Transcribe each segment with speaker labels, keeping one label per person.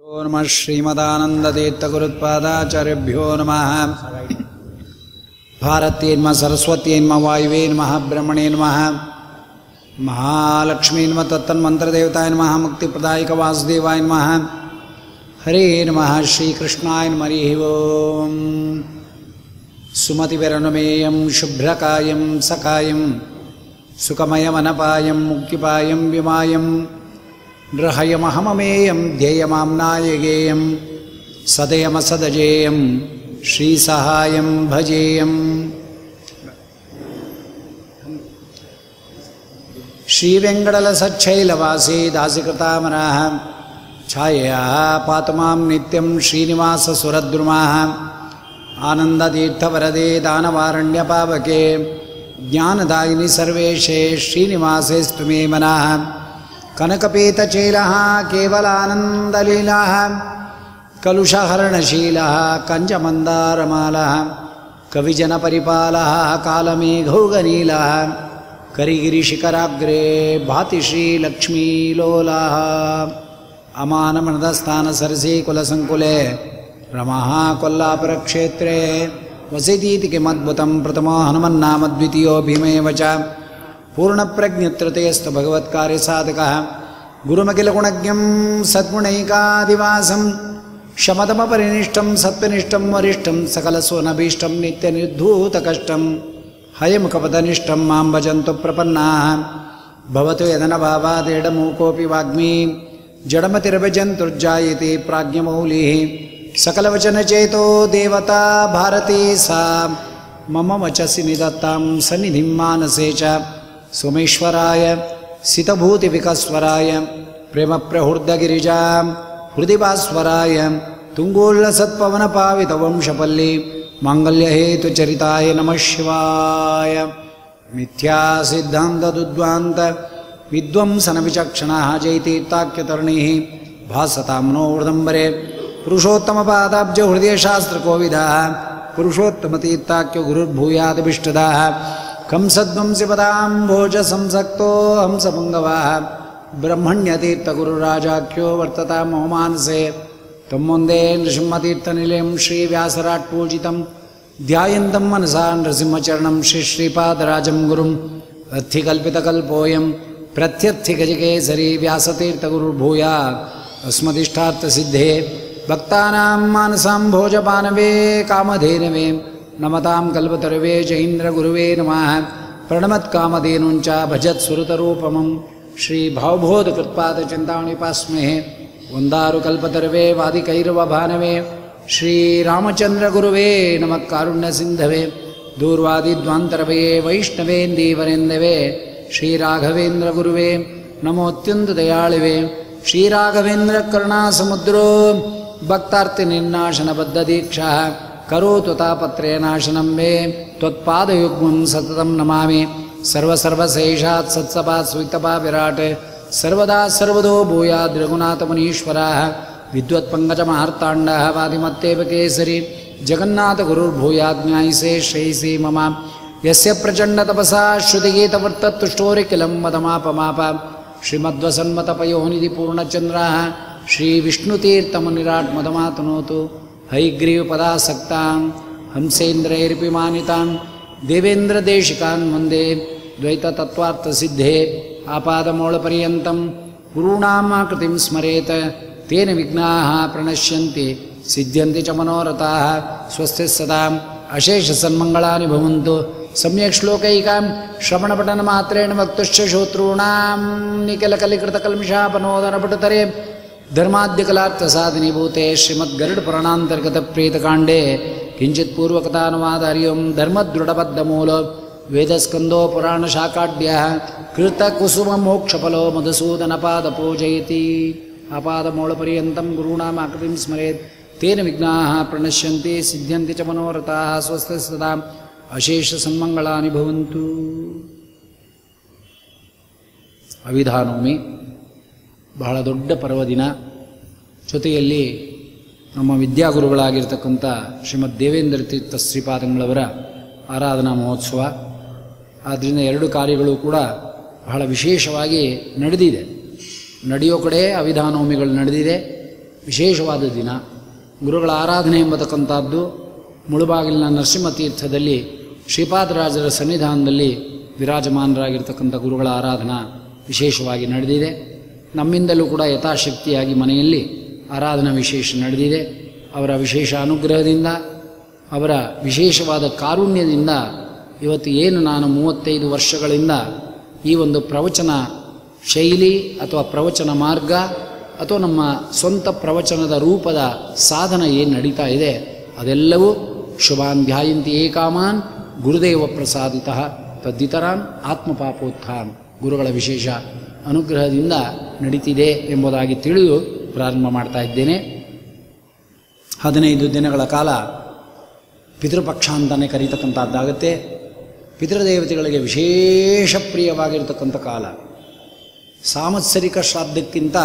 Speaker 1: ಓ ನಮಃ ಶ್ರೀಮದಾನಂದತೀರ್ಥಗುರುತ್ಪಾದಾಚಾರ್ಯಭ್ಯೋ ನಮಃ ಭಾರತೀ ನಮಃ ಸರಸ್ವತಿ ನಮಃ ವಾಯುವೇ ನಮಃ ಬ್ರಹ್ಮಣೇ ನಮಃ ಮಹಾಲಕ್ಷ್ಮೀ ನಮಃ ತತ್ತನ್ಮಂತ್ರದೇವತಾಯ ನಮಃ ಮುಕ್ತಿಪ್ರದಾಯಕ ವಾಸುದೇವಾಯ ನಮಃ ಹರೇ ನಮಃ ಶ್ರೀಕೃಷ್ಣಾಯ ನಮಃ ಹರಿ ಓಂ ಸುಮತಿವಿರನುಮೇಯಂ ಶುಭ್ರಕಾಯಂ ಸಕಾಯಂ ಸುಖಮಯಮನಪಾಯಂ ಮುಕ್ತಿಪಾಯಂ ವಿಮಾಯಂ ನೃಹಯಮಹಮಮೇಯಂ ಧ್ಯೇಯಮಾಮ್ನಾಯಗೇಯಂ ಸದಯಮಸದಜೇಯಂ ಶ್ರೀಸಹಾಯಂ ಭಜೇಯಂ ಶ್ರೀವೆಂಗಡಲಸಚ್ಚೈಲವಾಸಿ ದಾಸಿಕೃತಾಮನಃ ಛಾಯೆಯ ಪಾತು ಮಾಂ ನಿತ್ಯಂ ಶ್ರೀನಿವಾಸಸುರದ್ರುಮಾः ಆನಂದತೀರ್ಥವರದೆ ದಾನವಾರಣ್ಯಪಾವಕೆ ಜ್ಞಾನದಾಯಿನಿ ಸರ್ವೇಶೇ ಶ್ರೀನಿವಾಸೇಸ್ತು ಮೇ ಮನಃ ಕನಕಪೀತಚೇಲः ಕೇವಲಾನन्दಲೀಲः ಕಲುಷಹರಣಶೀಲः ಕಂಜಮन्दारमालः कविजनपरिपालः कालमेघौगनीलः करिगिरिशिखराग्रे भाति श्रीलक्ष्मीलोलाः अमानमनदस्थानसरसि कुलसङ्कुले रमः कोल्लापुरक्षेत्रे वसतीति किमद्भुतं प्रथमो हनुमन्नाम द्वितीयो भीमेव च पूर्णप्रज्ञतृतीयस्तु भगवत्कार्यसाधकः गुरुमखिलगुणज्ञं सद्गुणैकादिवासं शमदमपरिनिष्टं सत्त्वनिष्ठं वरिष्ठं सकलसोनभीष्टं नित्यनिर्धूतकष्टं हयमुखपदनिष्ठं मां भजन्तु प्रपन्नाः भवतु यदनभावादेडमूकोऽपि वाग्मी जडमतिरभजन्तुर्जायते प्राज्ञमौलिः सकलवचनचेतो देवता भारती सा मम वचसि निदत्तां सन्निधिं मानसे च सोमेश्वराय सितभूतिविकस्वराय प्रेमप्रहृदगिरिजां हृदिभास्वराय तुङ्गोल्लसत्पवनपावितवंशपल्ली माङ्गल्यहेतुचरिताय नमः शिवाय मिथ्यासिद्धान्तदुद्वान्त विद्वंसनविचक्षणः जयतीर्थाख्यतरणिः भासतां नो ऊर्दम्बरे पुरुषोत्तमपादाब्जहृदयशास्त्रकोविदः पुरुषोत्तमतीर्थाख्य गुरुर्भूयादभिष्टदाः कंसध्वंसिपदां भोजसंसक्तो हंसपुङ्गवाः ब्रह्मण्यतीर्थगुरुराजाख्यो वर्ततां मम मानसे तं वन्दे नृसिंहतीर्थनिलयं श्रीव्यासराट्पूजितं ध्यायन्तं मनसा नृसिंहचरणं श्रीश्रीपादराजं गुरुम् अर्थिकल्पितकल्पोऽयं प्रत्यर्थिगजकेसरी व्यासतीर्थगुरुर्भूया अस्मदिष्टार्थसिद्धे भक्तानां मानसां भोजपानवे कामधेनवे नमतां कल्पतरुवे जैन्द्रगुरुवे नमः प्रणमत्कामधेनुञ्च भजत्सुरतरूपमं श्रीभावबोधकृत्पादचिन्तामणिपास्महे वन्दारुकल्पतरुवे वादिकैरवभानवे श्रीरामचन्द्रगुरुवे नमः कारुण्यसिन्धवे दूर्वादिद्वान्तरवये वैष्णवेन्दीवरेन्दवे श्रीराघवेन्द्रगुरुवे नमोऽत्यन्तदयाळिवे श्रीराघवेन्द्रकरुणासमुद्रो भक्तार्तिनिर्नाशनबद्धदीक्षः करोतु तापत्रयनाशनं मे त्वत्पादयुग्मं सततं नमामि सर्वसर्वशेषात् सत्सभात् स्वितपा विराट् सर्वदा सर्वदो भूयाद् रघुनाथमुनीश्वराः विद्वत्पङ्कजमहर्ताण्डः वादिमत्तेव केसरी जगन्नाथगुरुर्भूयाज्ञायसे श्रेयसी मम यस्य प्रचण्डतपसा श्रुतिगीतवृत्तत्तुष्टोरिकिलं मदमापमाप श्रीमद्वसन्मतपयोनिधि पूर्णचन्द्राः श्रीविष्णुतीर्थमुनिराट् मदमातनोतु हैग्रीवपदासक्तां हंसेन्द्रैरपि मानितां देवेन्द्रदेशिकान् वन्दे द्वैततत्त्वार्थसिद्धे आपादमौळपर्यन्तं गुरूणामाकृतिं स्मरेत तेन विघ्नाः प्रणश्यन्ति सिद्ध्यन्ति च मनोरथाः स्वस्ति सदाम् अशेषसन्मङ्गलानि भवन्तु सम्यक् श्लोकैकां श्रवणपठनमात्रेण वक्तुश्च श्रोतॄणां निखिलकलिकृतकल्मिषापनोदनपटुतरे धर्माद्यकलार्थसाधनीभूते श्रीमद्गरुडपुराणान्तर्गतप्रीतकाण्डे किञ्चित् पूर्वकथानुवाद हरि ओं धर्मदृढबद्धमूलो वेदस्कन्दो पुराणशाकाढ्यः कृतकुसुममोक्षफलो मधुसूदनपादपूजयति अपादमूलपर्यन्तं गुरूणामाकृतिं स्मरेत् तेन विघ्नाः प्रणश्यन्ति सिद्ध्यन्ति च मनोरथाः स्वस्ति सदा अशेषसन्मङ्गलानि भवन्तु ಅವಿಧಾನೋಮಿ ಬಹಳ ದೊಡ್ಡ ಪರ್ವದಿನ ಜೊತೆಯಲ್ಲಿ ನಮ್ಮ ವಿದ್ಯಾಗುರುಗಳಾಗಿರ್ತಕ್ಕಂಥ ಶ್ರೀಮದ್ ದೇವೇಂದ್ರ ತೀರ್ಥ ಶ್ರೀಪಾದಂಗಳವರ ಆರಾಧನಾ ಮಹೋತ್ಸವ ಆದ್ದರಿಂದ ಎರಡು ಕಾರ್ಯಗಳು ಕೂಡ ಬಹಳ ವಿಶೇಷವಾಗಿ ನಡೆದಿದೆ ನಡೆಯೋ ಕಡೆ ಅವಿಧಾನೋಮಿಗಳು ನಡೆದಿದೆ ವಿಶೇಷವಾದ ದಿನ ಗುರುಗಳ ಆರಾಧನೆ ಎಂಬತಕ್ಕಂಥದ್ದು ಮುಳುಬಾಗಿಲಿನ ನರಸಿಂಹತೀರ್ಥದಲ್ಲಿ ಶ್ರೀಪಾದರಾಜರ ಸನ್ನಿಧಾನದಲ್ಲಿ ವಿರಾಜಮಾನರಾಗಿರ್ತಕ್ಕಂಥ ಗುರುಗಳ ಆರಾಧನಾ ವಿಶೇಷವಾಗಿ ನಡೆದಿದೆ ನಮ್ಮಿಂದಲೂ ಕೂಡ ಯಥಾಶಕ್ತಿಯಾಗಿ ಮನೆಯಲ್ಲಿ ಆರಾಧನಾ ವಿಶೇಷ ನಡೆದಿದೆ ಅವರ ವಿಶೇಷ ಅನುಗ್ರಹದಿಂದ ಅವರ ವಿಶೇಷವಾದ ಕಾರುಣ್ಯದಿಂದ ಇವತ್ತು ಏನು ನಾನು ಮೂವತ್ತೈದು ವರ್ಷಗಳಿಂದ ಈ ಒಂದು ಪ್ರವಚನ ಶೈಲಿ ಅಥವಾ ಪ್ರವಚನ ಮಾರ್ಗ ಅಥವಾ ನಮ್ಮ ಸ್ವಂತ ಪ್ರವಚನದ ರೂಪದ ಸಾಧನ ಏನು ನಡೀತಾ ಇದೆ ಅದೆಲ್ಲವೂ ಶುಭಾನ್ ಧ್ಯಾಯಂತಿ ಏಕಾಮಾನ್ ಗುರುದೇವ ಪ್ರಸಾದಿತ ತದ್ದಿತರಾನ್ ಆತ್ಮಪಾಪೋತ್ಥಾನ್ ಗುರುಗಳ ವಿಶೇಷ ಅನುಗ್ರಹದಿಂದ ನಡೀತಿದೆ ಎಂಬುದಾಗಿ ತಿಳಿದು ಪ್ರಾರಂಭ ಮಾಡ್ತಾ ಇದ್ದೇನೆ ಹದಿನೈದು ದಿನಗಳ ಕಾಲ ಪಿತೃಪಕ್ಷ ಅಂತಲೇ ಕರೀತಕ್ಕಂಥದ್ದಾಗತ್ತೆ ಪಿತೃದೇವತೆಗಳಿಗೆ ವಿಶೇಷ ಪ್ರಿಯವಾಗಿರ್ತಕ್ಕಂಥ ಕಾಲ ಸಾಂವತ್ಸರಿಕ ಶ್ರಾದ್ದಕ್ಕಿಂತ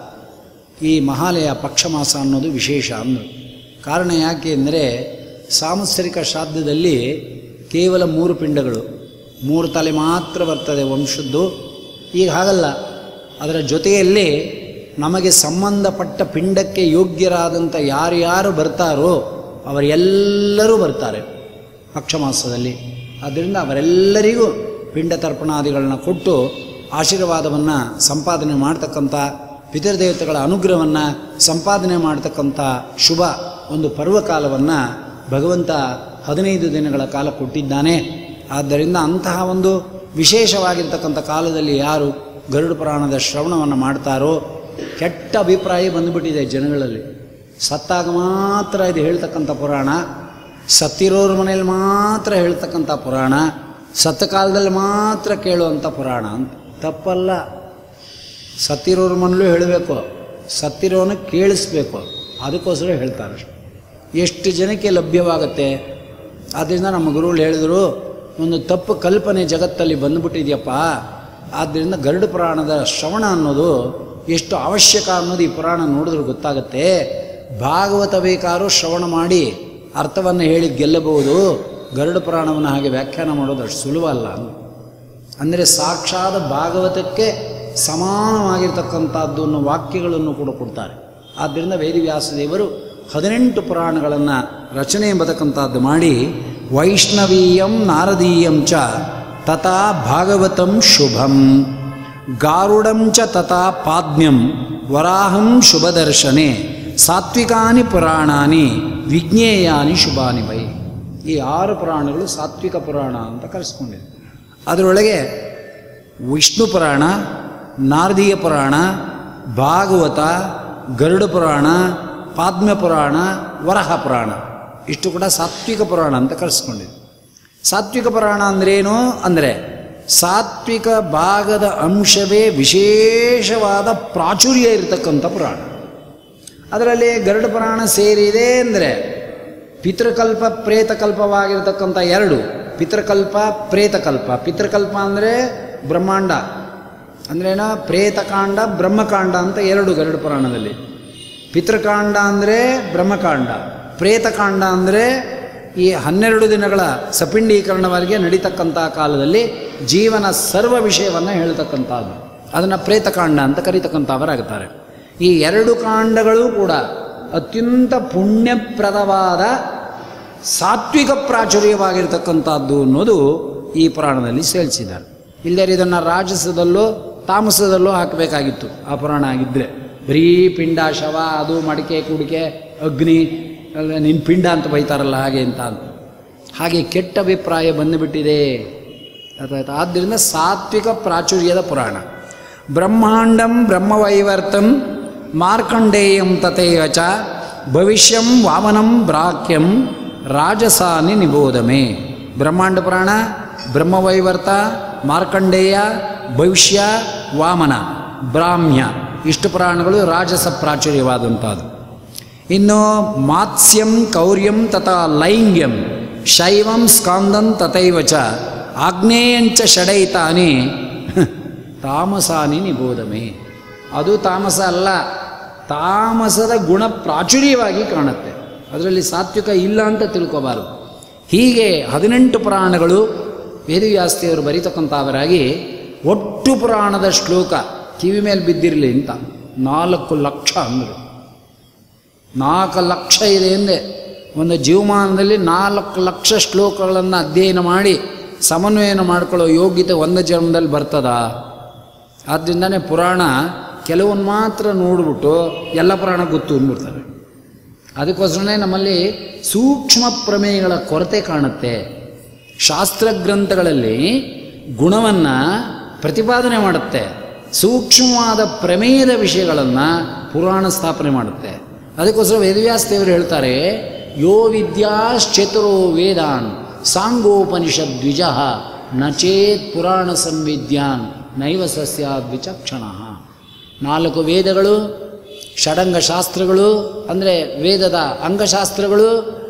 Speaker 1: ಈ ಮಹಾಲಯ ಪಕ್ಷಮಾಸ ಅನ್ನೋದು ವಿಶೇಷ ಅಂದರು ಕಾರಣ ಯಾಕೆ ಅಂದರೆ ಸಾಂವತ್ಸರಿಕ ಶ್ರಾದ್ದದಲ್ಲಿ ಕೇವಲ ಮೂರು ಪಿಂಡಗಳು ಮೂರು ತಲೆ ಮಾತ್ರ ಬರ್ತದೆ ವಂಶದ್ದು ಈಗ ಹಾಗಲ್ಲ ಅದರ ಜೊತೆಯಲ್ಲಿ ನಮಗೆ ಸಂಬಂಧಪಟ್ಟ ಪಿಂಡಕ್ಕೆ ಯೋಗ್ಯರಾದಂಥ ಯಾರ್ಯಾರು ಬರ್ತಾರೋ ಅವರೆಲ್ಲರೂ ಬರ್ತಾರೆ ಪಕ್ಷಮಾಸದಲ್ಲಿ ಆದ್ದರಿಂದ ಅವರೆಲ್ಲರಿಗೂ ಪಿಂಡ ತರ್ಪಣಾದಿಗಳನ್ನ ಕೊಟ್ಟು ಆಶೀರ್ವಾದವನ್ನು ಸಂಪಾದನೆ ಮಾಡ್ತಕ್ಕಂಥ ಪಿತೃದೇವತೆಗಳ ಅನುಗ್ರಹವನ್ನು ಸಂಪಾದನೆ ಮಾಡ್ತಕ್ಕಂಥ ಶುಭ ಒಂದು ಪರ್ವಕಾಲವನ್ನು ಭಗವಂತ ಹದಿನೈದು ದಿನಗಳ ಕಾಲ ಕೊಟ್ಟಿದ್ದಾನೆ ಆದ್ದರಿಂದ ಅಂತಹ ಒಂದು ವಿಶೇಷವಾಗಿರ್ತಕ್ಕಂಥ ಕಾಲದಲ್ಲಿ ಯಾರು ಗರುಡ ಪುರಾಣದ ಶ್ರವಣವನ್ನು ಮಾಡ್ತಾರೋ ಕೆಟ್ಟ ಅಭಿಪ್ರಾಯ ಬಂದುಬಿಟ್ಟಿದೆ ಜನಗಳಲ್ಲಿ ಸತ್ತಾಗ ಮಾತ್ರ ಇದು ಹೇಳ್ತಕ್ಕಂಥ ಪುರಾಣ ಸತ್ತಿರೋರ ಮನೇಲಿ ಮಾತ್ರ ಹೇಳ್ತಕ್ಕಂಥ ಪುರಾಣ ಸತ್ತ ಕಾಲದಲ್ಲಿ ಮಾತ್ರ ಕೇಳುವಂಥ ಪುರಾಣ ಅಂತ ತಪ್ಪಲ್ಲ ಸತ್ತಿರೋರ ಮನೇಲೂ ಹೇಳಬೇಕು ಸತ್ತಿರೋನ ಕೇಳಿಸ್ಬೇಕು ಅದಕ್ಕೋಸ್ಕರ ಹೇಳ್ತಾರೆ ಅಷ್ಟೆ. ಎಷ್ಟು ಜನಕ್ಕೆ ಲಭ್ಯವಾಗುತ್ತೆ ಆದ್ದರಿಂದ ನಮ್ಮ ಗುರುಗಳು ಹೇಳಿದರು ಒಂದು ತಪ್ಪು ಕಲ್ಪನೆ ಜಗತ್ತಲ್ಲಿ ಬಂದುಬಿಟ್ಟಿದೆಯಪ್ಪ ಆದ್ದರಿಂದ ಗರುಡ ಪುರಾಣದ ಶ್ರವಣ ಅನ್ನೋದು ಎಷ್ಟು ಅವಶ್ಯಕ ಅನ್ನೋದು ಈ ಪುರಾಣ ನೋಡಿದ್ರೆ ಗೊತ್ತಾಗುತ್ತೆ ಭಾಗವತ ಬೇಕಾದ್ರೂ ಶ್ರವಣ ಮಾಡಿ ಅರ್ಥವನ್ನು ಹೇಳಿ ಗೆಲ್ಲಬಹುದು ಗರುಡ ಪುರಾಣವನ್ನು ಹಾಗೆ ವ್ಯಾಖ್ಯಾನ ಮಾಡೋದು ಅಷ್ಟು ಸುಲಭ ಅಲ್ಲ ಅಂದರೆ ಸಾಕ್ಷಾತ್ ಭಾಗವತಕ್ಕೆ ಸಮಾನವಾಗಿರ್ತಕ್ಕಂಥದ್ದು ಅನ್ನೋ ವಾಕ್ಯಗಳನ್ನು ಕೂಡ ಕೊಡ್ತಾರೆ ಆದ್ದರಿಂದ ವೇದವ್ಯಾಸದೇವರು ಹದಿನೆಂಟು ಪುರಾಣಗಳನ್ನು ರಚನೆ ಎಂಬತಕ್ಕಂಥದ್ದು ಮಾಡಿ ವೈಷ್ಣವೀಯಂ ನಾರದೀಯಂ ಚ ತಥಾ ಭಾಗವತಂ ಶುಭಂ ಗಾರುಡಂ ಚ ತಥಾ ಪಾದ್ಮ್ಯಂ ವರಾಹಂ ಶುಭದರ್ಶನೆ ಸಾತ್ವಿಕಾನಿ ಪುರಾಣಾನಿ ವಿಜ್ಞೇಯಾನಿ ಶುಭಾನಿ ವೈ ಈ ಆರು ಪುರಾಣಗಳು ಸಾತ್ವಿಕ ಪುರಾಣ ಅಂತ ಕರೆಸ್ಕೊಂಡಿದೆ ಅದರೊಳಗೆ ವಿಷ್ಣು ಪುರಾಣ ನಾರದೀಯ ಪುರಾಣ ಭಾಗವತ ಗರುಡ ಪುರಾಣ ಪಾದ್ಮ್ಯ ಪುರಾಣ ವರಹ ಪುರಾಣ ಇಷ್ಟು ಕೂಡ ಸಾತ್ವಿಕ ಪುರಾಣ ಅಂತ ಕರೆಸ್ಕೊಂಡಿದೆ ಸಾತ್ವಿಕ ಪುರಾಣ ಅಂದ್ರೇನು ಅಂದರೆ ಸಾತ್ವಿಕ ಭಾಗದ ಅಂಶವೇ ವಿಶೇಷವಾದ ಪ್ರಾಚುರ್ಯ ಇರತಕ್ಕಂಥ ಪುರಾಣ ಅದರಲ್ಲಿ ಗರುಡ ಪುರಾಣ ಸೇರಿದೆ ಅಂದರೆ ಪಿತೃಕಲ್ಪ ಪ್ರೇತಕಲ್ಪವಾಗಿರ್ತಕ್ಕಂಥ ಎರಡು ಪಿತೃಕಲ್ಪ ಪ್ರೇತಕಲ್ಪ ಪಿತೃಕಲ್ಪ ಅಂದರೆ ಬ್ರಹ್ಮಾಂಡ ಅಂದ್ರೇನ ಪ್ರೇತಕಾಂಡ ಬ್ರಹ್ಮಕಾಂಡ ಅಂತ ಎರಡು ಗರುಡ ಪುರಾಣದಲ್ಲಿ ಪಿತೃಕಾಂಡ ಅಂದರೆ ಬ್ರಹ್ಮಕಾಂಡ ಪ್ರೇತಕಾಂಡ ಅಂದರೆ ಈ ಹನ್ನೆರಡು ದಿನಗಳ ಸಪಿಂಡೀಕರಣವರೆಗೆ ನಡೀತಕ್ಕಂಥ ಕಾಲದಲ್ಲಿ ಜೀವನ ಸರ್ವ ವಿಷಯವನ್ನು ಹೇಳ್ತಕ್ಕಂಥದ್ದು ಅದನ್ನು ಪ್ರೇತಕಾಂಡ ಅಂತ ಕರೀತಕ್ಕಂಥವರಾಗುತ್ತಾರೆ ಈ ಎರಡು ಕಾಂಡಗಳು ಕೂಡ ಅತ್ಯಂತ ಪುಣ್ಯಪ್ರದವಾದ ಸಾತ್ವಿಕ ಪ್ರಾಚುರ್ಯವಾಗಿರ್ತಕ್ಕಂಥದ್ದು ಅನ್ನೋದು ಈ ಪುರಾಣದಲ್ಲಿ ಸೇರಿಸಿದ್ದಾರೆ ಇಲ್ಲದೇ ಇದನ್ನು ರಾಜಸದಲ್ಲೋ ತಾಮಸದಲ್ಲೋ ಹಾಕಬೇಕಾಗಿತ್ತು ಆ ಪುರಾಣ ಆಗಿದ್ದರೆ ಬರೀ ಪಿಂಡ ಶವ ಅದು ಮಡಿಕೆ ಕುಡಿಕೆ ಅಗ್ನಿ ಅಲ್ಲ ನಿನ್ನ ಪಿಂಡ ಅಂತ ಬೈತಾರಲ್ಲ ಹಾಗೆ ಅಂತ ಅಂತ ಹಾಗೆ ಕೆಟ್ಟ ಅಭಿಪ್ರಾಯ ಬಂದುಬಿಟ್ಟಿದೆ ಅರ್ಥಾಯ್ತಾ ಆದ್ದರಿಂದ ಸಾತ್ವಿಕ ಪ್ರಾಚುರ್ಯದ ಪುರಾಣ ಬ್ರಹ್ಮಾಂಡಂ ಬ್ರಹ್ಮವೈವರ್ತಂ ಮಾರ್ಕಂಡೇಯಂ ತಥೈವ ಚ ಭವಿಷ್ಯಂ ವಾಮನಂ ಬ್ರಾಕ್ಯಂ ರಾಜಸಾನಿ ನಿಬೋಧಮೆ ಬ್ರಹ್ಮಾಂಡ ಪುರಾಣ ಬ್ರಹ್ಮವೈವರ್ತ ಮಾರ್ಕಂಡೇಯ ಭವಿಷ್ಯ ವಾಮನ ಬ್ರಾಹ್ಮ್ಯ ಇಷ್ಟು ಪುರಾಣಗಳು ರಾಜಸ ಪ್ರಾಚುರ್ಯವಾದಂಥದ್ದು ಇನ್ನು ಮಾತ್ಸ್ಯಂ ಕೌರ್ಯಂ ತಥಾ ಲೈಂಗ್ಯಂ ಶೈವಂ ಸ್ಕಾಂದಂ ತಥೈವ ಚ ಆಗ್ನೇಯಂಚ ಷಡೈತಾನಿ ತಾಮಸಾನಿ ನಿಬೋಧಮೆ ಅದು ತಾಮಸ ಅಲ್ಲ ತಾಮಸದ ಗುಣ ಪ್ರಾಚುರ್ಯವಾಗಿ ಕಾಣುತ್ತೆ ಅದರಲ್ಲಿ ಸಾತ್ವಿಕ ಇಲ್ಲ ಅಂತ ತಿಳ್ಕೋಬಾರದು ಹೀಗೆ ಹದಿನೆಂಟು ಪುರಾಣಗಳು ವೇದವ್ಯಾಸ್ತಿಯವರು ಬರೀತಕ್ಕಂಥವರಾಗಿ ಒಟ್ಟು ಪುರಾಣದ ಶ್ಲೋಕ ಕಿವಿ ಮೇಲೆ ಬಿದ್ದಿರಲಿ ಅಂತ ನಾಲ್ಕು ಲಕ್ಷ ಅಂದರು ನಾಲ್ಕು ಲಕ್ಷ ಇದೆ ಎಂದೆ ಒಂದು ಜೀವಮಾನದಲ್ಲಿ ನಾಲ್ಕು ಲಕ್ಷ ಶ್ಲೋಕಗಳನ್ನು ಅಧ್ಯಯನ ಮಾಡಿ ಸಮನ್ವಯನ ಮಾಡ್ಕೊಳ್ಳೋ ಯೋಗ್ಯತೆ ಒಂದು ಜನ್ಮದಲ್ಲಿ ಬರ್ತದಾ ಆದ್ದರಿಂದನೇ ಪುರಾಣ ಕೆಲವೊಂದು ಮಾತ್ರ ನೋಡ್ಬಿಟ್ಟು ಎಲ್ಲ ಪುರಾಣ ಗೊತ್ತು ಅಂದ್ಬಿಡ್ತಾರೆ ಅದಕ್ಕೋಸ್ಕರನೇ ನಮ್ಮಲ್ಲಿ ಸೂಕ್ಷ್ಮ ಪ್ರಮೇಯಗಳ ಕೊರತೆ ಕಾಣುತ್ತೆ ಶಾಸ್ತ್ರ ಗ್ರಂಥಗಳಲ್ಲಿ ಗುಣವನ್ನು ಪ್ರತಿಪಾದನೆ ಮಾಡುತ್ತೆ ಸೂಕ್ಷ್ಮವಾದ ಪ್ರಮೇಯದ ವಿಷಯಗಳನ್ನು ಪುರಾಣ ಸ್ಥಾಪನೆ ಮಾಡುತ್ತೆ ಅದಕ್ಕೋಸ್ಕರ ವೇದವ್ಯಾಸ ದೇವರು ಹೇಳ್ತಾರೆ ಯೋ ವಿದ್ಯಾಶ್ಚತುರೋ ವೇದಾನ್ ಸಾಂಗೋಪನಿಷದ್ ದ್ವಿಜ ನಚೇತ್ ಪುರಾಣ ಸಂವಿದ್ಯಾನ್ ನೈವ ಸಸ್ಯಾದ್ ವಿಚಕ್ಷಣ ನಾಲ್ಕು ವೇದಗಳು ಷಡಂಗ ಶಾಸ್ತ್ರಗಳು ಅಂದರೆ ವೇದದ ಅಂಗಶಾಸ್ತ್ರಗಳು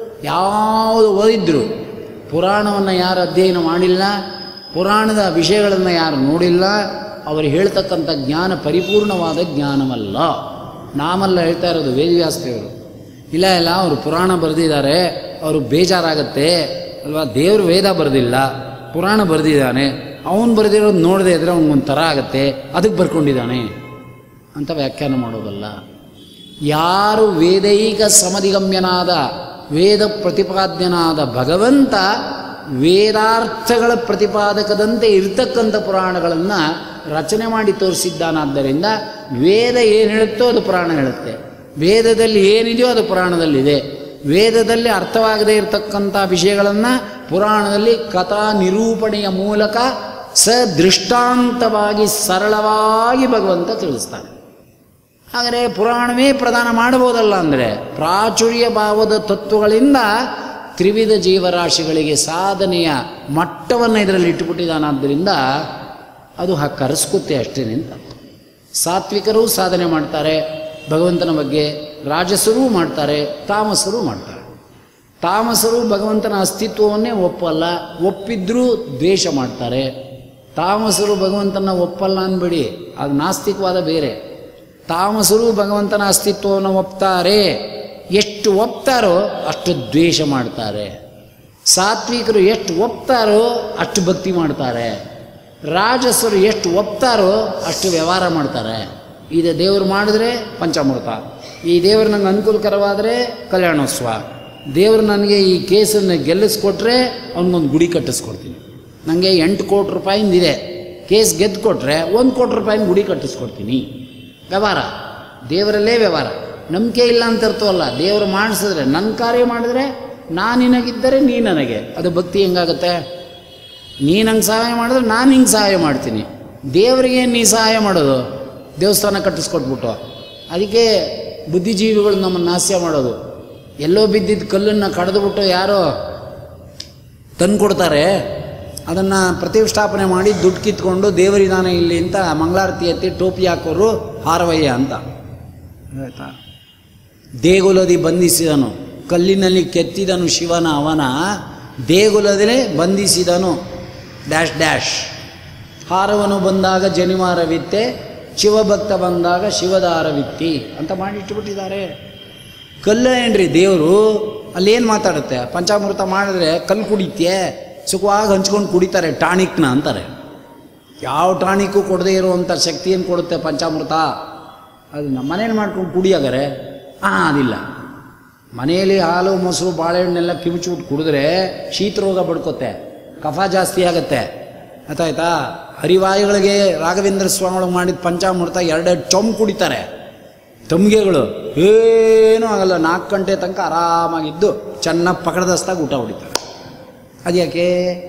Speaker 1: ಯಾವುದು ಓದಿದ್ರು ಪುರಾಣವನ್ನು ಯಾರು ಅಧ್ಯಯನ ಮಾಡಿಲ್ಲ ಪುರಾಣದ ವಿಷಯಗಳನ್ನು ಯಾರು ನೋಡಿಲ್ಲ ಅವರು ಹೇಳ್ತಕ್ಕಂಥ ಜ್ಞಾನ ಪರಿಪೂರ್ಣವಾದ ಜ್ಞಾನವಲ್ಲ ನಾಮಲ್ಲ ಹೇಳ್ತಾ ಇರೋದು ವೇದವ್ಯಾಸದೇವರು ಇಲ್ಲ ಇಲ್ಲ ಅವರು ಪುರಾಣ ಬರೆದಿದ್ದಾರೆ ಅವರು ಬೇಜಾರಾಗತ್ತೆ ಅಲ್ವಾ ದೇವರು ವೇದ ಬರೆದಿಲ್ಲ ಪುರಾಣ ಬರೆದಿದ್ದಾನೆ ಅವನು ಬರೆದಿರೋದು ನೋಡದೆ ಇದ್ರೆ ಅವ್ನಿಗೊಂಥರ ಆಗತ್ತೆ ಅದಕ್ಕೆ ಬರ್ಕೊಂಡಿದ್ದಾನೆ ಅಂತ ವ್ಯಾಖ್ಯಾನ ಮಾಡೋದಲ್ಲ ಯಾರು ವೇದೈಕ ಸಮಧಿಗಮ್ಯನಾದ ವೇದ ಪ್ರತಿಪಾದ್ಯನಾದ ಭಗವಂತ ವೇದಾರ್ಥಗಳ ಪ್ರತಿಪಾದಕದಂತೆ ಇರ್ತಕ್ಕಂಥ ಪುರಾಣಗಳನ್ನು ರಚನೆ ಮಾಡಿ ತೋರಿಸಿದ್ದಾನಾದ್ದರಿಂದ ವೇದ ಏನು ಹೇಳುತ್ತೋ ಅದು ಪುರಾಣ ಹೇಳುತ್ತೆ ವೇದದಲ್ಲಿ ಏನಿದೆಯೋ ಅದು ಪುರಾಣದಲ್ಲಿದೆ ವೇದದಲ್ಲಿ ಅರ್ಥವಾಗದೇ ಇರತಕ್ಕಂಥ ವಿಷಯಗಳನ್ನು ಪುರಾಣದಲ್ಲಿ ಕಥಾ ನಿರೂಪಣೆಯ ಮೂಲಕ ಸದೃಷ್ಟಾಂತವಾಗಿ ಸರಳವಾಗಿ ಭಗವಂತ ತಿಳಿಸ್ತಾನೆ ಹಾಗಾದರೆ ಪುರಾಣವೇ ಪ್ರದಾನ ಮಾಡಬಹುದಲ್ಲ ಅಂದರೆ ಪ್ರಾಚುರ್ಯ ಭಾವದ ತತ್ವಗಳಿಂದ ತ್ರಿವಿಧ ಜೀವರಾಶಿಗಳಿಗೆ ಸಾಧನೆಯ ಮಟ್ಟವನ್ನು ಇದರಲ್ಲಿ ಇಟ್ಟುಬಿಟ್ಟಿದ್ದಾನಾದ್ದರಿಂದ ಅದು ಹಾ ಕರೆಸ್ಕುತ್ತೆ ಅಷ್ಟೇ ಅಂತ ಸಾತ್ವಿಕರು ಸಾಧನೆ ಮಾಡ್ತಾರೆ ಭಗವಂತನ ಬಗ್ಗೆ ರಾಜಸರೂ ಮಾಡ್ತಾರೆ ತಾಮಸರು ಮಾಡ್ತಾರೆ ತಾಮಸರು ಭಗವಂತನ ಅಸ್ತಿತ್ವವನ್ನೇ ಒಪ್ಪಲ್ಲ ಒಪ್ಪಿದ್ರೂ ದ್ವೇಷ ಮಾಡ್ತಾರೆ ತಾಮಸರು ಭಗವಂತನ ಒಪ್ಪಲ್ಲ ಅಂದ್ಬಿಡಿ ಅದು ನಾಸ್ತಿಕವಾದ ಬೇರೆ ತಾಮಸರು ಭಗವಂತನ ಅಸ್ತಿತ್ವವನ್ನು ಒಪ್ತಾರೆ ಎಷ್ಟು ಒಪ್ತಾರೋ ಅಷ್ಟು ದ್ವೇಷ ಮಾಡ್ತಾರೆ ಸಾತ್ವಿಕರು ಎಷ್ಟು ಒಪ್ತಾರೋ ಅಷ್ಟು ಭಕ್ತಿ ಮಾಡ್ತಾರೆ ರಾಜಸರು ಎಷ್ಟು ಒಪ್ತಾರೋ ಅಷ್ಟು ವ್ಯವಹಾರ ಮಾಡ್ತಾರೆ ಇದು ದೇವರು ಮಾಡಿದ್ರೆ ಪಂಚಾಮೃತ ಈ ದೇವರು ನಂಗೆ ಅನುಕೂಲಕರವಾದರೆ ಕಲ್ಯಾಣೋತ್ಸವ ದೇವರು ನನಗೆ ಈ ಕೇಸನ್ನು ಗೆಲ್ಲಿಸ್ಕೊಟ್ರೆ ಅವನಿಗೊಂದು ಗುಡಿ ಕಟ್ಟಿಸ್ಕೊಡ್ತೀನಿ ನನಗೆ ಎಂಟು ಕೋಟಿ ರೂಪಾಯಿಂದಿದೆ ಕೇಸ್ ಗೆದ್ದು ಕೊಟ್ಟರೆ ಒಂದು ಕೋಟಿ ರೂಪಾಯಿನ ಗುಡಿ ಕಟ್ಟಿಸ್ಕೊಡ್ತೀನಿ ವ್ಯವಹಾರ ದೇವರಲ್ಲೇ ವ್ಯವಹಾರ ನಂಬಿಕೆ ಇಲ್ಲ ಅಂತ ಅರ್ಥವಲ್ಲ ದೇವರು ಮಾಡಿಸಿದ್ರೆ ನನ್ನ ಕಾರ್ಯ ಮಾಡಿದ್ರೆ ನಾನು ನಿನಗಿದ್ದರೆ ನೀ ನನಗೆ ಅದು ಭಕ್ತಿ ಹೆಂಗಾಗುತ್ತೆ ನೀ ನಂಗೆ ಸಹಾಯ ಮಾಡಿದ್ರೆ ನಾನು ಹಿಂಗೆ ಸಹಾಯ ಮಾಡ್ತೀನಿ ದೇವರಿಗೆ ನೀ ಸಹಾಯ ಮಾಡೋದು ದೇವಸ್ಥಾನ ಕಟ್ಟಿಸ್ಕೊಟ್ಬಿಟ್ಟು ಅದಕ್ಕೆ ಬುದ್ಧಿಜೀವಿಗಳು ನಮ್ಮನ್ನು ನಾಸ್ಯ ಮಾಡೋದು ಎಲ್ಲೋ ಬಿದ್ದಿದ್ದ ಕಲ್ಲನ್ನು ಕಡಿದುಬಿಟ್ಟು ಯಾರೋ ತಂದು ಕೊಡ್ತಾರೆ ಅದನ್ನು ಪ್ರತಿಷ್ಠಾಪನೆ ಮಾಡಿ ದುಡ್ಡು ಕಿತ್ಕೊಂಡು ದೇವರಿದಾನೆ ಇಲ್ಲಿ ಅಂತ ಮಂಗಳಾರತಿ ಎತ್ತಿ ಟೋಪಿ ಹಾಕೋರು ಹಾರವಯ್ಯ ಅಂತ ಆಯ್ತಾ ದೇಗುಲದಿ ಬಂಧಿಸಿದನು ಕಲ್ಲಿನಲ್ಲಿ ಕೆತ್ತಿದನು ಶಿವನ ಅವನ ದೇಗುಲದಲ್ಲೇ ಬಂಧಿಸಿದನು ಡ್ಯಾಶ್ ಡ್ಯಾಶ್ ಹಾರವನು ಬಂದಾಗ ಜನಿವಾರವಿತ್ತೆ ಶಿವಭಕ್ತ ಬಂದಾಗ ಶಿವದಾರವಿತ್ತಿ ಅಂತ ಮಾಡಿಟ್ಬಿಟ್ಟಿದ್ದಾರೆ ಕಲ್ಲ ಏನ್ರಿ ದೇವರು ಅಲ್ಲೇನು ಮಾತಾಡುತ್ತೆ ಪಂಚಾಮೃತ ಮಾಡಿದ್ರೆ ಕಲ್ಲು ಕುಡಿತ್ಯೆ ಸುಖವಾಗಿ ಹಂಚ್ಕೊಂಡು ಕುಡಿತಾರೆ ಟಾನಿಕ್ನ ಅಂತಾರೆ ಯಾವ ಟಾನಿಕ್ಕು ಕೊಡದೇ ಇರುವಂಥ ಶಕ್ತಿಯನ್ನು ಕೊಡುತ್ತೆ ಪಂಚಾಮೃತ ಅದು ನಮ್ಮ ಮನೇಲಿ ಮಾಡ್ಕೊಂಡು ಕುಡಿಯಾಗರೆ ಹಾಂ ಅದಿಲ್ಲ ಮನೆಯಲ್ಲಿ ಹಾಲು ಮೊಸರು ಬಾಳೆಹಣ್ಣೆಲ್ಲ ಕಿವುಚ್ಬಿಟ್ಟು ಕುಡಿದ್ರೆ ಶೀತರೋಗ ಬಡ್ಕೊತ್ತೆ ಕಫ ಜಾಸ್ತಿ ಆಗುತ್ತೆ ಗೊತ್ತಾಯ್ತಾ ಹರಿವಾಯುಗಳಿಗೆ ರಾಘವೇಂದ್ರ ಸ್ವಾಮಿಗಳು ಮಾಡಿದ ಪಂಚಾಮೃತ ಎರಡೆರಡು ಚೊಂಬ್ ಕುಡಿತಾರೆ ತಮ್ಗೆಗಳು ಏನೂ ಆಗಲ್ಲ ನಾಲ್ಕು ಗಂಟೆ ತನಕ ಆರಾಮಾಗಿದ್ದು ಚೆನ್ನಾಗಿ ಪಕಡದಸ್ತಾಗ ಊಟ ಹೊಡಿತಾರೆ ಅದ್ಯಾಕೆ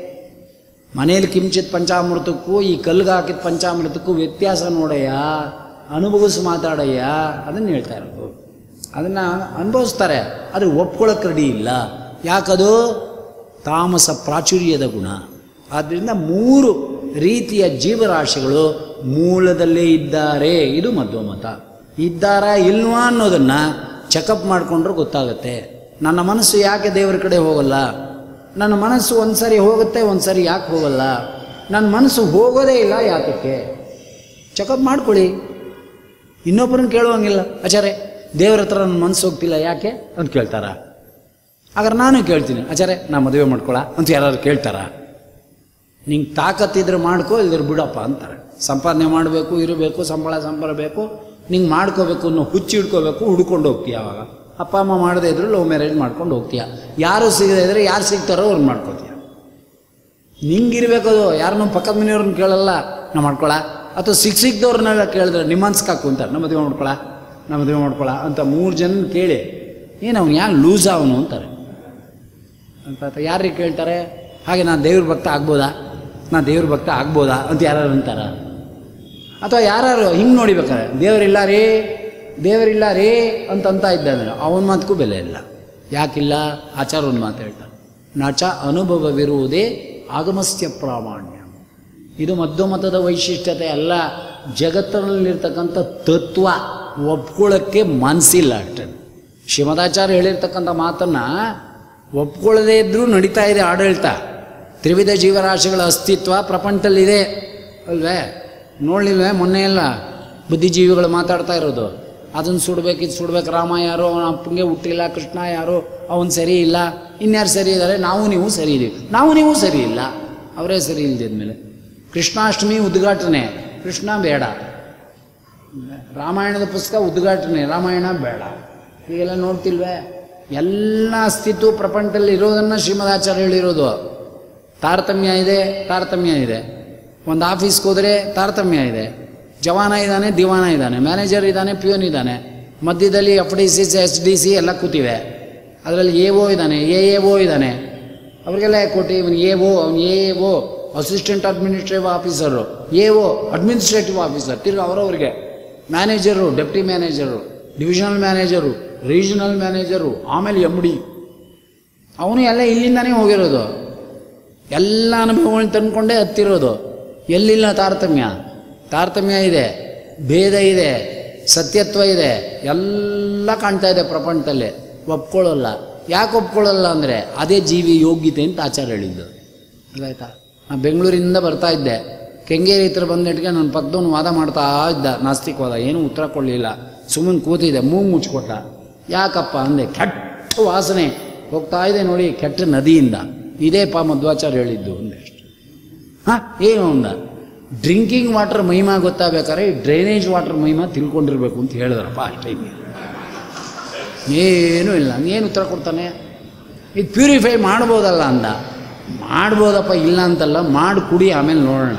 Speaker 1: ಮನೇಲಿ ಕಿಂಚಿತ್ ಪಂಚಾಮೃತಕ್ಕೂ ಈ ಕಲ್ಗೆ ಹಾಕಿದ ಪಂಚಾಮೃತಕ್ಕೂ ವ್ಯತ್ಯಾಸ ನೋಡಯ್ಯ ಅನುಭವಿಸಿ ಮಾತಾಡಯ್ಯ ಅದನ್ನು ಹೇಳ್ತಾ ಇರೋದು ಅದನ್ನು ಅನುಭವಿಸ್ತಾರೆ ಆದರೆ ಒಪ್ಕೊಳ್ಳೋಕೆ ರೆಡಿ ಇಲ್ಲ ಯಾಕದು ತಾಮಸ ಪ್ರಾಚುರ್ಯದ ಗುಣ ಆದ್ದರಿಂದ ಮೂರು ರೀತಿಯ ಜೀವರಾಶಿಗಳು ಮೂಲದಲ್ಲೇ ಇದ್ದಾರೆ ಇದು ಮಧ್ವಮತ ಇದ್ದಾರಾ ಇಲ್ವಾ ಅನ್ನೋದನ್ನು ಚೆಕಪ್ ಮಾಡಿಕೊಂಡ್ರೆ ಗೊತ್ತಾಗುತ್ತೆ ನನ್ನ ಮನಸ್ಸು ಯಾಕೆ ದೇವರ ಕಡೆ ಹೋಗಲ್ಲ ನನ್ನ ಮನಸ್ಸು ಒಂದು ಸರಿ ಹೋಗುತ್ತೆ ಒಂದು ಸರಿ ಯಾಕೆ ಹೋಗಲ್ಲ ನನ್ನ ಮನಸ್ಸು ಹೋಗೋದೇ ಇಲ್ಲ ಯಾತಕ್ಕೆ ಚೆಕಪ್ ಮಾಡ್ಕೊಳ್ಳಿ ಇನ್ನೊಬ್ಬರನ್ನ ಕೇಳುವಂಗಿಲ್ಲ ಆಚಾರೆ ದೇವ್ರ ಹತ್ರ ನನ್ನ ಮನಸ್ಸು ಹೋಗ್ತಿಲ್ಲ ಯಾಕೆ ಅಂತ ಕೇಳ್ತಾರ ಹಾಗಾದ್ರೆ ನಾನು ಕೇಳ್ತೀನಿ ಆಚಾರೆ ನಾ ಮದುವೆ ಮಾಡ್ಕೊಳ ಅಂತ ಯಾರಾದ್ರು ಕೇಳ್ತಾರ ನಿಂಗೆ ತಾಕತ್ತಿದ್ರೆ ಮಾಡ್ಕೋ ಇಲ್ದಿರು ಬಿಡಪ್ಪ ಅಂತಾರೆ ಸಂಪಾದನೆ ಮಾಡಬೇಕು ಇರಬೇಕು ಸಂಬಳ ಸಂಬಳ ಬೇಕು ನಿಂಗೆ ಮಾಡ್ಕೋಬೇಕು ಅನ್ನೋ ಹುಚ್ಚಿ ಹಿಡ್ಕೋಬೇಕು ಹುಡ್ಕೊಂಡು ಹೋಗ್ತೀಯ ಅವಾಗ ಅಪ್ಪ ಅಮ್ಮ ಮಾಡದೇ ಇದ್ರು ಲವ್ ಮ್ಯಾರೇಜ್ ಮಾಡ್ಕೊಂಡು ಹೋಗ್ತೀಯ ಯಾರು ಸಿಗದೇ ಇದ್ರೆ ಯಾರು ಸಿಗ್ತಾರೋ ಅವ್ರನ್ನ ಮಾಡ್ಕೋತೀಯ ನಿಂಗಿರ್ಬೇಕು ಅದು ಯಾರನ್ನೂ ಪಕ್ಕದ ಮನೆಯವ್ರನ್ನ ಕೇಳಲ್ಲ ನಾ ಮಾಡ್ಕೊಳ ಅಥವಾ ಸಿಕ್ ಸಿಕ್ದವ್ರನ್ನೆಲ್ಲ ಕೇಳಿದ್ರೆ ನಿಮ್ಮ ಅನ್ಸ್ಕಾಕು ಅಂತಾರೆ ನಮ್ಮ ಮದುವೆ ಮಾಡ್ಕೊಳ ನಮ್ಮ ಮದುವೆ ಮಾಡ್ಕೊಳ ಅಂತ ಮೂರು ಜನ ಕೇಳಿ ಏನು ಅವ್ನು ಯಾರು ಲೂಸ್ ಅವನು ಅಂತಾರೆ ಅಂತ ಯಾರಿಗೆ ಕೇಳ್ತಾರೆ ಹಾಗೆ ನಾನು ದೇವ್ರ ಭಕ್ತ ಆಗ್ಬೋದಾ ನಾ ದೇವ್ರ ಭಕ್ತ ಆಗ್ಬೋದಾ ಅಂತ ಯಾರು ಅಂತಾರ ಅಥವಾ ಯಾರು ಹಿಂಗೆ ನೋಡಿಬೇಕಾರೆ ದೇವರಿಲ್ಲ ರೀ ದೇವರಿಲ್ಲ ರೀ ಅಂತ ಅಂತ ಇದ್ದಾನೆ ಅವನ ಮಾತಕ್ಕೂ ಬೆಲೆ ಇಲ್ಲ ಯಾಕಿಲ್ಲ ಆಚಾರ ಒಂದು ಮಾತು ಹೇಳ್ತಾರೆ ನಚ ಅನುಭವವಿರುವುದೇ ಆಗಮಸ್ಯ ಪ್ರಾಮಾಣ್ಯ ಇದು ಮಧ್ವಮತದ ವೈಶಿಷ್ಟ್ಯತೆ ಅಲ್ಲ ಜಗತ್ತಿನಲ್ಲಿರ್ತಕ್ಕಂಥ ತತ್ವ ಒಪ್ಕೊಳ್ಳೋಕ್ಕೆ ಮನಸ್ಸಿಲ್ಲ ಅಷ್ಟೇ ಶ್ರೀಮದಾಚಾರ್ಯ ಹೇಳಿರ್ತಕ್ಕಂಥ ಮಾತನ್ನು ಒಪ್ಕೊಳ್ಳದೇ ಇದ್ದರೂ ನಡೀತಾ ಇದೆ ಆಡಳಿತ ತ್ರಿವಿಧ ಜೀವರಾಶಿಗಳ ಅಸ್ತಿತ್ವ ಪ್ರಪಂಚದಲ್ಲಿದೆ ಅಲ್ವೇ ನೋಡಲಿಲ್ವೇ ಮೊನ್ನೆ ಎಲ್ಲ ಬುದ್ಧಿಜೀವಿಗಳು ಮಾತಾಡ್ತಾ ಇರೋದು ಅದನ್ನು ಸುಡ್ಬೇಕು ಇದು ಸುಡ್ಬೇಕು ರಾಮ ಯಾರು ಅವನ ಅಪ್ಪಂಗೆ ಹುಟ್ಟಿಲ್ಲ ಕೃಷ್ಣ ಯಾರು ಅವನು ಸರಿ ಇಲ್ಲ ಇನ್ಯಾರು ಸರಿ ಇದ್ದಾರೆ ನಾವು ನೀವು ಸರಿ ಇದೀವಿ ನಾವು ನೀವು ಸರಿ ಇಲ್ಲ ಅವರೇ ಸರಿ ಇಲ್ದಿದ್ಮೇಲೆ ಕೃಷ್ಣಾಷ್ಟಮಿ ಉದ್ಘಾಟನೆ ಕೃಷ್ಣ ಬೇಡ ರಾಮಾಯಣದ ಪುಸ್ತಕ ಉದ್ಘಾಟನೆ ರಾಮಾಯಣ ಬೇಡ ಹೀಗೆಲ್ಲ ನೋಡ್ತಿಲ್ವೇ ಎಲ್ಲ ಅಸ್ತಿತ್ವ ಪ್ರಪಂಚದಲ್ಲಿ ಇರೋದನ್ನು ಶ್ರೀಮದಾಚಾರ್ಯ ಹೇಳಿರೋದು ತಾರತಮ್ಯ ಇದೆ ತಾರತಮ್ಯ ಇದೆ ಒಂದು ಆಫೀಸ್ಗೆ ಹೋದರೆ ತಾರತಮ್ಯ ಇದೆ ಜವಾನ ಇದ್ದಾನೆ ದಿವಾನ ಇದ್ದಾನೆ ಮ್ಯಾನೇಜರ್ ಇದ್ದಾನೆ ಪ್ಯೂನ್ ಇದ್ದಾನೆ ಮಧ್ಯದಲ್ಲಿ F D C S D C ಎಲ್ಲ ಕೂತಿವೆ ಅದರಲ್ಲಿ ಎ ಓ ಇದ್ದಾನೆ ಎ ಎ ಓ ಇದ್ದಾನೆ ಅವ್ರಿಗೆಲ್ಲ ಯಾಕೆ ಕೊಟ್ಟು ಇವನು ಎ ಓ ಅವ್ನು A A O assistant administrative officer A O administrative officer ತಿರ್ಗಿ ಅವರವ್ರಿಗೆ manager deputy manager divisional manager regional manager ಆಮೇಲೆ ಎಮ್ ಡಿ ಅವನು ಎಲ್ಲ ಇಲ್ಲಿಂದಾನೇ ಹೋಗಿರೋದು ಎಲ್ಲ ಅನುಭವಗಳನ್ನ ತಂದ್ಕೊಂಡೇ ಹತ್ತಿರೋದು ಎಲ್ಲಿಲ್ಲ ತಾರತಮ್ಯ ತಾರತಮ್ಯ ಇದೆ ಭೇದ ಇದೆ ಸತ್ಯತ್ವ ಇದೆ ಎಲ್ಲ ಕಾಣ್ತಾ ಇದೆ ಪ್ರಪಂಚದಲ್ಲಿ ಒಪ್ಕೊಳ್ಳಲ್ಲ ಯಾಕೆ ಒಪ್ಕೊಳ್ಳಲ್ಲ ಅಂದರೆ ಅದೇ ಜೀವಿ ಯೋಗ್ಯತೆ ಅಂತ ಆಚಾರ ಹೇಳಿದ್ದು ಅರ್ಥಾಯ್ತಾ ನಾನು ಬೆಂಗಳೂರಿಂದ ಬರ್ತಾ ಇದ್ದೆ ಕೆಂಗೇರಿ ಹತ್ರ ಬಂದಿಟ್ಟಿಗೆ ನನ್ನ ಪಕ್ಕದವನು ವಾದ ಮಾಡ್ತಾ ಇದ್ದ ನಾಸ್ತಿಕವಾದ ಏನೂ ಉತ್ತರ ಕೊಡಲಿಲ್ಲ ಸುಮ್ಮನೆ ಕೂತಿದ್ದೆ ಮೂಗು ಮುಚ್ಕೊಟ್ಟ ಯಾಕಪ್ಪ ಅಂದೆ ಕೆಟ್ಟ ವಾಸನೆ ಹೋಗ್ತಾ ಇದೆ ನೋಡಿ ಕೆಟ್ಟ ನದಿಯಿಂದ ಇದೇ ಪಾ ಮಧ್ವಾಚಾರ್ಯ ಹೇಳಿದ್ದು ಅಂದೆ ಹಾಂ ಏನು ಅಂದ ಡ್ರಿಂಕಿಂಗ್ ವಾಟರ್ ಮಹಿಮಾ ಗೊತ್ತಾಗಬೇಕಾದ್ರೆ ಡ್ರೈನೇಜ್ ವಾಟರ್ ಮಹಿಮಾ ತಿಳ್ಕೊಂಡಿರ್ಬೇಕು ಅಂತ ಹೇಳಿದ್ರಪ್ಪ ಆ ಟೈಮಿಗೆ ಏನೂ ಇಲ್ಲ ಏನು ಉತ್ತರ ಕೊಡ್ತಾನೆ ಇದು ಪ್ಯೂರಿಫೈ ಮಾಡ್ಬೋದಲ್ಲ ಅಂದ ಮಾಡ್ಬೋದಪ್ಪ ಇಲ್ಲ ಅಂತಲ್ಲ ಮಾಡಿ ಕುಡಿ ಆಮೇಲೆ ನೋಡೋಣ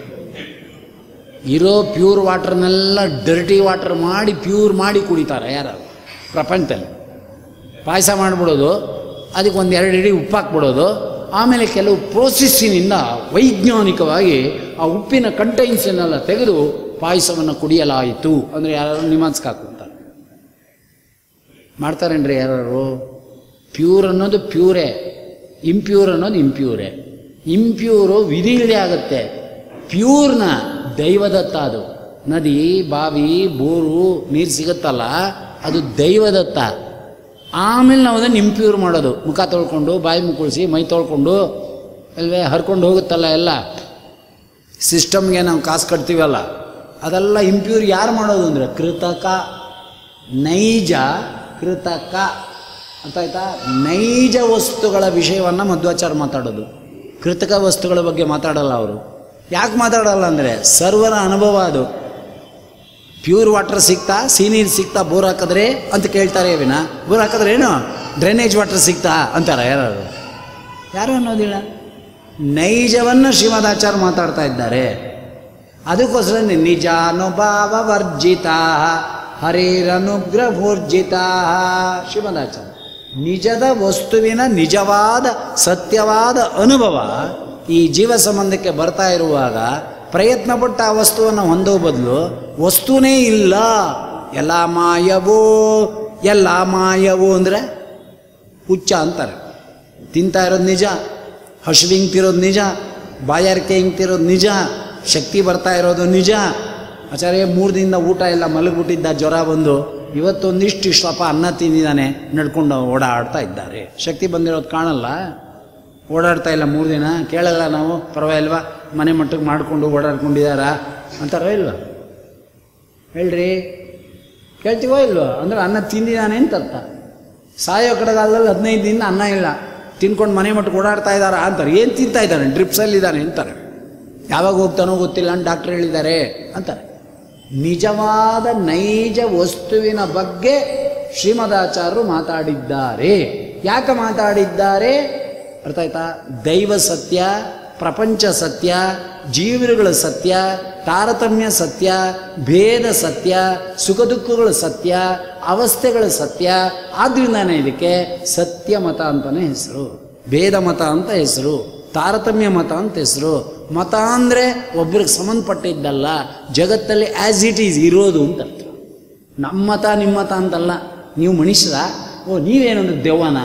Speaker 1: ಇರೋ ಪ್ಯೂರ್ ವಾಟರ್ನೆಲ್ಲ ಡರ್ಟಿ ವಾಟರ್ ಮಾಡಿ ಪ್ಯೂರ್ ಮಾಡಿ ಕುಡಿತಾರೆ ಯಾರು ಪ್ರಪಂಚದಲ್ಲಿ ಪಾಯಸ ಮಾಡಿಬಿಡೋದು ಅದಕ್ಕೆ ಒಂದು ಎರಡು ಇಡೀ ಉಪ್ಪು ಹಾಕ್ಬಿಡೋದು ಆಮೇಲೆ ಕೆಲವು ಪ್ರೋಸೆಸ್ಸಿನಿಂದ ವೈಜ್ಞಾನಿಕವಾಗಿ ಆ ಉಪ್ಪಿನ ಕಂಟೈನ್ಸನ್ನೆಲ್ಲ ತೆಗೆದು ಪಾಯಸವನ್ನು ಕುಡಿಯಲಾಯಿತು ಅಂದರೆ ಯಾರು ನಿಮಾನ್ಸ್ಗೆ ಹಾಕುತ್ತಾರೆ ಮಾಡ್ತಾರೇನ್ರಿ ಯಾರು ಪ್ಯೂರ್ ಅನ್ನೋದು ಪ್ಯೂರೇ ಇಂಪ್ಯೂರ್ ಅನ್ನೋದು ಇಂಪ್ಯೂರೇ ಇಂಪ್ಯೂರು ವಿಧಿ ಇಲ್ಲದೆ ಆಗುತ್ತೆ ಪ್ಯೂರ್ನ ದೈವದತ್ತ ಅದು ನದಿ ಬಾವಿ ಬೋರು ನೀರು ಸಿಗುತ್ತಲ್ಲ ಅದು ದೈವದತ್ತ ಆಮೇಲೆ ನಾವು ಅದನ್ನು ಇಂಪ್ಯೂರ್ ಮಾಡೋದು ಮುಖ ತೊಳ್ಕೊಂಡು ಬಾಯಿ ಮುಕ್ಕಳಿಸಿ ಮೈ ತೊಳ್ಕೊಂಡು ಅಲ್ವೇ ಹರ್ಕೊಂಡು ಹೋಗುತ್ತಲ್ಲ ಎಲ್ಲ ಸಿಸ್ಟಮ್ಗೆ ನಾವು ಕಾಸು ಕಟ್ತೀವಲ್ಲ ಅದೆಲ್ಲ ಇಂಪ್ಯೂರ್ ಯಾರು ಮಾಡೋದು ಅಂದರೆ ಕೃತಕ ನೈಜ ಕೃತಕ ಅಂತ ಆಯ್ತಾ ನೈಜ ವಸ್ತುಗಳ ವಿಷಯವನ್ನು ಮಧ್ವಾಚಾರ ಮಾತಾಡೋದು ಕೃತಕ ವಸ್ತುಗಳ ಬಗ್ಗೆ ಮಾತಾಡಲ್ಲ ಅವರು ಯಾಕೆ ಮಾತಾಡಲ್ಲ ಅಂದರೆ ಸರ್ವರ ಅನುಭವ ಅದು ಪ್ಯೂರ್ ವಾಟರ್ ಸಿಗ್ತಾ ಸೀನೀರು ಸಿಗ್ತಾ ಬೋರ್ ಹಾಕಿದ್ರೆ ಅಂತ ಕೇಳ್ತಾರೆ ವಿನ ಬೋರ್ ಹಾಕಿದ್ರೆ ಏನು ಡ್ರೈನೇಜ್ ವಾಟರ್ ಸಿಗ್ತಾ ಅಂತಾರೆ ಯಾರು ಯಾರು ಅನ್ನೋದಿಲ್ಲ ನೈಜವನ್ನು ಶ್ರೀಮದಾಚಾರ ಮಾತಾಡ್ತಾ ಇದ್ದಾರೆ ಅದಕ್ಕೋಸ್ಕರ ನಿಜಾನುಭಾವ ವರ್ಜಿತ ಹರಿರನುಗ್ರಹೋರ್ಜಿತ ಶ್ರೀಮದಾಚಾರ್ಯ ನಿಜದ ವಸ್ತುವಿನ ನಿಜವಾದ ಸತ್ಯವಾದ ಅನುಭವ ಈ ಜೀವ ಸಂಬಂಧಕ್ಕೆ ಬರ್ತಾ ಇರುವಾಗ ಪ್ರಯತ್ನಪಟ್ಟ ಆ ವಸ್ತುವನ್ನು ಹೊಂದೋ ಬದಲು ವಸ್ತುನೇ ಇಲ್ಲ ಎಲ್ಲ ಮಾಯವೋ ಎಲ್ಲ ಮಾಯವೋ ಅಂದರೆ ಹುಚ್ಚ ಅಂತಾರೆ ತಿಂತಾ ಇರೋದು ನಿಜ ಹಸಿವು ಹಿಂಗ್ತಿರೋದು ನಿಜ ಬಾಯಾರಿಕೆ ಹಿಂಗ್ತಿರೋದು ನಿಜ ಶಕ್ತಿ ಬರ್ತಾ ಇರೋದು ನಿಜ ಆಚಾರ್ಯ ಮೂರು ದಿನದ ಊಟ ಎಲ್ಲ ಮಲಗಿಬಿಟ್ಟಿದ್ದ ಜ್ವರ ಬಂದು ಇವತ್ತೊಂದಿಷ್ಟು ಸ್ವಲ್ಪ ಅನ್ನ ತಿಂದಿದ್ದಾನೆ ನಡ್ಕೊಂಡು ಓಡಾಡ್ತಾ ಇದ್ದಾರೆ ಶಕ್ತಿ ಬಂದಿರೋದು ಕಾಣಲ್ಲ ಓಡಾಡ್ತಾ ಇಲ್ಲ ಮೂರು ದಿನ ಕೇಳಲ್ಲ ನಾವು ಪರವಾಗಿಲ್ವಾ ಮನೆ ಮಟ್ಟಕ್ಕೆ ಮಾಡಿಕೊಂಡು ಓಡಾಡ್ಕೊಂಡಿದ್ದಾರಾ ಅಂತಾರೋ ಇಲ್ವಾ ಹೇಳ್ರಿ ಕೇಳ್ತೀವೋ ಇಲ್ವೋ ಅಂದ್ರೆ ಅನ್ನ ತಿಂದಿದ್ದಾನೆ ಅಂತ ಅರ್ಥ ಸಾಯೋ ಕಡೆಗಾಲದಲ್ಲಿ ಹದಿನೈದು ದಿನ ಅನ್ನ ಇಲ್ಲ ತಿನ್ಕೊಂಡು ಮನೆ ಮಟ್ಟಕ್ಕೆ ಓಡಾಡ್ತಾ ಇದ್ದಾರಾ ಅಂತಾರೆ ಏನು ತಿಂತಾ ಇದ್ದಾನೆ ಡ್ರಿಪ್ಸಲ್ಲಿದ್ದಾನೆ ಅಂತಾರೆ ಯಾವಾಗ ಹೋಗ್ತಾನೋ ಗೊತ್ತಿಲ್ಲ ಅಂತ ಡಾಕ್ಟ್ರ್ ಹೇಳಿದ್ದಾರೆ ಅಂತಾರೆ ನಿಜವಾದ ನೈಜ ವಸ್ತುವಿನ ಬಗ್ಗೆ ಶ್ರೀಮದಾಚಾರ್ಯರು ಮಾತಾಡಿದ್ದಾರೆ ಯಾಕೆ ಮಾತಾಡಿದ್ದಾರೆ ಅರ್ಥ ಆಯ್ತಾ ದೈವ ಸತ್ಯ ಪ್ರಪಂಚ ಸತ್ಯ ಜೀವರುಗಳ ಸತ್ಯ ತಾರತಮ್ಯ ಸತ್ಯ ಭೇದ ಸತ್ಯ ಸುಖ ದುಃಖಗಳ ಸತ್ಯ ಅವಸ್ಥೆಗಳ ಸತ್ಯ ಆದ್ರಿಂದಾನೆ ಇದಕ್ಕೆ ಸತ್ಯ ಮತ ಅಂತಲೇ ಹೆಸರು ಭೇದ ಮತ ಅಂತ ಹೆಸರು ತಾರತಮ್ಯ ಮತ ಅಂತ ಹೆಸರು ಮತ ಅಂದರೆ ಒಬ್ರಿಗೆ ಸಂಬಂಧಪಟ್ಟಿದ್ದಲ್ಲ ಜಗತ್ತಲ್ಲಿ ಆ್ಯಸ್ ಇಟ್ ಈಸ್ ಇರೋದು ಅಂತ ಅರ್ಥ ನಮ್ಮ ಮತ ನಿಮ್ಮ ಮತ ಅಂತಲ್ಲ ನೀವು ಮನುಷ್ಯರ ಓ ನೀವೇನಂದ್ರೆ ದೆವ್ವನ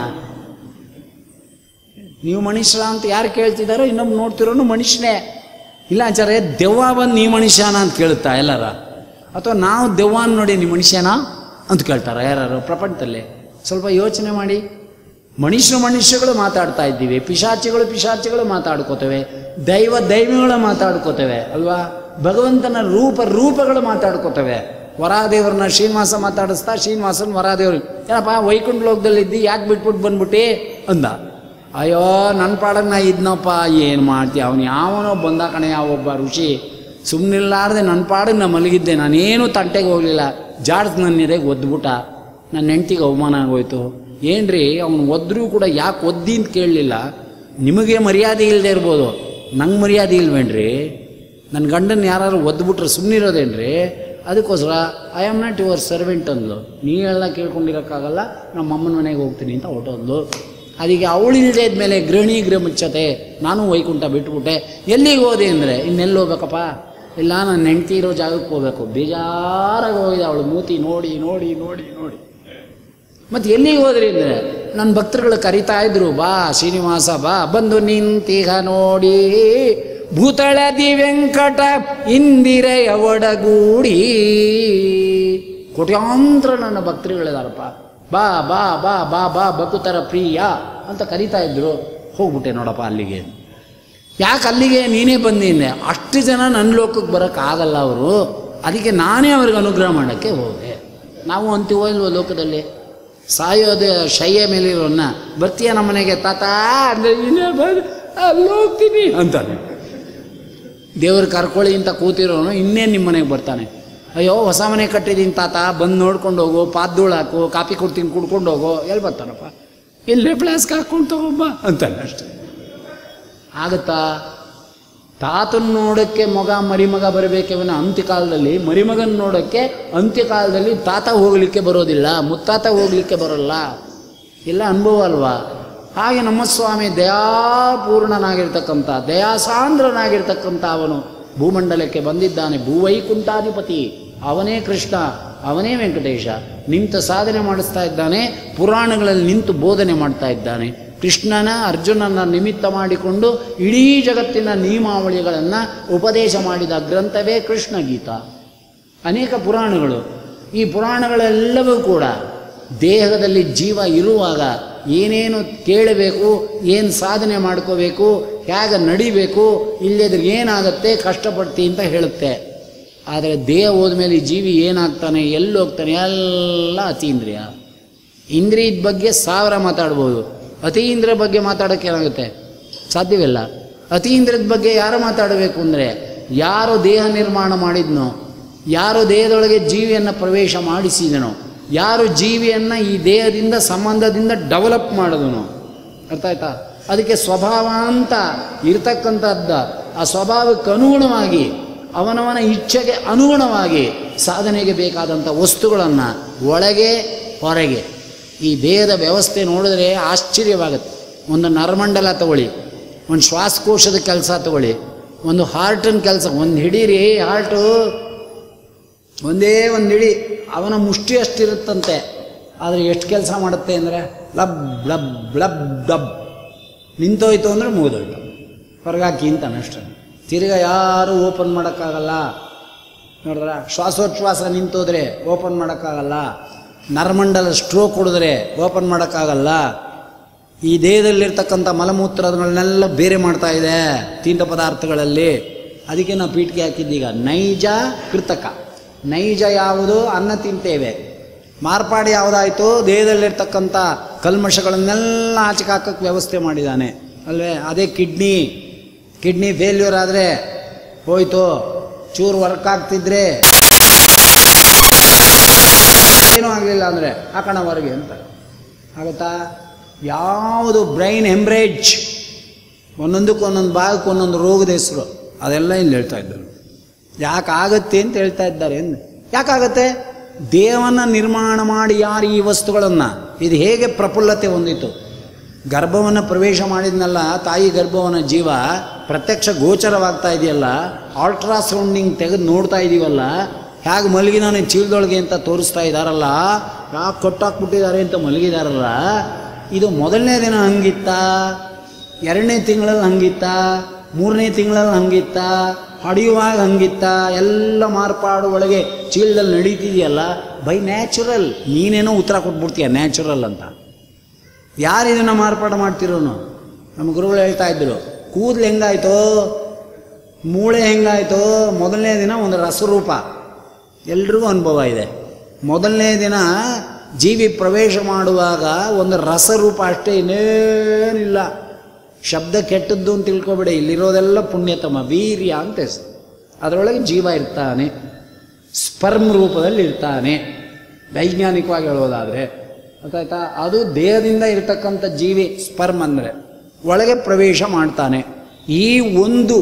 Speaker 1: ನೀವು ಮನುಷ್ಯರ ಅಂತ ಯಾರು ಕೇಳ್ತಿದ್ದಾರೋ ಇನ್ನೊಬ್ಬ ನೋಡ್ತಿರೋನು ಮನುಷ್ಯನೇ ಇಲ್ಲ ಆಚಾರ್ಯ ದೆವ್ವ ಬಂದು ನೀ ಮನುಷ್ಯನ ಅಂತ ಕೇಳುತ್ತಾ ಎಲ್ಲರ ಅಥವಾ ನಾವು ದೆವ್ವನ ನೋಡಿ ನೀ ಮನುಷ್ಯನ ಅಂತ ಕೇಳ್ತಾರ ಯಾರು ಪ್ರಪಂಚದಲ್ಲಿ ಸ್ವಲ್ಪ ಯೋಚನೆ ಮಾಡಿ ಮನುಷ್ಯರು ಮನುಷ್ಯಗಳು ಮಾತಾಡ್ತಾ ಇದ್ದೀವಿ ಪಿಶಾಚಿಗಳು ಪಿಶಾಚಿಗಳು ಮಾತಾಡ್ಕೋತವೆ ದೈವ ದೈವಗಳು ಮಾತಾಡ್ಕೋತವೆ ಅಲ್ವಾ ಭಗವಂತನ ರೂಪ ರೂಪಗಳು ಮಾತಾಡ್ಕೋತವೆ ವರಾದೇವ್ರನ್ನ ಶ್ರೀನಿವಾಸ ಮಾತಾಡಿಸ್ತಾ ಶ್ರೀನಿವಾಸನ್ ವರಾದೇವ್ರು ಏನಪ್ಪ ವೈಕುಂಠ ಲೋಕದಲ್ಲಿದ್ದಿ ಯಾಕೆ ಬಿಟ್ಬಿಟ್ಟು ಬಂದ್ಬಿಟ್ಟಿ ಅಂದ ಅಯ್ಯೋ ನನ್ನ ಪಾಡಕ್ಕೆ ನಾ ಇದ್ನಪ್ಪ ಏನು ಮಾಡ್ತೀಯ ಅವನು ಯಾವನೋ ಬಂದ ಕಣೆ ಒಬ್ಬ ಋಷಿ ಸುಮ್ಮನಿಲ್ಲಾರ್ದೆ ನನ್ನ ಪಾಡಿಗೆ ನಾ ಮಲಗಿದ್ದೆ ನಾನೇನು ತಂಟೆಗೆ ಹೋಗಲಿಲ್ಲ ಜಾಡ್ಸ್ ನನ್ನ ಎದೆಗೆ ಒದ್ಬಿಟ್ಟ ನನ್ನ ಹೆಂಡ್ತಿಗೆ ಅವಮಾನ ಆಗೋಯ್ತು ಏನ್ರಿ ಅವನು ಒದ್ರೂ ಕೂಡ ಯಾಕೆ ಒದ್ದಿ ಅಂತ ಕೇಳಲಿಲ್ಲ ನಿಮಗೆ ಮರ್ಯಾದೆ ಇಲ್ಲದೆ ಇರ್ಬೋದು ನಂಗೆ ಮರ್ಯಾದೆ ಇಲ್ವೇನ್ರಿ ನನ್ನ ಗಂಡನ ಯಾರು ಒದ್ಬಿಟ್ರೆ ಸುಮ್ಮನಿರೋದೇನ್ರಿ ಅದಕ್ಕೋಸ್ಕರ I am not your servant ಅಂದ್ಲು ನೀವೆಲ್ಲ ಕೇಳ್ಕೊಂಡಿರೋಕ್ಕಾಗಲ್ಲ ನಮ್ಮ ಅಮ್ಮನ ಮನೆಗೆ ಹೋಗ್ತೀನಿ ಅಂತ ಹೊಟ್ಟೊಂದು ಅದಕ್ಕೆ ಅವಳಿಲ್ದೇ ಮೇಲೆ ಗೃಹಿಣಿ ಗೃಹ ಮುಚ್ಚತೆ ನಾನು ವೈಕುಂಠ ಬಿಟ್ಬಿಟ್ಟೆ ಎಲ್ಲಿಗೆ ಹೋದೆ ಅಂದರೆ ಇನ್ನೆಲ್ಲಿ ಹೋಗ್ಬೇಕಪ್ಪ ಇಲ್ಲ ನನ್ನ ಹೆಂಡ್ತಿ ಇರೋ ಜಾಗಕ್ಕೆ ಹೋಗ್ಬೇಕು ಬೇಜಾರಾಗಿ ಹೋಗಿದೆ ಅವಳು ಮೂತಿ ನೋಡಿ ನೋಡಿ ನೋಡಿ ನೋಡಿ ಮತ್ತು ಎಲ್ಲಿಗೆ ಹೋದ್ರಿ ಅಂದರೆ ನನ್ನ ಭಕ್ತರುಗಳು ಕರಿತಾ ಇದ್ರು ಬಾ ಶ್ರೀನಿವಾಸ ಬಾ ಬಂದು ನಿಂತೀಗ ನೋಡಿ ಭೂತಳದಿ ವೆಂಕಟ ಇಂದಿರೆಯ ಒಡಗೂಡಿ ಕೋಟ್ಯಾಂತರ ನನ್ನ ಭಕ್ತರುಗಳಿದಾರಪ್ಪ ಬಾ ಬಾ ಬಾ ಬಾ ಬಾ ಬಕುತರ ಪ್ರಿಯ ಅಂತ ಕರಿತಾ ಇದ್ರು ಹೋಗ್ಬಿಟ್ಟೆ ನೋಡಪ್ಪ ಅಲ್ಲಿಗೆ ಯಾಕೆ ಅಲ್ಲಿಗೆ ನೀನೇ ಬಂದಿದ್ದೆ ಅಷ್ಟು ಜನ ನನ್ನ ಲೋಕಕ್ಕೆ ಬರೋಕ್ಕಾಗಲ್ಲ ಅವರು ಅದಕ್ಕೆ ನಾನೇ ಅವ್ರಿಗೆ ಅನುಗ್ರಹ ಮಾಡೋಕ್ಕೆ ಹೋದೆ ನಾವು ಅಂತೀವೋ ಇಲ್ವೋ ಲೋಕದಲ್ಲಿ ಸಾಯೋದು ಶಯ್ಯ ಮೇಲಿರೋನ್ನ ಬರ್ತೀಯ ನಮ್ಮ ಮನೆಗೆ ತಾತ ಅಂದರೆ ಇನ್ನೇ ಬಂದು ಅಲ್ಲಿ ಹೋಗ್ತೀನಿ ಅಂತಾನೆ ದೇವ್ರು ಕರ್ಕೊಳ್ಳಿ ಅಂತ ಕೂತಿರೋನು ಇನ್ನೇನು ನಿಮ್ಮ ಮನೆಗೆ ಬರ್ತಾನೆ ಅಯ್ಯೋ ಹೊಸ ಮನೆ ಕಟ್ಟಿದ್ದೀನಿ ತಾತ ಬಂದು ನೋಡ್ಕೊಂಡು ಹೋಗು ಪಾದ್ದೂಳು ಹಾಕು ಕಾಪಿ ಕೊಡ್ತೀನಿ ಕುಡ್ಕೊಂಡು ಹೋಗು ಎಲ್ಲಿ ಬರ್ತಾನಪ್ಪ ಇಲ್ಲೇ ಪ್ಲಾಸ್ಕ್ ಹಾಕ್ಕೊಂಡು ತಗೊಬ್ಬ ಅಂತಾನೆ ಅಷ್ಟೆ ಆಗತ್ತಾ ತಾತನ ನೋಡೋಕ್ಕೆ ಮಗ ಮರಿಮಗ ಬರಬೇಕವನ ಅಂತ್ಯಕಾಲದಲ್ಲಿ ಮರಿಮಗನ ನೋಡೋಕ್ಕೆ ಅಂತ್ಯಕಾಲದಲ್ಲಿ ತಾತ ಹೋಗಲಿಕ್ಕೆ ಬರೋದಿಲ್ಲ ಮುತ್ತಾತ ಹೋಗಲಿಕ್ಕೆ ಬರೋಲ್ಲ ಎಲ್ಲ ಅನುಭವ ಅಲ್ವಾ ಹಾಗೆ ನಮ್ಮ ಸ್ವಾಮಿ ದಯಾಪೂರ್ಣನಾಗಿರ್ತಕ್ಕಂಥ ದಯಾಸಾಂದ್ರನಾಗಿರ್ತಕ್ಕಂಥ ಅವನು ಭೂಮಂಡಲಕ್ಕೆ ಬಂದಿದ್ದಾನೆ ಭೂವೈಕುಂಠಾಧಿಪತಿ ಅವನೇ ಕೃಷ್ಣ ಅವನೇ ವೆಂಕಟೇಶ ನಿಂತು ಸಾಧನೆ ಮಾಡಿಸ್ತಾ ಇದ್ದಾನೆ ಪುರಾಣಗಳಲ್ಲಿ ನಿಂತು ಬೋಧನೆ ಮಾಡ್ತಾ ಇದ್ದಾನೆ ಕೃಷ್ಣನ ಅರ್ಜುನನ ನಿಮಿತ್ತ ಮಾಡಿಕೊಂಡು ಇಡೀ ಜಗತ್ತಿನ ನಿಯಮಾವಳಿಗಳನ್ನು ಉಪದೇಶ ಮಾಡಿದ ಗ್ರಂಥವೇ ಕೃಷ್ಣ ಗೀತ ಅನೇಕ ಪುರಾಣಗಳು ಈ ಪುರಾಣಗಳೆಲ್ಲವೂ ಕೂಡ ದೇಹದಲ್ಲಿ ಜೀವ ಇರುವಾಗ ಏನೇನು ಕೇಳಬೇಕು ಏನು ಸಾಧನೆ ಮಾಡ್ಕೋಬೇಕು ಹೇಗೆ ನಡಿಬೇಕು ಇಲ್ಲದ್ರೆ ಏನಾಗುತ್ತೆ ಕಷ್ಟಪಡ್ತಿ ಅಂತ ಹೇಳುತ್ತೆ ಆದರೆ ದೇಹ ಹೋದ್ಮೇಲೆ ಈ ಜೀವಿ ಏನಾಗ್ತಾನೆ ಎಲ್ಲಿ ಹೋಗ್ತಾನೆ ಎಲ್ಲ ಅತೀಂದ್ರಿಯ ಇಂದ್ರಿಯದ ಬಗ್ಗೆ ಸಾವಿರ ಮಾತಾಡ್ಬೋದು ಅತೀಂದ್ರ ಬಗ್ಗೆ ಮಾತಾಡೋಕ್ಕೆ ಏನಾಗುತ್ತೆ ಸಾಧ್ಯವಿಲ್ಲ ಅತೀಂದ್ರದ ಬಗ್ಗೆ ಯಾರು ಮಾತಾಡಬೇಕು ಅಂದರೆ ಯಾರು ದೇಹ ನಿರ್ಮಾಣ ಮಾಡಿದ್ನೋ ಯಾರು ದೇಹದೊಳಗೆ ಜೀವಿಯನ್ನು ಪ್ರವೇಶ ಮಾಡಿಸಿದನೋ ಯಾರು ಜೀವಿಯನ್ನು ಈ ದೇಹದಿಂದ ಸಂಬಂಧದಿಂದ ಡೆವಲಪ್ ಮಾಡಿದನೋ ಅರ್ಥ ಆಯ್ತಾ ಅದಕ್ಕೆ ಸ್ವಭಾವ ಅಂತ ಇರ್ತಕ್ಕಂಥದ್ದು ಆ ಸ್ವಭಾವಕ್ಕೆ ಅನುಗುಣವಾಗಿ ಅವನವನ ಇಚ್ಛೆಗೆ ಅನುಗುಣವಾಗಿ ಸಾಧನೆಗೆ ಬೇಕಾದಂಥ ವಸ್ತುಗಳನ್ನು ಒಳಗೆ ಹೊರಗೆ ಈ ದೇಹದ ವ್ಯವಸ್ಥೆ ನೋಡಿದ್ರೆ ಆಶ್ಚರ್ಯವಾಗುತ್ತೆ ಒಂದು ನರಮಂಡಲ ತಗೊಳ್ಳಿ ಒಂದು ಶ್ವಾಸಕೋಶದ ಕೆಲಸ ತಗೊಳ್ಳಿ ಒಂದು ಹಾರ್ಟಿನ ಕೆಲಸ ಒಂದು ಹಿಡೀರಿ ಹಾರ್ಟು ಒಂದೇ ಒಂದು ಹಿಡಿ ಅವನ ಮುಷ್ಟಿ ಅಷ್ಟಿರುತ್ತಂತೆ ಆದರೆ ಎಷ್ಟು ಕೆಲಸ ಮಾಡುತ್ತೆ ಅಂದರೆ ಲಬ್ ಲಬ್ ಲಬ್ ಡಬ್ ನಿಂತೋಯ್ತು ಅಂದರೆ ಮುಗಿದೋಯ್ತು ಹೊರಗಾಕಿ ಅಂತಾನೆ ಅಷ್ಟೇ ತಿರ್ಗಾ ಯಾರೂ ಓಪನ್ ಮಾಡೋಕ್ಕಾಗಲ್ಲ ನೋಡಿದ್ರ ಶ್ವಾಸೋಚ್ಛ್ವಾಸ ನಿಂತೋದ್ರೆ ಓಪನ್ ಮಾಡೋಕ್ಕಾಗಲ್ಲ ನರಮಂಡಲ ಸ್ಟ್ರೋಕ್ ಹೊಡೆದ್ರೆ ಓಪನ್ ಮಾಡೋಕ್ಕಾಗಲ್ಲ ಈ ದೇಹದಲ್ಲಿರ್ತಕ್ಕಂಥ ಮಲಮೂತ್ರಗಳನ್ನೆಲ್ಲ ಬೇರೆ ಮಾಡ್ತಾ ಇದೆ ತೀರ್ಥ ಪದಾರ್ಥಗಳಲ್ಲಿ ಅದಕ್ಕೆ ನಾವು ಪೀಠಿಗೆ ಹಾಕಿದ್ದೀಗ ನೈಜ ಕೃತಕ ನೈಜ ಯಾವುದು ಅನ್ನ ತಿಂತೇವೆ ಮಾರ್ಪಾಡು ಯಾವುದಾಯಿತು ದೇಹದಲ್ಲಿರ್ತಕ್ಕಂಥ ಕಲ್ಮಶಗಳನ್ನೆಲ್ಲ ಆಚೆಗೆ ಹಾಕಕ್ಕೆ ವ್ಯವಸ್ಥೆ ಮಾಡಿದ್ದಾನೆ ಅಲ್ವೇ ಅದೇ ಕಿಡ್ನಿ ಕಿಡ್ನಿ ಫೇಲ್ಯೂರ್ ಆದರೆ ಹೋಯ್ತು ಚೂರು ವರ್ಕ್ ಆಗ್ತಿದ್ರೆ ಏನೂ ಆಗಲಿಲ್ಲ ಅಂದರೆ ಹಾಕೋಣ ಹೊರಗೆ ಅಂತ ಆಗುತ್ತಾ ಯಾವುದು ಬ್ರೈನ್ ಹೆಮ್ರೇಜ್ ಒಂದೊಂದಕ್ಕೆ ಒಂದೊಂದು ಭಾಗಕ್ಕೆ ಒಂದೊಂದು ರೋಗದ ಹೆಸರು ಅದೆಲ್ಲ ಇಲ್ಲಿ ಹೇಳ್ತಾ ಇದ್ದರು ಯಾಕಾಗತ್ತೆ ಅಂತ ಹೇಳ್ತಾ ಇದ್ದಾರೆ ಎಂದು ಯಾಕಾಗತ್ತೆ ದೇವನ ನಿರ್ಮಾಣ ಮಾಡಿ ಯಾರು ಈ ವಸ್ತುಗಳನ್ನು ಇದು ಹೇಗೆ ಪ್ರಫುಲ್ಲತೆ ಹೊಂದಿತು ಗರ್ಭವನ್ನು ಪ್ರವೇಶ ಮಾಡಿದ್ನಲ್ಲ ತಾಯಿ ಗರ್ಭವನ್ನ ಜೀವ ಪ್ರತ್ಯಕ್ಷ ಗೋಚರವಾಗ್ತಾ ಇದೆಯಲ್ಲ ಅಲ್ಟ್ರಾಸೌಂಡಿಂಗ್ ತೆಗೆದು ನೋಡ್ತಾ ಇದೀವಲ್ಲ ಹೇಗೆ ಮಲಗಿ ನಾನು ಚೀಲದೊಳಗೆ ಅಂತ ತೋರಿಸ್ತಾ ಇದ್ದಾರಲ್ಲ ಯಾಕೆ ಕಟ್ಟಾಕ್ಬಿಟ್ಟಿದ್ದಾರೆ ಅಂತ ಮಲಗಿದಾರಲ್ಲ ಇದು ಮೊದಲನೇ ದಿನ ಹಂಗಿತ್ತ ಎರಡನೇ ತಿಂಗಳಲ್ಲಿ ಹಂಗಿತ್ತ ಮೂರನೇ ತಿಂಗಳಲ್ಲಿ ಹಂಗಿತ್ತ ಹಡಿಯುವಾಗ ಹಂಗಿತ್ತ ಎಲ್ಲ ಮಾರ್ಪಾಡು ಒಳಗೆ ಚೀಲದಲ್ಲಿ ನಡೀತಿದೆಯಲ್ಲ ಬೈ ನ್ಯಾಚುರಲ್ ನೀನೇನೋ ಉತ್ತರ ಕೊಟ್ಬಿಡ್ತೀಯ ನ್ಯಾಚುರಲ್ ಅಂತ ಯಾರು ಇದನ್ನು ಮಾರ್ಪಾಡು ಮಾಡ್ತಿರೋನು ನಮ್ಮ ಗುರುಗಳು ಹೇಳ್ತಾ ಇದ್ರು ಕೂದಲು ಹೆಂಗಾಯ್ತು ಮೂಳೆ ಹೆಂಗಾಯ್ತು ಮೊದಲನೇ ದಿನ ಒಂದು ರಸರೂಪ ಎಲ್ರಿಗೂ ಅನುಭವ ಇದೆ ಮೊದಲನೇ ದಿನ ಜೀವಿ ಪ್ರವೇಶ ಮಾಡುವಾಗ ಒಂದು ರಸರೂಪ ಅಷ್ಟೇ ಇನ್ನೇನಿಲ್ಲ ಶಬ್ದ ಕೆಟ್ಟದ್ದು ಅಂತ ತಿಳ್ಕೊಬೇಡಿ ಇಲ್ಲಿರೋದೆಲ್ಲ ಪುಣ್ಯತಮ ವೀರ್ಯ ಅಂತ ಹೆಸರು ಅದರೊಳಗೆ ಜೀವ ಇರ್ತಾನೆ ಸ್ಪರ್ಮ್ ರೂಪದಲ್ಲಿ ಇರ್ತಾನೆ ವೈಜ್ಞಾನಿಕವಾಗಿ ಹೇಳೋದಾದರೆ ಗೊತ್ತಾಯ್ತಾ ಅದು ದೇಹದಿಂದ ಇರತಕ್ಕಂಥ ಜೀವಿ ಸ್ಪರ್ಮ್ ಅಂದರೆ ಒಳಗೆ ಪ್ರವೇಶ ಮಾಡ್ತಾನೆ ಈ ಒಂದು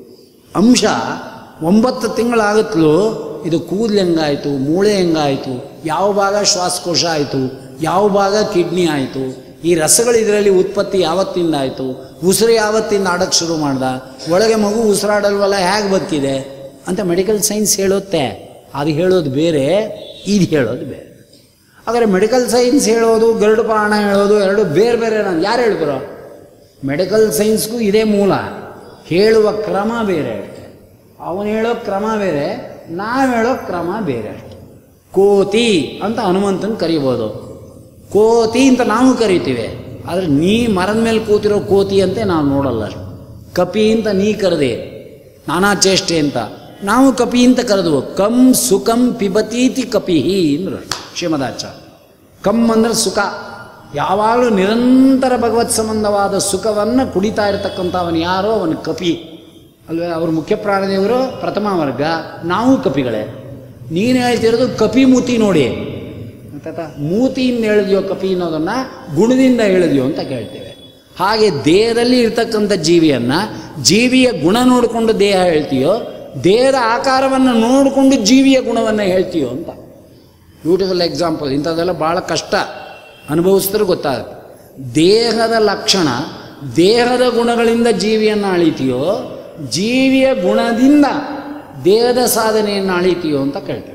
Speaker 1: ಅಂಶ ಒಂಬತ್ತು ತಿಂಗಳಾಗುತ್ತಲೂ ಇದು ಕೂದಲು ಹೆಂಗಾಯಿತು ಮೂಳೆ ಹೆಂಗಾಯಿತು ಯಾವ ಭಾಗ ಶ್ವಾಸಕೋಶ ಆಯಿತು ಯಾವ ಭಾಗ ಕಿಡ್ನಿ ಆಯಿತು ಈ ರಸಗಳು ಇದರಲ್ಲಿ ಉತ್ಪತ್ತಿ ಯಾವತ್ತಿಂದ ಆಯಿತು ಉಸಿರು ಯಾವತ್ತಿಂದ ಆಡೋಕ್ಕೆ ಶುರು ಮಾಡ್ದ ಒಳಗೆ ಮಗು ಉಸಿರಾಡಲ್ವಲ್ಲ ಹೇಗೆ ಬದುಕಿದೆ ಅಂತ ಮೆಡಿಕಲ್ ಸೈನ್ಸ್ ಹೇಳುತ್ತೆ ಅದು ಹೇಳೋದು ಬೇರೆ ಇದು ಹೇಳೋದು ಬೇರೆ ಹಾಗಾದ್ರೆ ಮೆಡಿಕಲ್ ಸೈನ್ಸ್ ಹೇಳೋದು ಗರುಡು ಪುರಾಣ ಹೇಳೋದು ಎರಡು ಬೇರೆ ಬೇರೆ ನಾನು ಯಾರು ಹೇಳಿದ್ರು ಮೆಡಿಕಲ್ ಸೈನ್ಸ್ಗೂ ಇದೇ ಮೂಲ ಹೇಳುವ ಕ್ರಮ ಬೇರೆ ಅಷ್ಟೆ ಅವನು ಹೇಳೋ ಕ್ರಮ ಬೇರೆ ನಾವು ಹೇಳೋ ಕ್ರಮ ಬೇರೆ ಅಷ್ಟೆ ಕೋತಿ ಅಂತ ಹನುಮಂತನ ಕರಿಬೋದು ಕೋತಿ ಅಂತ ನಾವು ಕರಿತೀವಿ ಆದರೆ ನೀ ಮರದ ಮೇಲೆ ಕೂತಿರೋ ಕೋತಿ ಅಂತೆ ನಾವು ನೋಡಲ್ಲ ಅಷ್ಟು ಕಪಿ ಅಂತ ನೀ ಕರೆದೆ ನಾನಾ ಚೇಷ್ಟೆ ಅಂತ ನಾವು ಕಪಿ ಅಂತ ಕರೆದ್ವು ಕಂ ಸುಖಂ ಪಿಬತೀತಿ ಕಪಿಹಿ ಅಂದ್ರು ಶ್ರೀಮದಾಚಾರ್ಯ ಕಮ್ ಅಂದ್ರೆ ಸುಖ ಯಾವಾಗಲೂ ನಿರಂತರ ಭಗವತ್ ಸಂಬಂಧವಾದ ಸುಖವನ್ನು ಕುಡಿತಾ ಇರತಕ್ಕಂಥ ಅವನು ಯಾರೋ ಅವನು ಕಪಿ ಅಲ್ವೇ ಅವ್ರ ಮುಖ್ಯ ಪ್ರಾಣದೇವರು ಪ್ರಥಮ ವರ್ಗ ನಾವು ಕಪಿಗಳೇ ನೀನು ಹೇಳ್ತಿರೋದು ಕಪಿ ಮೂತಿ ನೋಡಿ ಗೊತ್ತಾಯ್ತಾ ಮೂತಿಯಿಂದ ಹೇಳಿದ್ಯೋ ಕಪಿ ಅನ್ನೋದನ್ನ ಗುಣದಿಂದ ಹೇಳಿದ್ಯೋ ಅಂತ ಕೇಳ್ತೇವೆ ಹಾಗೆ ದೇಹದಲ್ಲಿ ಇರ್ತಕ್ಕಂಥ ಜೀವಿಯನ್ನ ಜೀವಿಯ ಗುಣ ನೋಡಿಕೊಂಡು ದೇಹ ಹೇಳ್ತೀಯೋ ದೇಹದ ಆಕಾರವನ್ನು ನೋಡಿಕೊಂಡು ಜೀವಿಯ ಗುಣವನ್ನು ಹೇಳ್ತೀಯೋ ಅಂತ ಬ್ಯೂಟಿಫುಲ್ ಎಕ್ಸಾಂಪಲ್ ಇಂಥದ್ದೆಲ್ಲ ಭಾಳ ಕಷ್ಟ ಅನುಭವಿಸಿದ್ರೆ ಗೊತ್ತಾಗುತ್ತೆ ದೇಹದ ಲಕ್ಷಣ ದೇಹದ ಗುಣಗಳಿಂದ ಜೀವಿಯನ್ನು ಅಳಿತೀಯೋ ಜೀವಿಯ ಗುಣದಿಂದ ದೇಹದ ಸಾಧನೆಯನ್ನು ಅಳಿತೀಯೋ ಅಂತ ಕೇಳ್ತೇವೆ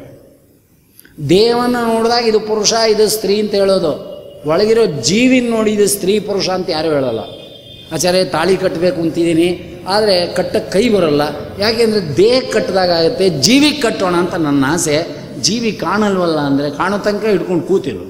Speaker 1: ದೇಹವನ್ನು ನೋಡಿದಾಗ ಇದು ಪುರುಷ ಇದು ಸ್ತ್ರೀ ಅಂತ ಹೇಳೋದು ಒಳಗಿರೋ ಜೀವಿನ ನೋಡಿ ಇದು ಸ್ತ್ರೀ ಪುರುಷ ಅಂತ ಯಾರು ಹೇಳಲ್ಲ ಆಚಾರ್ಯ ತಾಳಿ ಕಟ್ಟಬೇಕು ಅಂತಿದ್ದೀನಿ ಆದರೆ ಕಟ್ಟಕ್ಕೆ ಕೈ ಬರಲ್ಲ ಯಾಕೆಂದರೆ ದೇಹಕ್ಕೆ ಕಟ್ಟಿದಾಗುತ್ತೆ ಜೀವಿಗೆ ಕಟ್ಟೋಣ ಅಂತ ನನ್ನ ಆಸೆ ಜೀವಿ ಕಾಣಲ್ವಲ್ಲ ಅಂದರೆ ಕಾಣೋ ತನಕ ಹಿಡ್ಕೊಂಡು ಕೂತಿರು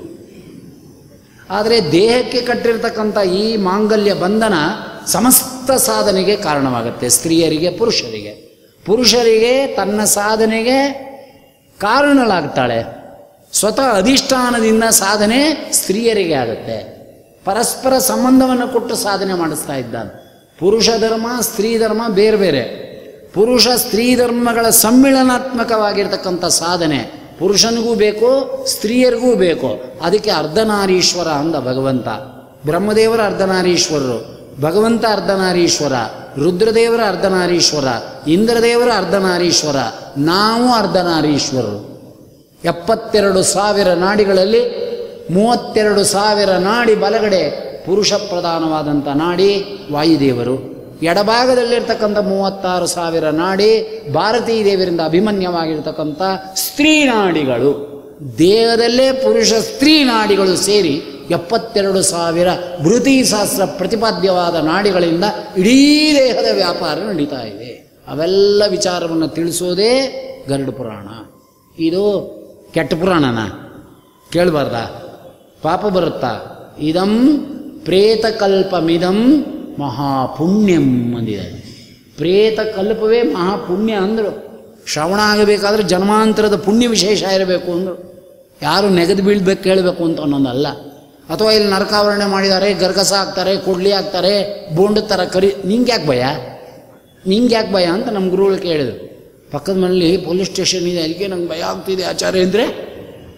Speaker 1: ಆದರೆ ದೇಹಕ್ಕೆ ಕಟ್ಟಿರ್ತಕ್ಕಂಥ ಈ ಮಾಂಗಲ್ಯ ಬಂಧನ ಸಮಸ್ತ ಸಾಧನೆಗೆ ಕಾರಣವಾಗುತ್ತೆ ಸ್ತ್ರೀಯರಿಗೆ ಪುರುಷರಿಗೆ ಪುರುಷರಿಗೆ ತನ್ನ ಸಾಧನೆಗೆ ಕಾರಣಳಾಗ್ತಾಳೆ ಸ್ವತಃ ಅಧಿಷ್ಠಾನದಿಂದ ಸಾಧನೆ ಸ್ತ್ರೀಯರಿಗೆ ಆಗುತ್ತೆ ಪರಸ್ಪರ ಸಂಬಂಧವನ್ನು ಕೊಟ್ಟು ಸಾಧನೆ ಮಾಡಿಸ್ತಾ ಇದ್ದಾನೆ ಪುರುಷ ಧರ್ಮ ಸ್ತ್ರೀ ಧರ್ಮ ಬೇರೆ ಬೇರೆ ಪುರುಷ ಸ್ತ್ರೀ ಧರ್ಮಗಳ ಸಮ್ಮಿಳನಾತ್ಮಕವಾಗಿರ್ತಕ್ಕಂಥ ಸಾಧನೆ ಪುರುಷನಿಗೂ ಬೇಕು ಸ್ತ್ರೀಯರಿಗೂ ಬೇಕು ಅದಕ್ಕೆ ಅರ್ಧನಾರೀಶ್ವರ ಅಂದ ಭಗವಂತ ಬ್ರಹ್ಮದೇವರ ಅರ್ಧನಾರೀಶ್ವರರು ಭಗವಂತ ಅರ್ಧನಾರೀಶ್ವರ ರುದ್ರದೇವರ ಅರ್ಧನಾರೀಶ್ವರ ಇಂದ್ರದೇವರ ಅರ್ಧನಾರೀಶ್ವರ ನಾವು ಅರ್ಧನಾರೀಶ್ವರರು ಎಪ್ಪತ್ತೆರಡು ಸಾವಿರ ನಾಡಿಗಳಲ್ಲಿ ಮೂವತ್ತೆರಡು ಸಾವಿರ ನಾಡಿ ಬಲಗಡೆ ಪುರುಷ ಪ್ರಧಾನವಾದಂಥ ನಾಡಿ ವಾಯುದೇವರು ಎಡಭಾಗದಲ್ಲಿರ್ತಕ್ಕಂಥ ಮೂವತ್ತಾರು ಸಾವಿರ ನಾಡಿ ಭಾರತೀ ದೇವರಿಂದ ಅಭಿಮನ್ಯವಾಗಿರ್ತಕ್ಕಂಥ ಸ್ತ್ರೀ ನಾಡಿಗಳು ದೇಹದಲ್ಲೇ ಪುರುಷ ಸ್ತ್ರೀ ನಾಡಿಗಳು ಸೇರಿ ಎಪ್ಪತ್ತೆರಡು ಸಾವಿರ ಭೃತಿ ಶಾಸ್ತ್ರ ಪ್ರತಿಪಾದ್ಯವಾದ ನಾಡಿಗಳಿಂದ ಇಡೀ ದೇಹದ ವ್ಯಾಪಾರ ನಡೀತಾ ಇದೆ ಅವೆಲ್ಲ ವಿಚಾರವನ್ನು ತಿಳಿಸೋದೇ ಗರುಡ ಪುರಾಣ ಇದು ಕೆಟ್ಟ ಪುರಾಣನ ಕೇಳಬಾರ್ದ ಪಾಪ ಬರುತ್ತಾ ಇದಂ ಪ್ರೇತಕಲ್ಪಮಿದಂ ಮಹಾಪುಣ್ಯಂ ಅಂದಿದೆ ಪ್ರೇತಕಲ್ಪವೇ ಮಹಾಪುಣ್ಯ ಅಂದರು ಶ್ರವಣ ಆಗಬೇಕಾದ್ರೆ ಜನ್ಮಾಂತರದ ಪುಣ್ಯ ವಿಶೇಷ ಇರಬೇಕು ಅಂದರು ಯಾರು ನೆಗೆದು ಬೀಳ್ಬೇಕು ಕೇಳಬೇಕು ಅಂತ ಅನ್ನೋದಲ್ಲ ಅಥವಾ ಇಲ್ಲಿ ನರಕಾವರಣೆ ಮಾಡಿದ್ದಾರೆ ಗರ್ಗಸ ಹಾಕ್ತಾರೆ ಕೊಡ್ಲಿ ಹಾಕ್ತಾರೆ ಬೋಂಡ ಥರ ಕರಿ ನಿಂಗೆ ಯಾಕೆ ಭಯ ನಿಂಗೆ ಯಾಕೆ ಭಯ ಅಂತ ನಮ್ಮ ಗುರುಗಳು ಕೇಳಿದ್ರು ಪಕ್ಕದ ಮನೇಲಿ ಪೊಲೀಸ್ ಸ್ಟೇಷನ್ ಇದೆ ಅದಕ್ಕೆ ನಂಗೆ ಭಯ ಆಗ್ತಿದೆ ಆಚಾರ್ಯ ಅಂದರೆ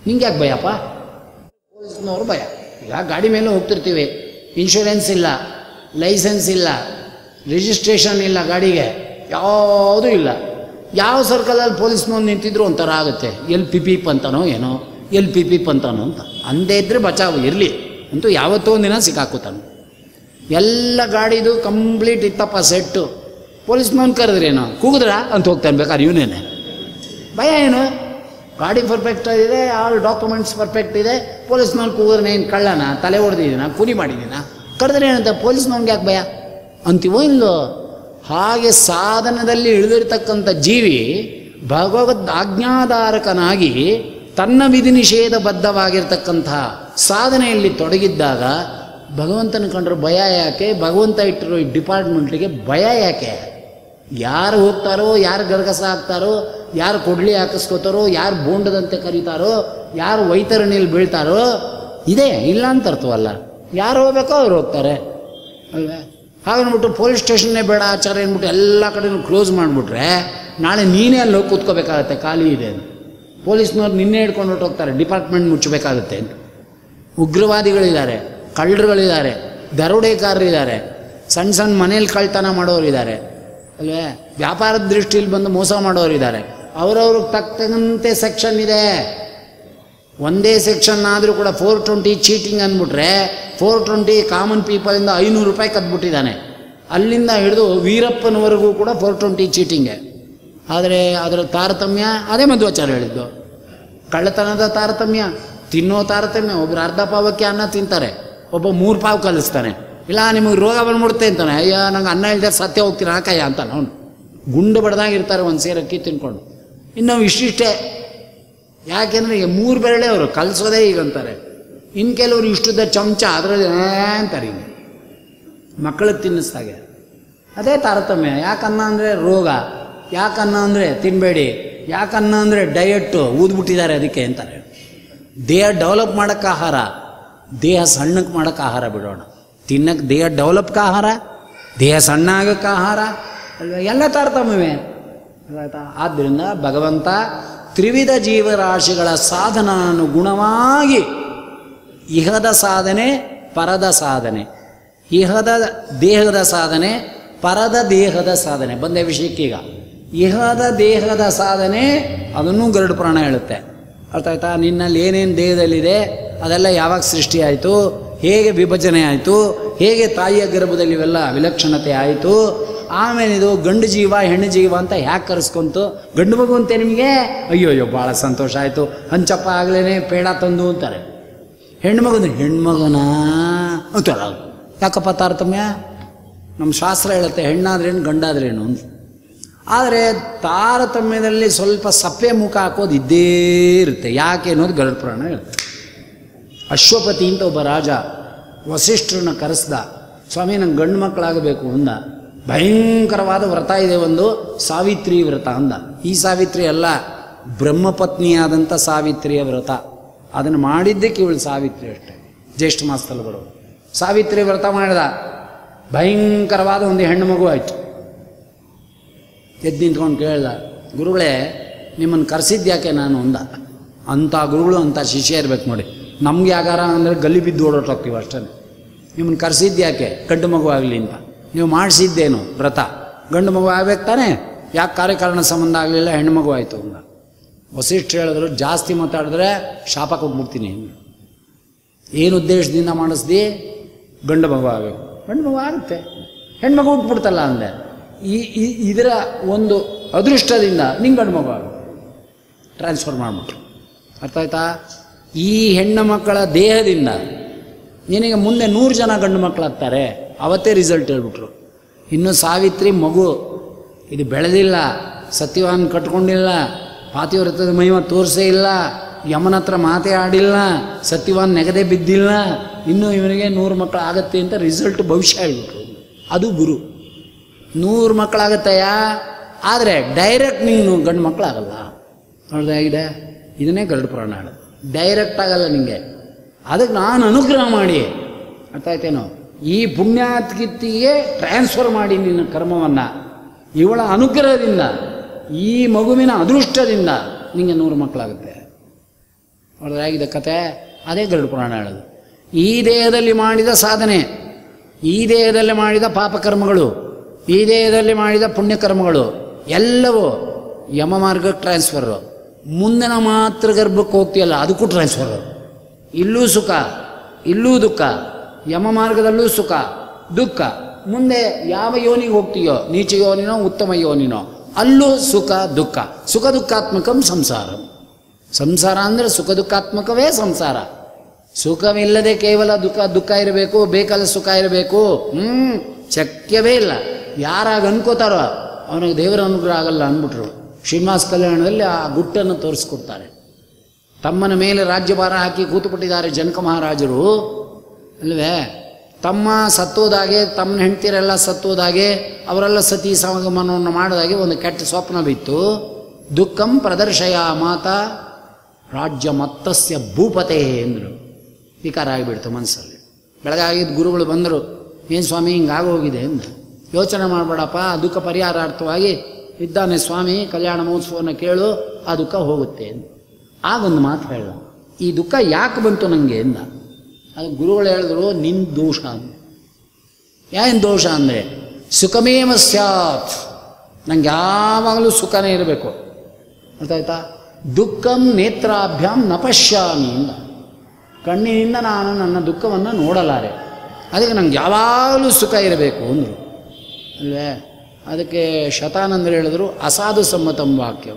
Speaker 1: ನಿಂಗೆ ಯಾಕೆ ಭಯಪ್ಪ ಪೊಲೀಸ್ನವ್ರು ಭಯ ಈಗ ಗಾಡಿ ಮೇಲೆ ಹೋಗ್ತಿರ್ತೀವಿ ಇನ್ಶೂರೆನ್ಸ್ ಇಲ್ಲ ಲೈಸೆನ್ಸ್ ಇಲ್ಲ ರಿಜಿಸ್ಟ್ರೇಷನ್ ಇಲ್ಲ ಗಾಡಿಗೆ ಯಾವುದೂ ಇಲ್ಲ ಯಾವ ಸರ್ಕಲಲ್ಲಿ ಪೊಲೀಸ್ನವ್ರು ನಿಂತಿದ್ರು ಒಂಥರ ಆಗುತ್ತೆ ಎಲ್ ಪಿ ಪಿಪ್ ಅಂತಾನೋ ಏನೋ ಎಲ್ ಪಿ ಪಿಪ್ ಅಂತಾನೋ ಅಂತ ಅಂದೇ ಇದ್ರೆ ಬಚಾವು ಇರಲಿ ಅಂತೂ ಯಾವತ್ತೋ ಒಂದಿನ ಸಿಕ್ಕಾಕೋತಾನೆ ಎಲ್ಲ ಗಾಡಿದು ಕಂಪ್ಲೀಟ್ ಇತ್ತಪ್ಪ ಸೆಟ್ಟು ಪೊಲೀಸ್ನವ್ನು ಕರೆದ್ರೇನು ಕೂಗಿದ್ರಾ ಅಂತ ಹೋಗ್ತಾನೆ ಬೇಕಾದ್ರೆ ಇವನೇನೆ ಭಯ ಏನು ಗಾಡಿ ಪರ್ಫೆಕ್ಟ್ ಇದೆ ಆಲ್ ಡಾಕ್ಯುಮೆಂಟ್ಸ್ ಪರ್ಫೆಕ್ಟ್ ಇದೆ ಪೊಲೀಸ್ನವ್ನು ಕೂಗಿದ್ರೆ ಏನು ಕಳ್ಳನ ತಲೆ ಹೊಡೆದಿದ್ದೀನ ಕೂಲಿ ಮಾಡಿದ್ದೀನ ಕರೆದ್ರೆ ಏನಂತ ಪೊಲೀಸ್ನವ್ನಿಗೆ ಯಾಕೆ ಭಯ ಅಂತೀವೋ ಇಲ್ಲೋ ಹಾಗೆ ಸಾಧನದಲ್ಲಿ ಇಳಿದಿರ್ತಕ್ಕಂಥ ಜೀವಿ ಭಗವದ್ ಆಜ್ಞಾಧಾರಕನಾಗಿ ತನ್ನ ವಿಧಿ ನಿಷೇಧಬದ್ಧವಾಗಿರ್ತಕ್ಕಂಥ ಸಾಧನೆಯಲ್ಲಿ ತೊಡಗಿದ್ದಾಗ ಭಗವಂತನ ಕಂಡ್ರೆ ಭಯ ಯಾಕೆ ಭಗವಂತ ಇಟ್ಟಿರೋ ಈ ಡಿಪಾರ್ಟ್ಮೆಂಟ್ಗೆ ಭಯ ಯಾಕೆ ಯಾರು ಹೋಗ್ತಾರೋ ಯಾರು ಗರ್ಗಸ ಹಾಕ್ತಾರೋ ಯಾರು ಕೊಡ್ಲಿ ಹಾಕಿಸ್ಕೋತಾರೋ ಯಾರು ಬೋಂಡದಂತೆ ಕರೀತಾರೋ ಯಾರು ವೈತರಣಿಯಲ್ಲಿ ಬೀಳ್ತಾರೋ ಇದೆ ಇಲ್ಲ ಅಂತ ಅರ್ಥವಲ್ಲ ಯಾರು ಹೋಗ್ಬೇಕೋ ಅವ್ರು ಹೋಗ್ತಾರೆ ಅಲ್ವೇ ಹಾಗನ್ಬಿಟ್ಟು ಪೊಲೀಸ್ ಸ್ಟೇಷನ್ನೇ ಬೇಡ ಆಚಾರ ಅಂದ್ಬಿಟ್ಟು ಎಲ್ಲ ಕಡೆನೂ ಕ್ಲೋಸ್ ಮಾಡಿಬಿಟ್ರೆ ನಾಳೆ ನೀನೇ ಅಲ್ಲಿ ಹೋಗಿ ಕೂತ್ಕೋಬೇಕಾಗತ್ತೆ ಖಾಲಿ ಇದೆ ಅಂತ ಪೊಲೀಸ್ನವ್ರು ನಿನ್ನೆ ಹಿಡ್ಕೊಂಡು ಹೊರಟೋಗ್ತಾರೆ ಡಿಪಾರ್ಟ್ಮೆಂಟ್ ಮುಚ್ಚಬೇಕಾಗುತ್ತೆ ಅಂತ ಉಗ್ರವಾದಿಗಳಿದ್ದಾರೆ ಕಳ್ಳರುಗಳಿದ್ದಾರೆ ದರೋಡೆಕಾರರಿದ್ದಾರೆ ಸಣ್ಣ ಸಣ್ಣ ಮನೇಲಿ ಕಳ್ತನ ಮಾಡೋರಿದ್ದಾರೆ ಅಲ್ವೇ ವ್ಯಾಪಾರದ ದೃಷ್ಟಿಯಲ್ಲಿ ಬಂದು ಮೋಸ ಮಾಡೋರಿದ್ದಾರೆ ಅವರವ್ರಿಗೆ ತಕ್ಕಂತೆ ಸೆಕ್ಷನ್ ಇದೆ ಒಂದೇ ಸೆಕ್ಷನ್ ಆದರೂ ಕೂಡ ಫೋರ್ ಟ್ವೆಂಟಿ ಚೀಟಿಂಗ್ ಅಂದ್ಬಿಟ್ರೆ ಫೋರ್ ಟ್ವೆಂಟಿ ಕಾಮನ್ ಪೀಪಲಿಂದ ಐನೂರು ರೂಪಾಯಿ ಕದ್ಬಿಟ್ಟಿದ್ದಾನೆ ಅಲ್ಲಿಂದ ಹಿಡಿದು ವೀರಪ್ಪನವರೆಗೂ ಕೂಡ ಫೋರ್ ಟ್ವೆಂಟಿ ಚೀಟಿಂಗೆ ಆದರೆ ಅದರ ತಾರತಮ್ಯ ಅದೇ ಮಧ್ವಾಚಾರ್ಯ ಹೇಳಿದ್ದು ಕಳ್ಳತನದ ತಾರತಮ್ಯ ತಿನ್ನೋ ತಾರತಮ್ಯ ಒಬ್ರು ಅರ್ಧ ಪಾವಕ್ಕೆ ಅನ್ನ ತಿಂತಾರೆ ಒಬ್ಬ ಮೂರು ಪಾವು ಕಲಿಸ್ತಾನೆ ಇಲ್ಲ ನಿಮಗೆ ರೋಗ ಬಂದ್ಬಿಡುತ್ತೆ ಅಂತಾನೆ ಅಯ್ಯ ನಂಗೆ ಅನ್ನ ಇಲ್ಲದೆ ಸತ್ಯ ಹೋಗ್ತೀನಿ ಹಾಕಯ್ಯ ಅಂತಾನೆ ಅವನು ಗುಂಡು ಬಡ್ದಾಗಿರ್ತಾರೆ ಒಂದು ಸೇರು ಅಕ್ಕಿ ತಿನ್ಕೊಂಡು ಇನ್ನು ಇಷ್ಟಿಷ್ಟೇ ಯಾಕೆಂದರೆ ಈಗ ಮೂರು ಬೆರಳೆ ಅವರು ಕಲಿಸೋದೇ ಈಗ ಅಂತಾರೆ ಇನ್ನು ಕೆಲವರು ಇಷ್ಟುದ್ದ ಚಮಚ ಅದರಲ್ಲಿ ಅಂತಾರೆ ಹಿಂಗೆ ಮಕ್ಕಳಿಗೆ ತಿನ್ನಿಸ್ದಾಗೆ ಅದೇ ತಾರತಮ್ಯ ಯಾಕನ್ನ ಅಂದರೆ ರೋಗ ಯಾಕನ್ನ ಅಂದರೆ ತಿನ್ನಬೇಡಿ ಯಾಕನ್ನ ಅಂದರೆ ಡಯಟ್ಟು ಊದ್ಬಿಟ್ಟಿದ್ದಾರೆ ಅದಕ್ಕೆ ಅಂತಾರೆ ದೇಹ ಡೆವಲಪ್ ಮಾಡೋಕ್ಕೆ ಆಹಾರ ದೇಹ ಸಣ್ಣಕ್ಕೆ ಮಾಡೋಕ್ಕೆ ಆಹಾರ ಬಿಡೋಣ ತಿನ್ನಕ್ಕೆ ದೇಹ ಡೆವಲಪ್ಗೆ ಆಹಾರ ದೇಹ ಸಣ್ಣ ಆಗೋಕ್ಕೆ ಆಹಾರ ಅಲ್ವಾ ಎಲ್ಲ ತಾರತಮ್ಯವೇ ಆಯ್ತಾ ಆದ್ದರಿಂದ ಭಗವಂತ ತ್ರಿವಿಧ ಜೀವರಾಶಿಗಳ ಸಾಧನಾನುಗುಣವಾಗಿ ಇಹದ ಸಾಧನೆ ಪರದ ಸಾಧನೆ ಇಹದ ದೇಹದ ಸಾಧನೆ ಪರದ ದೇಹದ ಸಾಧನೆ ಬಂದ ವಿಷಯಕ್ಕೀಗ ಇಹದ ದೇಹದ ಸಾಧನೆ ಅದನ್ನು ಗರುಡು ಪುರಾಣ ಹೇಳುತ್ತೆ ಅರ್ಥ ಆಯ್ತಾ ನಿನ್ನಲ್ಲಿ ಏನೇನು ದೇಹದಲ್ಲಿದೆ ಅದೆಲ್ಲ ಯಾವಾಗ ಸೃಷ್ಟಿ ಆಯಿತು ಹೇಗೆ ವಿಭಜನೆ ಆಯಿತು ಹೇಗೆ ತಾಯಿಯ ಗರ್ಭದಲ್ಲಿ ಇವೆಲ್ಲ ವಿಲಕ್ಷಣತೆ ಆಯಿತು ಆಮೇಲೆ ಇದು ಗಂಡು ಜೀವ ಹೆಣ್ಣು ಜೀವ ಅಂತ ಯಾಕೆ ಕರೆಸ್ಕೊಂತು ಗಂಡು ಮಗು ಅಂತೆ ನಿಮಗೆ ಅಯ್ಯೋ ಅಯ್ಯೋ ಭಾಳ ಸಂತೋಷ ಆಯಿತು ಹಂಚಪ್ಪ ಆಗ್ಲೇ ಪೇಡ ತಂದು ಅಂತಾರೆ ಹೆಣ್ಮಗನ ಹೆಣ್ಮಗನ ಅಂತಾರ ಯಾಕಪ್ಪ ತಾರತಮ್ಯ ನಮ್ಮ ಶಾಸ್ತ್ರ ಹೇಳುತ್ತೆ ಹೆಣ್ಣಾದ್ರೇನು ಗಂಡಾದ್ರೇನು ಅಂತ ಆದರೆ ತಾರತಮ್ಯದಲ್ಲಿ ಸ್ವಲ್ಪ ಸಪ್ಪೆ ಮುಖ ಹಾಕೋದು ಇದ್ದೇ ಇರುತ್ತೆ ಯಾಕೆ ಅನ್ನೋದು ಗರುಡ ಪುರಾಣ ಹೇಳುತ್ತೆ ಅಶ್ವಪತಿ ಅಂತ ಒಬ್ಬ ರಾಜ ವಸಿಷ್ಠರನ್ನ ಕರೆಸ್ದ ಸ್ವಾಮಿ ನಂಗೆ ಗಂಡು ಮಕ್ಕಳಾಗಬೇಕು ಅಂದ ಭಯಂಕರವಾದ ವ್ರತ ಇದೆ ಒಂದು ಸಾವಿತ್ರಿ ವ್ರತ ಅಂದ ಈ ಸಾವಿತ್ರಿ ಅಲ್ಲ ಬ್ರಹ್ಮಪತ್ನಿಯಾದಂಥ ಸಾವಿತ್ರಿಯ ವ್ರತ ಅದನ್ನು ಮಾಡಿದ್ದಕ್ಕೆ ಇವಳು ಸಾವಿತ್ರಿ ಅಷ್ಟೇ ಜ್ಯೇಷ್ಠ ಮಾಸದಲ್ಲಿ ಬರೋದು ಸಾವಿತ್ರಿ ವ್ರತ ಮಾಡಿದ ಭಯಂಕರವಾದ ಒಂದು ಹೆಣ್ಣು ಮಗು ಆಯಿತು ಎದ್ದು ನಿಂತ್ಕೊಂಡು ಕೇಳ್ದ ಗುರುಗಳೇ ನಿಮ್ಮನ್ನು ಕರೆಸಿದ್ದು ಯಾಕೆ ನಾನು ಅಂದ ಅಂಥ ಗುರುಗಳು ಅಂಥ ಶಿಷ್ಯ ಇರ್ಬೇಕು ನೋಡಿ ನಮ್ಗೆ ಯಾಕಾರ ಅಂದರೆ ಗಲ್ಲಿ ಬಿದ್ದು ಓಡೋಟೋಗ್ತೀವಿ ಅಷ್ಟೇ ನಿಮ್ಮನ್ನು ಕರೆಸಿದ್ದು ಯಾಕೆ ಗಂಡು ಮಗು ಆಗಲಿ ಅಂತ ನೀವು ಮಾಡಿಸಿದ್ದೇನು ವ್ರತ ಗಂಡು ಮಗು ಆಗ್ಬೇಕು ತಾನೇ ಯಾಕೆ ಕಾರ್ಯಕಾರಣ ಸಂಬಂಧ ಆಗಲಿಲ್ಲ ಹೆಣ್ಣು ಮಗು ಆಯಿತು ಅಂದ ವಸಿಷ್ಠ ಹೇಳಿದ್ರು ಜಾಸ್ತಿ ಮಾತಾಡಿದ್ರೆ ಶಾಪ ಕೊಟ್ಬಿಡ್ತೀನಿ ಏನು ಉದ್ದೇಶದಿಂದ ಮಾಡಿಸ್ದಿ ಗಂಡು ಮಗು ಆಗಬೇಕು ಗಂಡು ಮಗು ಆಗುತ್ತೆ ಹೆಣ್ಮಗು ಹುಟ್ಬಿಡ್ತಲ್ಲ ಅಂದೆ ಈ ಈ- ಇದರ ಒಂದು ಅದೃಷ್ಟದಿಂದ ನಿಂಗೆ ಗಂಡು ಮಗು ಆಗುತ್ತೆ ಟ್ರಾನ್ಸ್ಫರ್ ಮಾಡಿಬಿಟ್ರು ಅರ್ಥ ಆಯ್ತಾ ಈ ಹೆಣ್ಣು ಮಕ್ಕಳ ದೇಹದಿಂದ ನಿನಗೆ ಮುಂದೆ ನೂರು ಜನ ಗಂಡು ಮಕ್ಕಳಾಗ್ತಾರೆ ಅವತ್ತೇ ರಿಸಲ್ಟ್ ಹೇಳ್ಬಿಟ್ರು ಇನ್ನು ಸಾವಿತ್ರಿ ಮಗು ಇದು ಬೆಳೆದಿಲ್ಲ ಸತ್ಯವಾನ್ ಕಟ್ಕೊಂಡಿಲ್ಲ ಪಾತಿವ್ರತದ ಮಹಿಮ ತೋರಿಸೇ ಇಲ್ಲ ಯಮನ ಹತ್ರ ಮಾತೇ ಆಡಿಲ್ಲ ಸತ್ಯವಾನ್ ನೆಗದೆ ಬಿದ್ದಿಲ್ಲ ಇನ್ನು ಇವನಿಗೆ ನೂರು ಮಕ್ಕಳು ಆಗತ್ತೆ ಅಂತ ರಿಸಲ್ಟ್ ಭವಿಷ್ಯ ಹೇಳ್ಬಿಟ್ರು ಅದು ಗುರು ನೂರು ಮಕ್ಕಳಾಗತ್ತಯ್ಯ ಆದರೆ ಡೈರೆಕ್ಟ್ ನೀನು ಗಂಡು ಮಕ್ಕಳಾಗಲ್ಲ ನೋಡ್ದಾಗಿದೆ ಇದನ್ನೇ ಗರುಡ ಪುರಾಣ ಹೇಳೋದು ಡೈರೆಕ್ಟ್ ಆಗಲ್ಲ ನಿಂಗೆ ಅದಕ್ಕೆ ನಾನು ಅನುಗ್ರಹ ಮಾಡಿ ಅರ್ಥ ಆಯ್ತೇನೋ ಈ ಪುಣ್ಯಾತ್ಕಿತ್ತಿಗೆ ಟ್ರಾನ್ಸ್ಫರ್ ಮಾಡಿ ನಿನ್ನ ಕರ್ಮವನ್ನು ಇವಳ ಅನುಗ್ರಹದಿಂದ ಈ ಮಗುವಿನ ಅದೃಷ್ಟದಿಂದ ನಿಂಗೆ ನೂರು ಮಕ್ಕಳಾಗುತ್ತೆ ಅವ್ರದ್ದಾಗಿದೆ ಕತೆ ಅದೇ ಗರುಡ ಪುರಾಣ ಹೇಳೋದು ಈ ದೇಹದಲ್ಲಿ ಮಾಡಿದ ಸಾಧನೆ ಈ ದೇಹದಲ್ಲಿ ಮಾಡಿದ ಪಾಪಕರ್ಮಗಳು ಈ ದೇಹದಲ್ಲಿ ಮಾಡಿದ ಪುಣ್ಯಕರ್ಮಗಳು ಎಲ್ಲವೂ ಯಮ ಮಾರ್ಗಕ್ಕೆ ಟ್ರಾನ್ಸ್ಫರು ಮುಂದಿನ ಮಾತ್ರ ಗರ್ಭಕ್ಕೆ ಹೋಗ್ತೀಯಲ್ಲ ಅದಕ್ಕೂ ಟ್ರಾನ್ಸ್ಫರು ಇಲ್ಲೂ ಸುಖ ಇಲ್ಲೂ ದುಃಖ ಯಮ ಮಾರ್ಗದಲ್ಲೂ ಸುಖ ದುಃಖ ಮುಂದೆ ಯಾವ ಯೋನಿಗೆ ಹೋಗ್ತೀಯೋ ನೀಚ ಯೋನಿನೋ ಉತ್ತಮ ಯೋನಿನೋ ಅಲ್ಲೂ ಸುಖ ದುಃಖ ಸುಖ ದುಃಖಾತ್ಮಕಂ ಸಂಸಾರ ಸಂಸಾರ ಅಂದರೆ ಸುಖ ದುಃಖಾತ್ಮಕವೇ ಸಂಸಾರ ಸುಖವಿಲ್ಲದೆ ಕೇವಲ ದುಃಖ ದುಃಖ ಇರಬೇಕು ಬೇಕಲ್ಲ ಸುಖ ಇರಬೇಕು ಹ್ಞೂ ಶಕ್ಯವೇ ಇಲ್ಲ ಯಾರಾಗ ಅನ್ಕೋತಾರೋ ಅವನಿಗೆ ದೇವರ ಅನುಗ್ರಹ ಆಗಲ್ಲ ಅಂದ್ಬಿಟ್ರು ಶ್ರೀನಿವಾಸ ಕಲ್ಯಾಣದಲ್ಲಿ ಆ ಗುಟ್ಟನ್ನು ತೋರಿಸ್ಕೊಡ್ತಾರೆ ತಮ್ಮನ ಮೇಲೆ ರಾಜ್ಯಭಾರ ಹಾಕಿ ಕೂತುಬಿಟ್ಟಿದ್ದಾರೆ ಜನಕ ಮಹಾರಾಜರು ಅಲ್ವೇ ತಮ್ಮ ಸತ್ತೋದಾಗೆ ತಮ್ಮನ ಹೆಂಡ್ತಿರೆಲ್ಲ ಸತ್ತೋದಾಗೆ ಅವರೆಲ್ಲ ಸತಿ ಸಮಾಗಮನವನ್ನು ಮಾಡಿದಾಗೆ ಒಂದು ಕೆಟ್ಟ ಸ್ವಪ್ನ ಬಿತ್ತು ದುಃಖಂ ಪ್ರದರ್ಶಯ ಮಾತಾ ರಾಜ್ಯ ಮತ್ತಸ್ಯ ಭೂಪತೆ ಎಂದರು ವಿಕಾರ ಆಗಿಬಿಡ್ತು ಮನಸ್ಸಲ್ಲಿ ಬೆಳಗಾಗಿದ್ದ ಗುರುಗಳು ಬಂದರು ಏನು ಸ್ವಾಮಿ ಹಿಂಗಾಗೋಗಿದೆ ಅಂದರು ಯೋಚನೆ ಮಾಡಬೇಡಪ್ಪ ಆ ದುಃಖ ಪರಿಹಾರಾರ್ಥವಾಗಿ ಇದ್ದಾನೆ ಸ್ವಾಮಿ ಕಲ್ಯಾಣ ಮಹೋತ್ಸವವನ್ನು ಕೇಳು ಆ ದುಃಖ ಹೋಗುತ್ತೆ ಅಂತ ಆಗೊಂದು ಮಾತು ಹೇಳ್ದ ಈ ದುಃಖ ಯಾಕೆ ಬಂತು ನನಗೆ ಎಂದ ಅದು ಗುರುಗಳು ಹೇಳಿದ್ರು ನಿನ್ನ ದೋಷ ಅಂತ ಏನು ದೋಷ ಅಂದರೆ ಸುಖಮೇವ ಸ್ಯಾತ್ ನಂಗೆ ಯಾವಾಗಲೂ ಸುಖನೇ ಇರಬೇಕು ಅರ್ಥ ಆಯ್ತಾ ದುಃಖಂ ನೇತ್ರಾಭ್ಯಾಂ ನ ಪಶ್ಯಾಮಿ ಇಂದ ಕಣ್ಣಿನಿಂದ ನಾನು ನನ್ನ ದುಃಖವನ್ನು ನೋಡಲಾರೆ ಅದಕ್ಕೆ ನಂಗೆ ಯಾವಾಗಲೂ ಸುಖ ಇರಬೇಕು ಅಂದರು ಅಲ್ವೇ ಅದಕ್ಕೆ ಶತಾನಂದರು ಹೇಳಿದ್ರು ಅಸಾಧು ಸಮ್ಮತಂ ವಾಕ್ಯಂ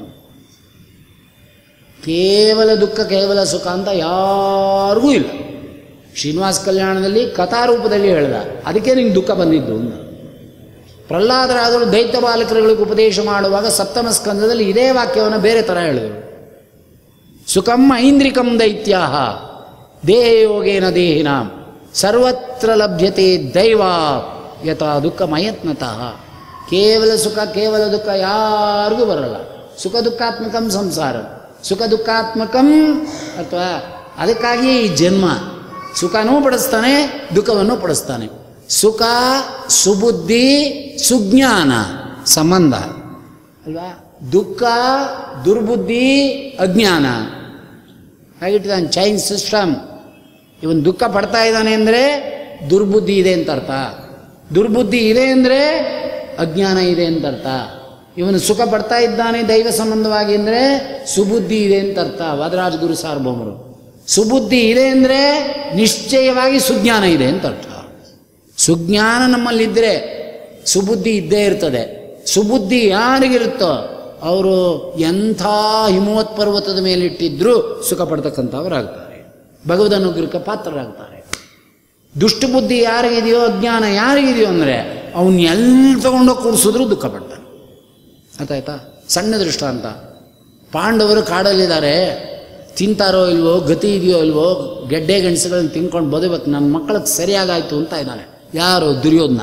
Speaker 1: ಕೇವಲ ದುಃಖ ಕೇವಲ ಸುಖ ಅಂತ ಯಾರಿಗೂ ಇಲ್ಲ ಶ್ರೀನಿವಾಸ ಕಲ್ಯಾಣದಲ್ಲಿ ಕಥಾರೂಪದಲ್ಲಿ ಹೇಳ್ದ ಅದಕ್ಕೆ ನಿಂಗೆ ದುಃಖ ಬಂದಿದ್ದು ಅಂತ ಪ್ರಹ್ಲಾದರಾದರು ದೈತ್ಯ ಬಾಲಕರುಗಳಿಗೆ ಉಪದೇಶ ಮಾಡುವಾಗ ಸಪ್ತಮ ಸ್ಕಂದದಲ್ಲಿ ಇದೇ ವಾಕ್ಯವನ್ನು ಬೇರೆ ಥರ ಹೇಳಿದರು ಸುಖಂ ಐಂದ್ರಿಕಂ ದೈತ್ಯ ದೇಹಯೋಗೇನ ದೇಹಿನಾಂ ಸರ್ವತ್ರ ಲಭ್ಯತೆ ದೈವ ಯಥಾ ದುಃಖ ಮಯತ್ನತಃ ಕೇವಲ ಸುಖ ಕೇವಲ ದುಃಖ ಯಾರಿಗೂ ಬರಲ್ಲ ಸುಖ ದುಃಖಾತ್ಮಕಂ ಸಂಸಾರ ಸುಖ ದುಃಖಾತ್ಮಕಂ ಅಥವಾ ಅದಕ್ಕಾಗಿ ಈ ಜನ್ಮ ಸುಖನೂ ಪಡಿಸ್ತಾನೆ ದುಃಖವನ್ನು ಪಡಿಸ್ತಾನೆ ಸುಖ ಸುಬುದ್ಧಿ ಸುಜ್ಞಾನ ಸಂಬಂಧ ಅಲ್ವಾ ದುಃಖ ದುರ್ಬುದ್ಧಿ ಅಜ್ಞಾನ ಹಾಗಿಟ್ಟಿದ್ದಾನೆ ಚೈನ್ ಸಿಸ್ಟಮ್ ಇವನು ದುಃಖ ಪಡ್ತಾ ಇದ್ದಾನೆ ಅಂದರೆ ದುರ್ಬುದ್ಧಿ ಇದೆ ಅಂತ ಅರ್ಥ ದುರ್ಬುದ್ಧಿ ಇದೆ ಅಂದರೆ ಅಜ್ಞಾನ ಇದೆ ಅಂತ ಅರ್ಥ ಇವನು ಸುಖ ಪಡ್ತಾ ಇದ್ದಾನೆ ದೈವ ಸಂಬಂಧವಾಗಿ ಅಂದರೆ ಸುಬುದ್ಧಿ ಇದೆ ಅಂತ ಅರ್ಥ ವಾದರಾಜ ಗುರು ಸಾರ್ವಭೌಮರು ಸುಬುದ್ಧಿ ಇದೆ ಅಂದರೆ ನಿಶ್ಚಯವಾಗಿ ಸುಜ್ಞಾನ ಇದೆ ಅಂತ ಅರ್ಥ ಸುಜ್ಞಾನ ನಮ್ಮಲ್ಲಿದ್ದರೆ ಸುಬುದ್ಧಿ ಇದ್ದೇ ಇರ್ತದೆ ಸುಬುದ್ಧಿ ಯಾರಿಗಿರುತ್ತೋ ಅವರು ಎಂಥ ಹಿಮವತ್ ಪರ್ವತದ ಮೇಲಿಟ್ಟಿದ್ರೂ ಸುಖ ಪಡ್ತಕ್ಕಂಥವರಾಗ್ತಾರೆ ಭಗವದ್ ಅನುಗ್ರಹಕ್ಕೆ ಪಾತ್ರರಾಗ್ತಾರೆ ದುಷ್ಟ ಬುದ್ಧಿ ಯಾರಿಗಿದೆಯೋ ಅಜ್ಞಾನ ಯಾರಿಗಿದೆಯೋ ಅಂದರೆ ಅವನ್ನ ಎಲ್ಲಿ ತಗೊಂಡೋಗಿ ಕೂಡಿಸಿದ್ರು ದುಃಖ ಪಡ್ತಾನೆ ಆಯ್ತಾಯ್ತಾ ಸಣ್ಣ ದೃಷ್ಟಾಂತ ಪಾಂಡವರು ಕಾಡಲ್ಲಿದ್ದಾರೆ ತಿಂತಾರೋ ಇಲ್ವೋ ಗತಿ ಇದೆಯೋ ಇಲ್ವೋ ಗೆಡ್ಡೆ ಗೆಣಸುಗಳನ್ನ ತಿನ್ಕೊಂಡು ಬದುಬೇಕು ನನ್ನ ಮಕ್ಕಳಿಗೆ ಸರಿಯಾಗಾಯ್ತು ಅಂತ ಇದ್ದಾನೆ ಯಾರು ದುರ್ಯೋಧನ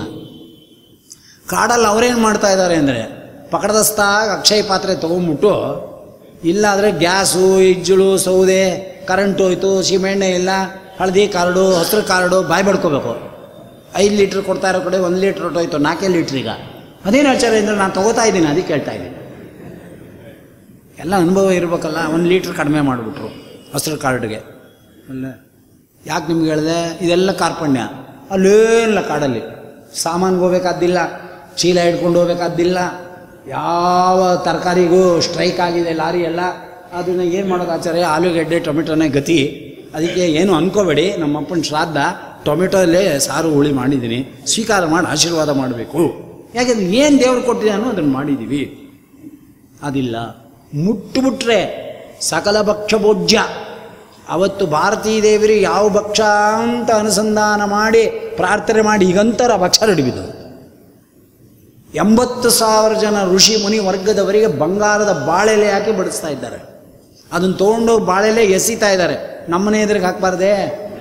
Speaker 1: ಕಾಡಲ್ಲಿ ಅವರೇನು ಮಾಡ್ತಾ ಇದ್ದಾರೆ ಅಂದರೆ ಪಕಡದಸ್ತಾಗ ಅಕ್ಷಯ ಪಾತ್ರೆ ತೊಗೊಂಬಿಟ್ಟು ಇಲ್ಲಾದರೆ ಗ್ಯಾಸು ಇಜ್ಜುಳು ಸೌದೆ ಕರೆಂಟ್ ಹೋಯ್ತು ಸೀಮೆಣ್ಣೆ ಇಲ್ಲ ಹಳದಿ ಕಾರ್ಡು ಹಸಿರು ಕಾರ್ಡು ಬಾಯಿ ಬಡ್ಕೋಬೇಕು ಐದು ಲೀಟ್ರ್ ಕೊಡ್ತಾ ಇರೋ ಕಡೆ ಒಂದು ಲೀಟ್ರ್ ಹೊಟ್ಟೋಯ್ತು ನಾಲ್ಕೇ ಲೀಟ್ರ್ ಈಗ ಅದೇನು ಆಚಾರ ಅಂದರೆ ನಾನು ತೊಗೋತಾ ಇದ್ದೀನಿ ಅದಕ್ಕೆ ಕೇಳ್ತಾ ಇದ್ದೀನಿ ಎಲ್ಲ ಅನುಭವ ಇರಬೇಕಲ್ಲ ಒಂದು ಲೀಟ್ರ್ ಕಡಿಮೆ ಮಾಡಿಬಿಟ್ರು ಹಸಿರು ಕಾರ್ಡ್ಗೆ ಅಲ್ಲ ಯಾಕೆ ನಿಮ್ಗೆ ಹೇಳಿದೆ ಇದೆಲ್ಲ ಕಾರ್ಪಣ್ಯ ಅಲ್ಲೇನಿಲ್ಲ ಕಾಡಲ್ಲಿ ಸಾಮಾನ್ಗೆ ಹೋಗ್ಬೇಕಾದ್ದಿಲ್ಲ ಚೀಲ ಹಿಡ್ಕೊಂಡು ಹೋಗ್ಬೇಕಾದ್ದಿಲ್ಲ ಯಾವ ತರಕಾರಿಗೂ ಸ್ಟ್ರೈಕ್ ಆಗಿದೆ ಲಾರಿ ಎಲ್ಲ ಅದನ್ನು ಏನು ಮಾಡೋದು ಆಚಾರ್ಯ ಆಲೂಗೆಡ್ಡೆ ಟೊಮೆಟೊನೇ ಗತಿ ಅದಕ್ಕೆ ಏನು ಅನ್ಕೋಬೇಡಿ ನಮ್ಮಪ್ಪನ ಶ್ರಾದ್ದ ಟೊಮೆಟೊಲ್ಲೇ ಸಾರು ಹುಳಿ ಮಾಡಿದ್ದೀನಿ ಸ್ವೀಕಾರ ಮಾಡಿ ಆಶೀರ್ವಾದ ಮಾಡಬೇಕು ಯಾಕೆಂದ್ರೆ ಏನು ದೇವ್ರು ಕೊಟ್ಟಿದ್ದಾನೋ ಅದನ್ನು ಮಾಡಿದ್ದೀವಿ ಅದಿಲ್ಲ ಮುಟ್ಟುಬಿಟ್ರೆ ಸಕಲ ಭಕ್ಷ ಭೋಜ್ಯ ಅವತ್ತು ಭಾರತೀ ದೇವಿರು ಯಾವ ಭಕ್ಷ ಅಂತ ಅನುಸಂಧಾನ ಮಾಡಿ ಪ್ರಾರ್ಥನೆ ಮಾಡಿ ಈಗಂತರ ಭಕ್ಷ ನಡಿಬಿದ್ದು ಎಂಬತ್ತು ಸಾವಿರ ಜನ ಋಷಿ ಮುನಿ ವರ್ಗದವರಿಗೆ ಬಂಗಾರದ ಬಾಳೆಲೆ ಹಾಕಿ ಬಡಿಸ್ತಾ ಇದ್ದಾರೆ ಅದನ್ನು ತೊಗೊಂಡೋಗಿ ಬಾಳೆಲೆ ಎಸಿತಾ ಇದ್ದಾರೆ ನಮ್ಮನೆ ಎದುರಿಗೆ ಹಾಕ್ಬಾರ್ದೆ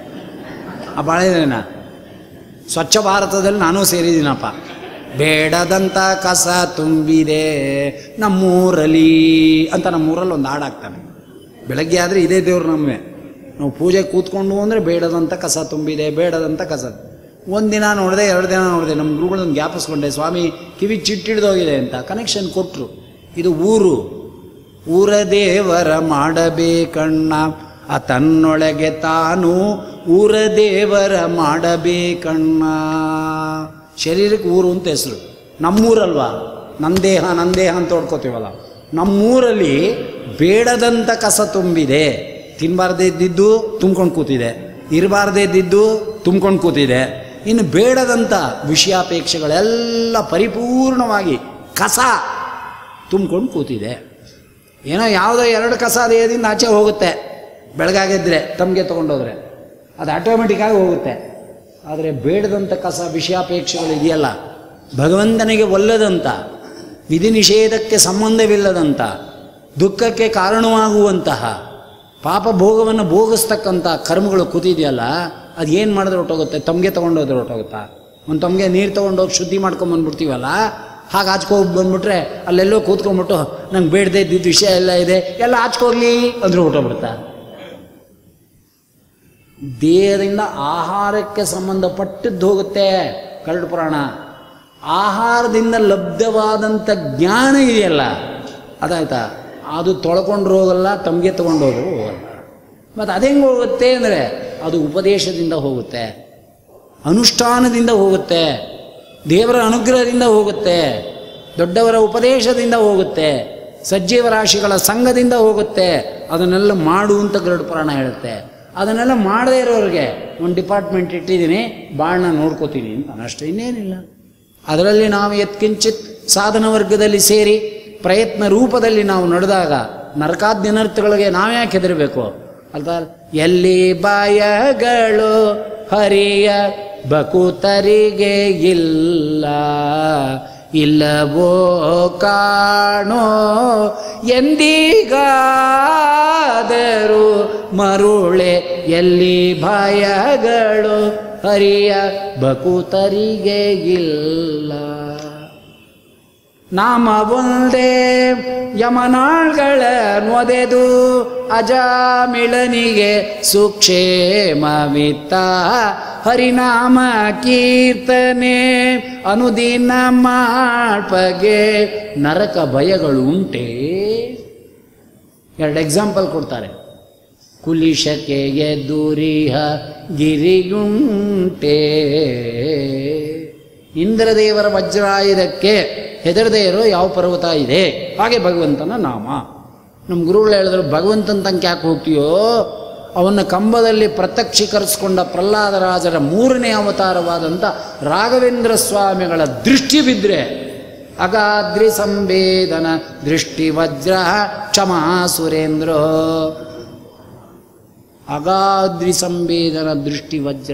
Speaker 1: ಆ ಬಾಳೆಲೆನ ಸ್ವಚ್ಛ ಭಾರತದಲ್ಲಿ ನಾನು ಸೇರಿದ್ದೀನಪ್ಪ ಬೇಡದಂಥ ಕಸ ತುಂಬಿದೆ ನಮ್ಮೂರಲ್ಲಿ ಅಂತ ನಮ್ಮೂರಲ್ಲಿ ಒಂದು ಹಾಡು ಹಾಕ್ತಾನೆ ಬೆಳಗ್ಗೆ ಆದರೆ ಇದೇ ದೇವ್ರು ನಮ್ಮೆ ನಾವು ಪೂಜೆ ಕೂತ್ಕೊಂಡು ಅಂದರೆ ಬೇಡದಂಥ ಕಸ ತುಂಬಿದೆ ಬೇಡದಂಥ ಕಸ ಒಂದಿನ ನೋಡಿದೆ ಎರಡು ದಿನ ನೋಡಿದೆ ನಮ್ಮ ಗುರುಗಳನ್ನ ಜ್ಞಾಪಿಸ್ಕೊಂಡೆ ಸ್ವಾಮಿ ಕಿವಿ ಚಿಟ್ಟಿಡ್ದೋಗಿದೆ ಅಂತ ಕನೆಕ್ಷನ್ ಕೊಟ್ಟರು ಇದು ಊರು ಊರ ದೇವರ ಮಾಡಬೇಕಣ್ಣ ಆ ತನ್ನೊಳಗೆ ತಾನು ಊರ ದೇವರ ಮಾಡಬೇಕಣ್ಣ ಶರೀರಕ್ಕೆ ಊರು ಅಂತ ಹೆಸರು ನಮ್ಮೂರಲ್ವಾ ನನ್ನ ದೇಹ ನನ್ನ ದೇಹ ಅಂತ ಹೊಡ್ಕೋತೀವಲ್ಲ ನಮ್ಮೂರಲ್ಲಿ ಬೇಡದಂಥ ಕಸ ತುಂಬಿದೆ ತಿನ್ನಬಾರ್ದೇ ಇದ್ದಿದ್ದು ತುಂಬ್ಕೊಂಡು ಕೂತಿದೆ ಇರಬಾರ್ದೇ ಇದ್ದಿದ್ದು ತುಂಬ್ಕೊಂಡು ಕೂತಿದೆ ಇನ್ನು ಬೇಡದಂಥ ವಿಷಯಾಪೇಕ್ಷೆಗಳೆಲ್ಲ ಪರಿಪೂರ್ಣವಾಗಿ ಕಸ ತುಂಬ್ಕೊಂಡು ಕೂತಿದೆ ಏನೋ ಯಾವುದೋ ಎರಡು ಕಸ ದೇಹದಿಂದ ಆಚೆ ಹೋಗುತ್ತೆ ಬೆಳಗಾಗಿದ್ದರೆ ತಮಗೆ ತೊಗೊಂಡೋದ್ರೆ ಅದು ಆಟೋಮೆಟಿಕ್ಕಾಗಿ ಹೋಗುತ್ತೆ ಆದರೆ ಬೇಡದಂಥ ಕಸ ವಿಷಯಾಪೇಕ್ಷೆಗಳು ಇದೆಯಲ್ಲ ಭಗವಂತನಿಗೆ ಒಲ್ಲದಂಥ ವಿಧಿ ನಿಷೇಧಕ್ಕೆ ಸಂಬಂಧವಿಲ್ಲದಂಥ ದುಃಖಕ್ಕೆ ಕಾರಣವಾಗುವಂತಹ ಪಾಪ ಭೋಗವನ್ನು ಭೋಗಿಸ್ತಕ್ಕಂಥ ಕರ್ಮಗಳು ಕೂತಿದೆಯಲ್ಲ ಅದು ಏನು ಮಾಡಿದ್ರೆ ಹೊಟ್ಟೋಗುತ್ತೆ ತಮಗೆ ತೊಗೊಂಡೋದ್ರೆ ಹೊಟ್ಟೋಗುತ್ತಾ ಒಂದು ತಮಗೆ ನೀರು ತೊಗೊಂಡೋಗಿ ಶುದ್ಧಿ ಮಾಡ್ಕೊಂಬಂದ್ಬಿಡ್ತೀವಲ್ಲ ಹಾಗೆ ಆಚ್ಕೋಗಿ ಬಂದ್ಬಿಟ್ರೆ ಅಲ್ಲೆಲ್ಲೋ ಕೂತ್ಕೊಂಡ್ಬಿಟ್ಟು ನಂಗೆ ಬೇಡದೇ ಇದ್ದಿದ್ದು ವಿಷಯ ಎಲ್ಲ ಇದೆ ಎಲ್ಲ ಆಚ್ಕೋಗ್ಲಿ ಅಂದ್ರೂ ಹೊಟ್ಟೋಗ್ಬಿಡುತ್ತಾ ದೇಹದಿಂದ ಆಹಾರಕ್ಕೆ ಸಂಬಂಧಪಟ್ಟದ್ದು ಹೋಗುತ್ತೆ ಕರಡು ಪುರಾಣ ಆಹಾರದಿಂದ ಲಬ್ಧವಾದಂಥ ಜ್ಞಾನ ಇದೆಯಲ್ಲ ಅದಾಯ್ತಾ ಅದು ತೊಳ್ಕೊಂಡ್ರು ಹೋಗಲ್ಲ ತಮಗೆ ತೊಗೊಂಡೋದ್ರು ಹೋಗಲ್ಲ ಮತ್ತು ಅದೆಂಗೆ ಹೋಗುತ್ತೆ ಅಂದರೆ ಅದು ಉಪದೇಶದಿಂದ ಹೋಗುತ್ತೆ ಅನುಷ್ಠಾನದಿಂದ ಹೋಗುತ್ತೆ ದೇವರ ಅನುಗ್ರಹದಿಂದ ಹೋಗುತ್ತೆ ದೊಡ್ಡವರ ಉಪದೇಶದಿಂದ ಹೋಗುತ್ತೆ ಸಜ್ಜೀವ ರಾಶಿಗಳ ಸಂಘದಿಂದ ಹೋಗುತ್ತೆ ಅದನ್ನೆಲ್ಲ ಮಾಡು ಅಂತ ಗರುಡ ಪುರಾಣ ಹೇಳುತ್ತೆ ಅದನ್ನೆಲ್ಲ ಮಾಡದೇ ಇರೋರಿಗೆ ಒಂದು ಡಿಪಾರ್ಟ್ಮೆಂಟ್ ಇಟ್ಟಿದ್ದೀನಿ ಬಾಳನ್ನ ನೋಡ್ಕೋತೀನಿ ಅಂತ ಅಷ್ಟೇ ಇನ್ನೇನಿಲ್ಲ ಅದರಲ್ಲಿ ನಾವು ಯತ್ಕಿಂಚಿತ್ ಸಾಧನ ವರ್ಗದಲ್ಲಿ ಸೇರಿ ಪ್ರಯತ್ನ ರೂಪದಲ್ಲಿ ನಾವು ನಡೆದಾಗ ನರಕಾದ್ಯನರ್ಥಗಳಿಗೆ ನಾವ್ಯಾಕೆ ಹೆದರಬೇಕು ಅಲ್ವಾ ಎಲ್ಲಿ ಬಾಯಗಳು ಹರಿಯ ಬಕುತರಿಗೆ ಇಲ್ಲ ಇಲ್ಲವೋ ಕಾಣೋ ಎಂದಿಗಾದರೂ ಮರುಳೆ ಎಲ್ಲಿ ಭಯಗಳು ಹರಿಯ ಬಕುತರಿಗೆ ಇಲ್ಲ ನಾಮ ಒಂದೇ ಯಮನಾಳ್ಗಳ ನೊದೆದು ಅಜಾಮಿಳನಿಗೆ ಸುಕ್ಷೇಮವಿತ್ತ ಹರಿನಾಮ ಕೀರ್ತನೆ ಅನುದಿನ ಮಾಡ್ಪಗೆ ನರಕ ಭಯಗಳು ಉಂಟೆ ಎರಡು ಎಕ್ಸಾಂಪಲ್ ಕೊಡ್ತಾರೆ ಕುಲಿಶಕ್ಕೆ ಎದುರಿಹ ಗಿರಿಯುಂಟೆ ಇಂದ್ರದೇವರ ವಜ್ರಾಯುಧಕ್ಕೆ ಹೆದರದೇ ಇರೋ ಯಾವ ಪರ್ವತ ಇದೆ ಹಾಗೆ ಭಗವಂತನ ನಾಮ ನಮ್ಮ ಗುರುಗಳು ಹೇಳಿದ್ರು ಭಗವಂತನ ತನಕ ಯಾಕೆ ಹೋಗ್ತೀಯೋ ಅವನ ಕಂಬದಲ್ಲಿ ಪ್ರತ್ಯಕ್ಷೀಕರಿಸಿಕೊಂಡ ಪ್ರಹ್ಲಾದರಾಜರ ಮೂರನೇ ಅವತಾರವಾದಂಥ ರಾಘವೇಂದ್ರ ಸ್ವಾಮಿಗಳ ದೃಷ್ಟಿ ಬಿದ್ದರೆ ಅಗಾದ್ರಿ ಸಂವೇದನ ದೃಷ್ಟಿ ವಜ್ರ ಕ್ಷಮಾ ಸುರೇಂದ್ರ ಅಗಾದ್ರಿ ಸಂವೇದನ ದೃಷ್ಟಿ ವಜ್ರ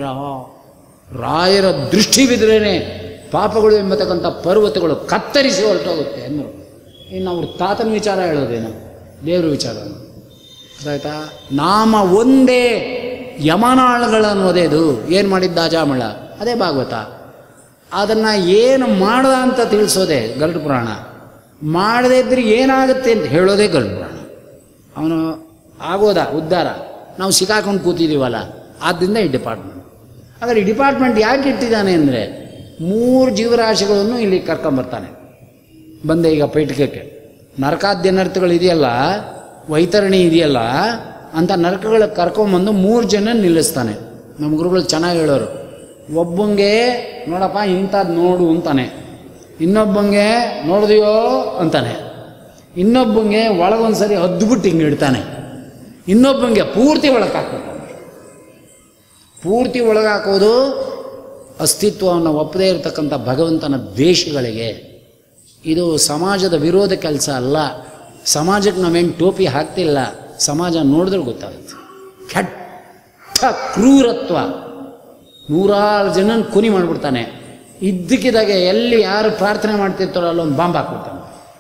Speaker 1: ರಾಯರ ದೃಷ್ಟಿ ಬಿದ್ರೇನೆ ಪಾಪಗಳು ಎಂಬತಕ್ಕಂಥ ಪರ್ವತಗಳು ಕತ್ತರಿಸಿ ಹೊರಟೋಗುತ್ತೆ ಅಂದರು ಇನ್ನು ಅವ್ರ ತಾತನ ವಿಚಾರ ಹೇಳೋದೇನು ದೇವ್ರ ವಿಚಾರ ಆಯ್ತಾ ನಾಮ ಒಂದೇ ಯಮನಾಳಗಳನ್ನು ಒದೆದು ಏನು ಮಾಡಿದ್ದ ಅಜಾಮಳ ಅದೇ ಭಾಗವತ ಅದನ್ನು ಏನು ಮಾಡ್ದ ಅಂತ ತಿಳಿಸೋದೆ ಗರುಡ ಪುರಾಣ ಮಾಡದೇ ಇದ್ರೆ ಏನಾಗುತ್ತೆ ಅಂತ ಹೇಳೋದೇ ಗರುಡ ಪುರಾಣ ಅವನು ಆಗೋದ ಉದ್ಧಾರ ನಾವು ಸಿಕ್ಕಾಕೊಂಡು ಕೂತಿದ್ದೀವಲ್ಲ ಆದ್ದರಿಂದ ಈ ಡಿಪಾರ್ಟ್ಮೆಂಟ್ ಹಾಗಾದ್ರೆ ಈ ಡಿಪಾರ್ಟ್ಮೆಂಟ್ ಯಾಕೆ ಇಟ್ಟಿದ್ದಾನೆ ಅಂದರೆ ಮೂರು ಜೀವರಾಶಿಗಳನ್ನು ಇಲ್ಲಿ ಕರ್ಕೊಂಬರ್ತಾನೆ ಬಂದೆ ಈಗ ಪೈಠಿಕಕ್ಕೆ ನರಕಾದ್ಯನರ್ಥಗಳು ಇದೆಯಲ್ಲ ವೈತರಣಿ ಇದೆಯಲ್ಲ ಅಂತ ನರಕಗಳ ಕರ್ಕೊಂಬಂದು ಮೂರು ಜನ ನಿಲ್ಲಿಸ್ತಾನೆ ನಮ್ಮ ಗುರುಗಳು ಚೆನ್ನಾಗಿ ಹೇಳೋರು ಒಬ್ಬಂಗೆ ನೋಡಪ್ಪ ಇಂಥದ್ದು ನೋಡು ಅಂತಾನೆ ಇನ್ನೊಬ್ಬಂಗೆ ನೋಡಿದೆಯೋ ಅಂತಾನೆ ಇನ್ನೊಬ್ಬಂಗೆ ಒಳಗೊಂದು ಸರಿ ಹದ್ದುಬಿಟ್ಟು ಹಿಂಗೆ ಇಡ್ತಾನೆ ಇನ್ನೊಬ್ಬಂಗೆ ಪೂರ್ತಿ ಒಳಗೆ ಹಾಕ್ಬಿಡ್ತಾನೆ ಪೂರ್ತಿ ಒಳಗಾಕೋದು ಅಸ್ತಿತ್ವವನ್ನು ಒಪ್ಪದೇ ಇರತಕ್ಕಂಥ ಭಗವಂತನ ದ್ವೇಷಗಳಿಗೆ ಇದು ಸಮಾಜದ ವಿರೋಧ ಕೆಲಸ ಅಲ್ಲ ಸಮಾಜಕ್ಕೆ ನಾವೇನು ಟೋಪಿ ಹಾಕ್ತಿಲ್ಲ ಸಮಾಜ ನೋಡಿದ್ರೆ ಗೊತ್ತಾಗುತ್ತೆ ಕೆಟ್ಟ ಕ್ರೂರತ್ವ ನೂರಾರು ಜನನ ಕೊನಿ ಮಾಡಿಬಿಡ್ತಾನೆ ಇದ್ದಕ್ಕಿದ್ದಾಗೆ ಎಲ್ಲಿ ಯಾರು ಪ್ರಾರ್ಥನೆ ಮಾಡ್ತಿರ್ತಾರೋ ಅಲ್ಲೊಂದು ಬಾಂಬ್ ಹಾಕ್ಬಿಡ್ತಾನೆ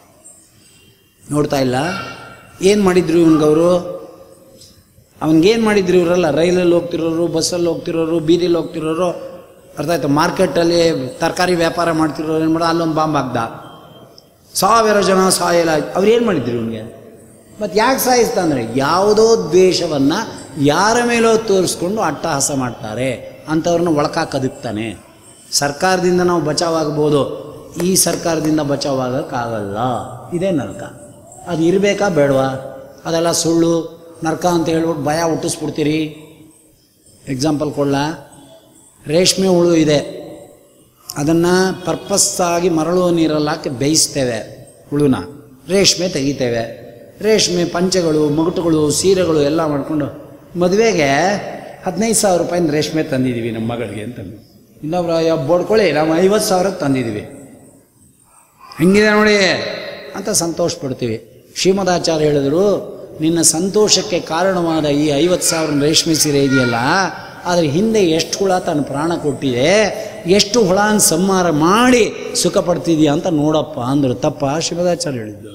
Speaker 1: ನೋಡ್ತಾ ಇಲ್ಲ ಏನು ಮಾಡಿದ್ರು ಇವನ್ಗವರು ಅವನಿಗೇನು ಮಾಡಿದ್ರು ಇವರೆಲ್ಲ ರೈಲಲ್ಲಿ ಹೋಗ್ತಿರೋರು ಬಸ್ಸಲ್ಲಿ ಹೋಗ್ತಿರೋರು ಬೀದಿಲಿ ಹೋಗ್ತಿರೋರು ಅರ್ಥ ಆಯ್ತು ಮಾರ್ಕೆಟಲ್ಲಿ ತರಕಾರಿ ವ್ಯಾಪಾರ ಮಾಡ್ತಿರೋರು ಏನು ಮಾಡೋ ಅಲ್ಲೊಂದು ಬಾಂಬ್ ಹಾಕ್ದ ಸಾವಿರ ಜನ ಸಾಯಲ್ಲ ಅವ್ರು ಏನು ಮಾಡಿದ್ರು ಇವನಿಗೆ ಮತ್ತು ಯಾಕೆ ಸಾಯಿಸ್ತಾ ಅಂದರೆ ಯಾವುದೋ ದ್ವೇಷವನ್ನು ಯಾರ ಮೇಲೋ ತೋರಿಸ್ಕೊಂಡು ಅಟ್ಟಹಾಸ ಮಾಡ್ತಾರೆ ಅಂಥವ್ರನ್ನ ಒಳಕಾಕದಿಕ್ತಾನೆ ಸರ್ಕಾರದಿಂದ ನಾವು ಬಚಾವಾಗ್ಬೋದು ಈ ಸರ್ಕಾರದಿಂದ ಬಚಾವಾಗಕ್ಕಾಗಲ್ಲ ಇದೇ ನರಕ ಅದು ಇರಬೇಕಾ ಬೇಡವಾ ಅದೆಲ್ಲ ಸುಳ್ಳು ನರ್ಕ ಅಂತ ಹೇಳ್ಬಿಟ್ಟು ಭಯ ಹುಟ್ಟಿಸ್ಬಿಡ್ತೀರಿ ಎಕ್ಸಾಂಪಲ್ ಕೊಡ್ಲಾ ರೇಷ್ಮೆ ಹುಳು ಇದೆ ಅದನ್ನು ಪರ್ಪಸ್ಸಾಗಿ ಮರಳು ನೀರಲ್ಲಿ ಹಾಕಿ ಬೇಯಿಸ್ತೇವೆ ಹುಳುನ ರೇಷ್ಮೆ ತೆಗಿತೇವೆ ರೇಷ್ಮೆ ಪಂಚೆಗಳು ಮಗುಟುಗಳು ಸೀರೆಗಳು ಎಲ್ಲ ಮಾಡಿಕೊಂಡು ಮದುವೆಗೆ ಹದಿನೈದು ಸಾವಿರ ರೂಪಾಯಿನ ರೇಷ್ಮೆ ತಂದಿದ್ದೀವಿ ನಮ್ಮ ಮಗಳಿಗೆ ಅಂತ ಇನ್ನೊಬ್ರು ಬೋಡ್ಕೊಳ್ಳಿ ನಾವು ಐವತ್ತು ಸಾವಿರಕ್ಕೆ ತಂದಿದ್ದೀವಿ ಹೆಂಗಿದೆ ನೋಡಿ ಅಂತ ಸಂತೋಷ ಪಡ್ತೀವಿ ಶ್ರೀಮದಾಚಾರ್ಯ ಹೇಳಿದ್ರು ನಿನ್ನ ಸಂತೋಷಕ್ಕೆ ಕಾರಣವಾದ ಈ ಐವತ್ತು ಸಾವಿರ ರೇಷ್ಮೆ ಸೀರೆ ಇದೆಯಲ್ಲ ಅದ್ರ ಹಿಂದೆ ಎಷ್ಟು ಹುಳ ತನ್ನ ಪ್ರಾಣ ಕೊಟ್ಟಿದೆ ಎಷ್ಟು ಹುಳನ ಸಂಹಾರ ಮಾಡಿ ಸುಖ ಪಡ್ತಿದ್ಯಾ ಅಂತ ನೋಡಪ್ಪ ಅಂದರು ತಪ್ಪ ಶ್ರೀಮದಾಚಾರ್ಯ ಹೇಳಿದ್ದು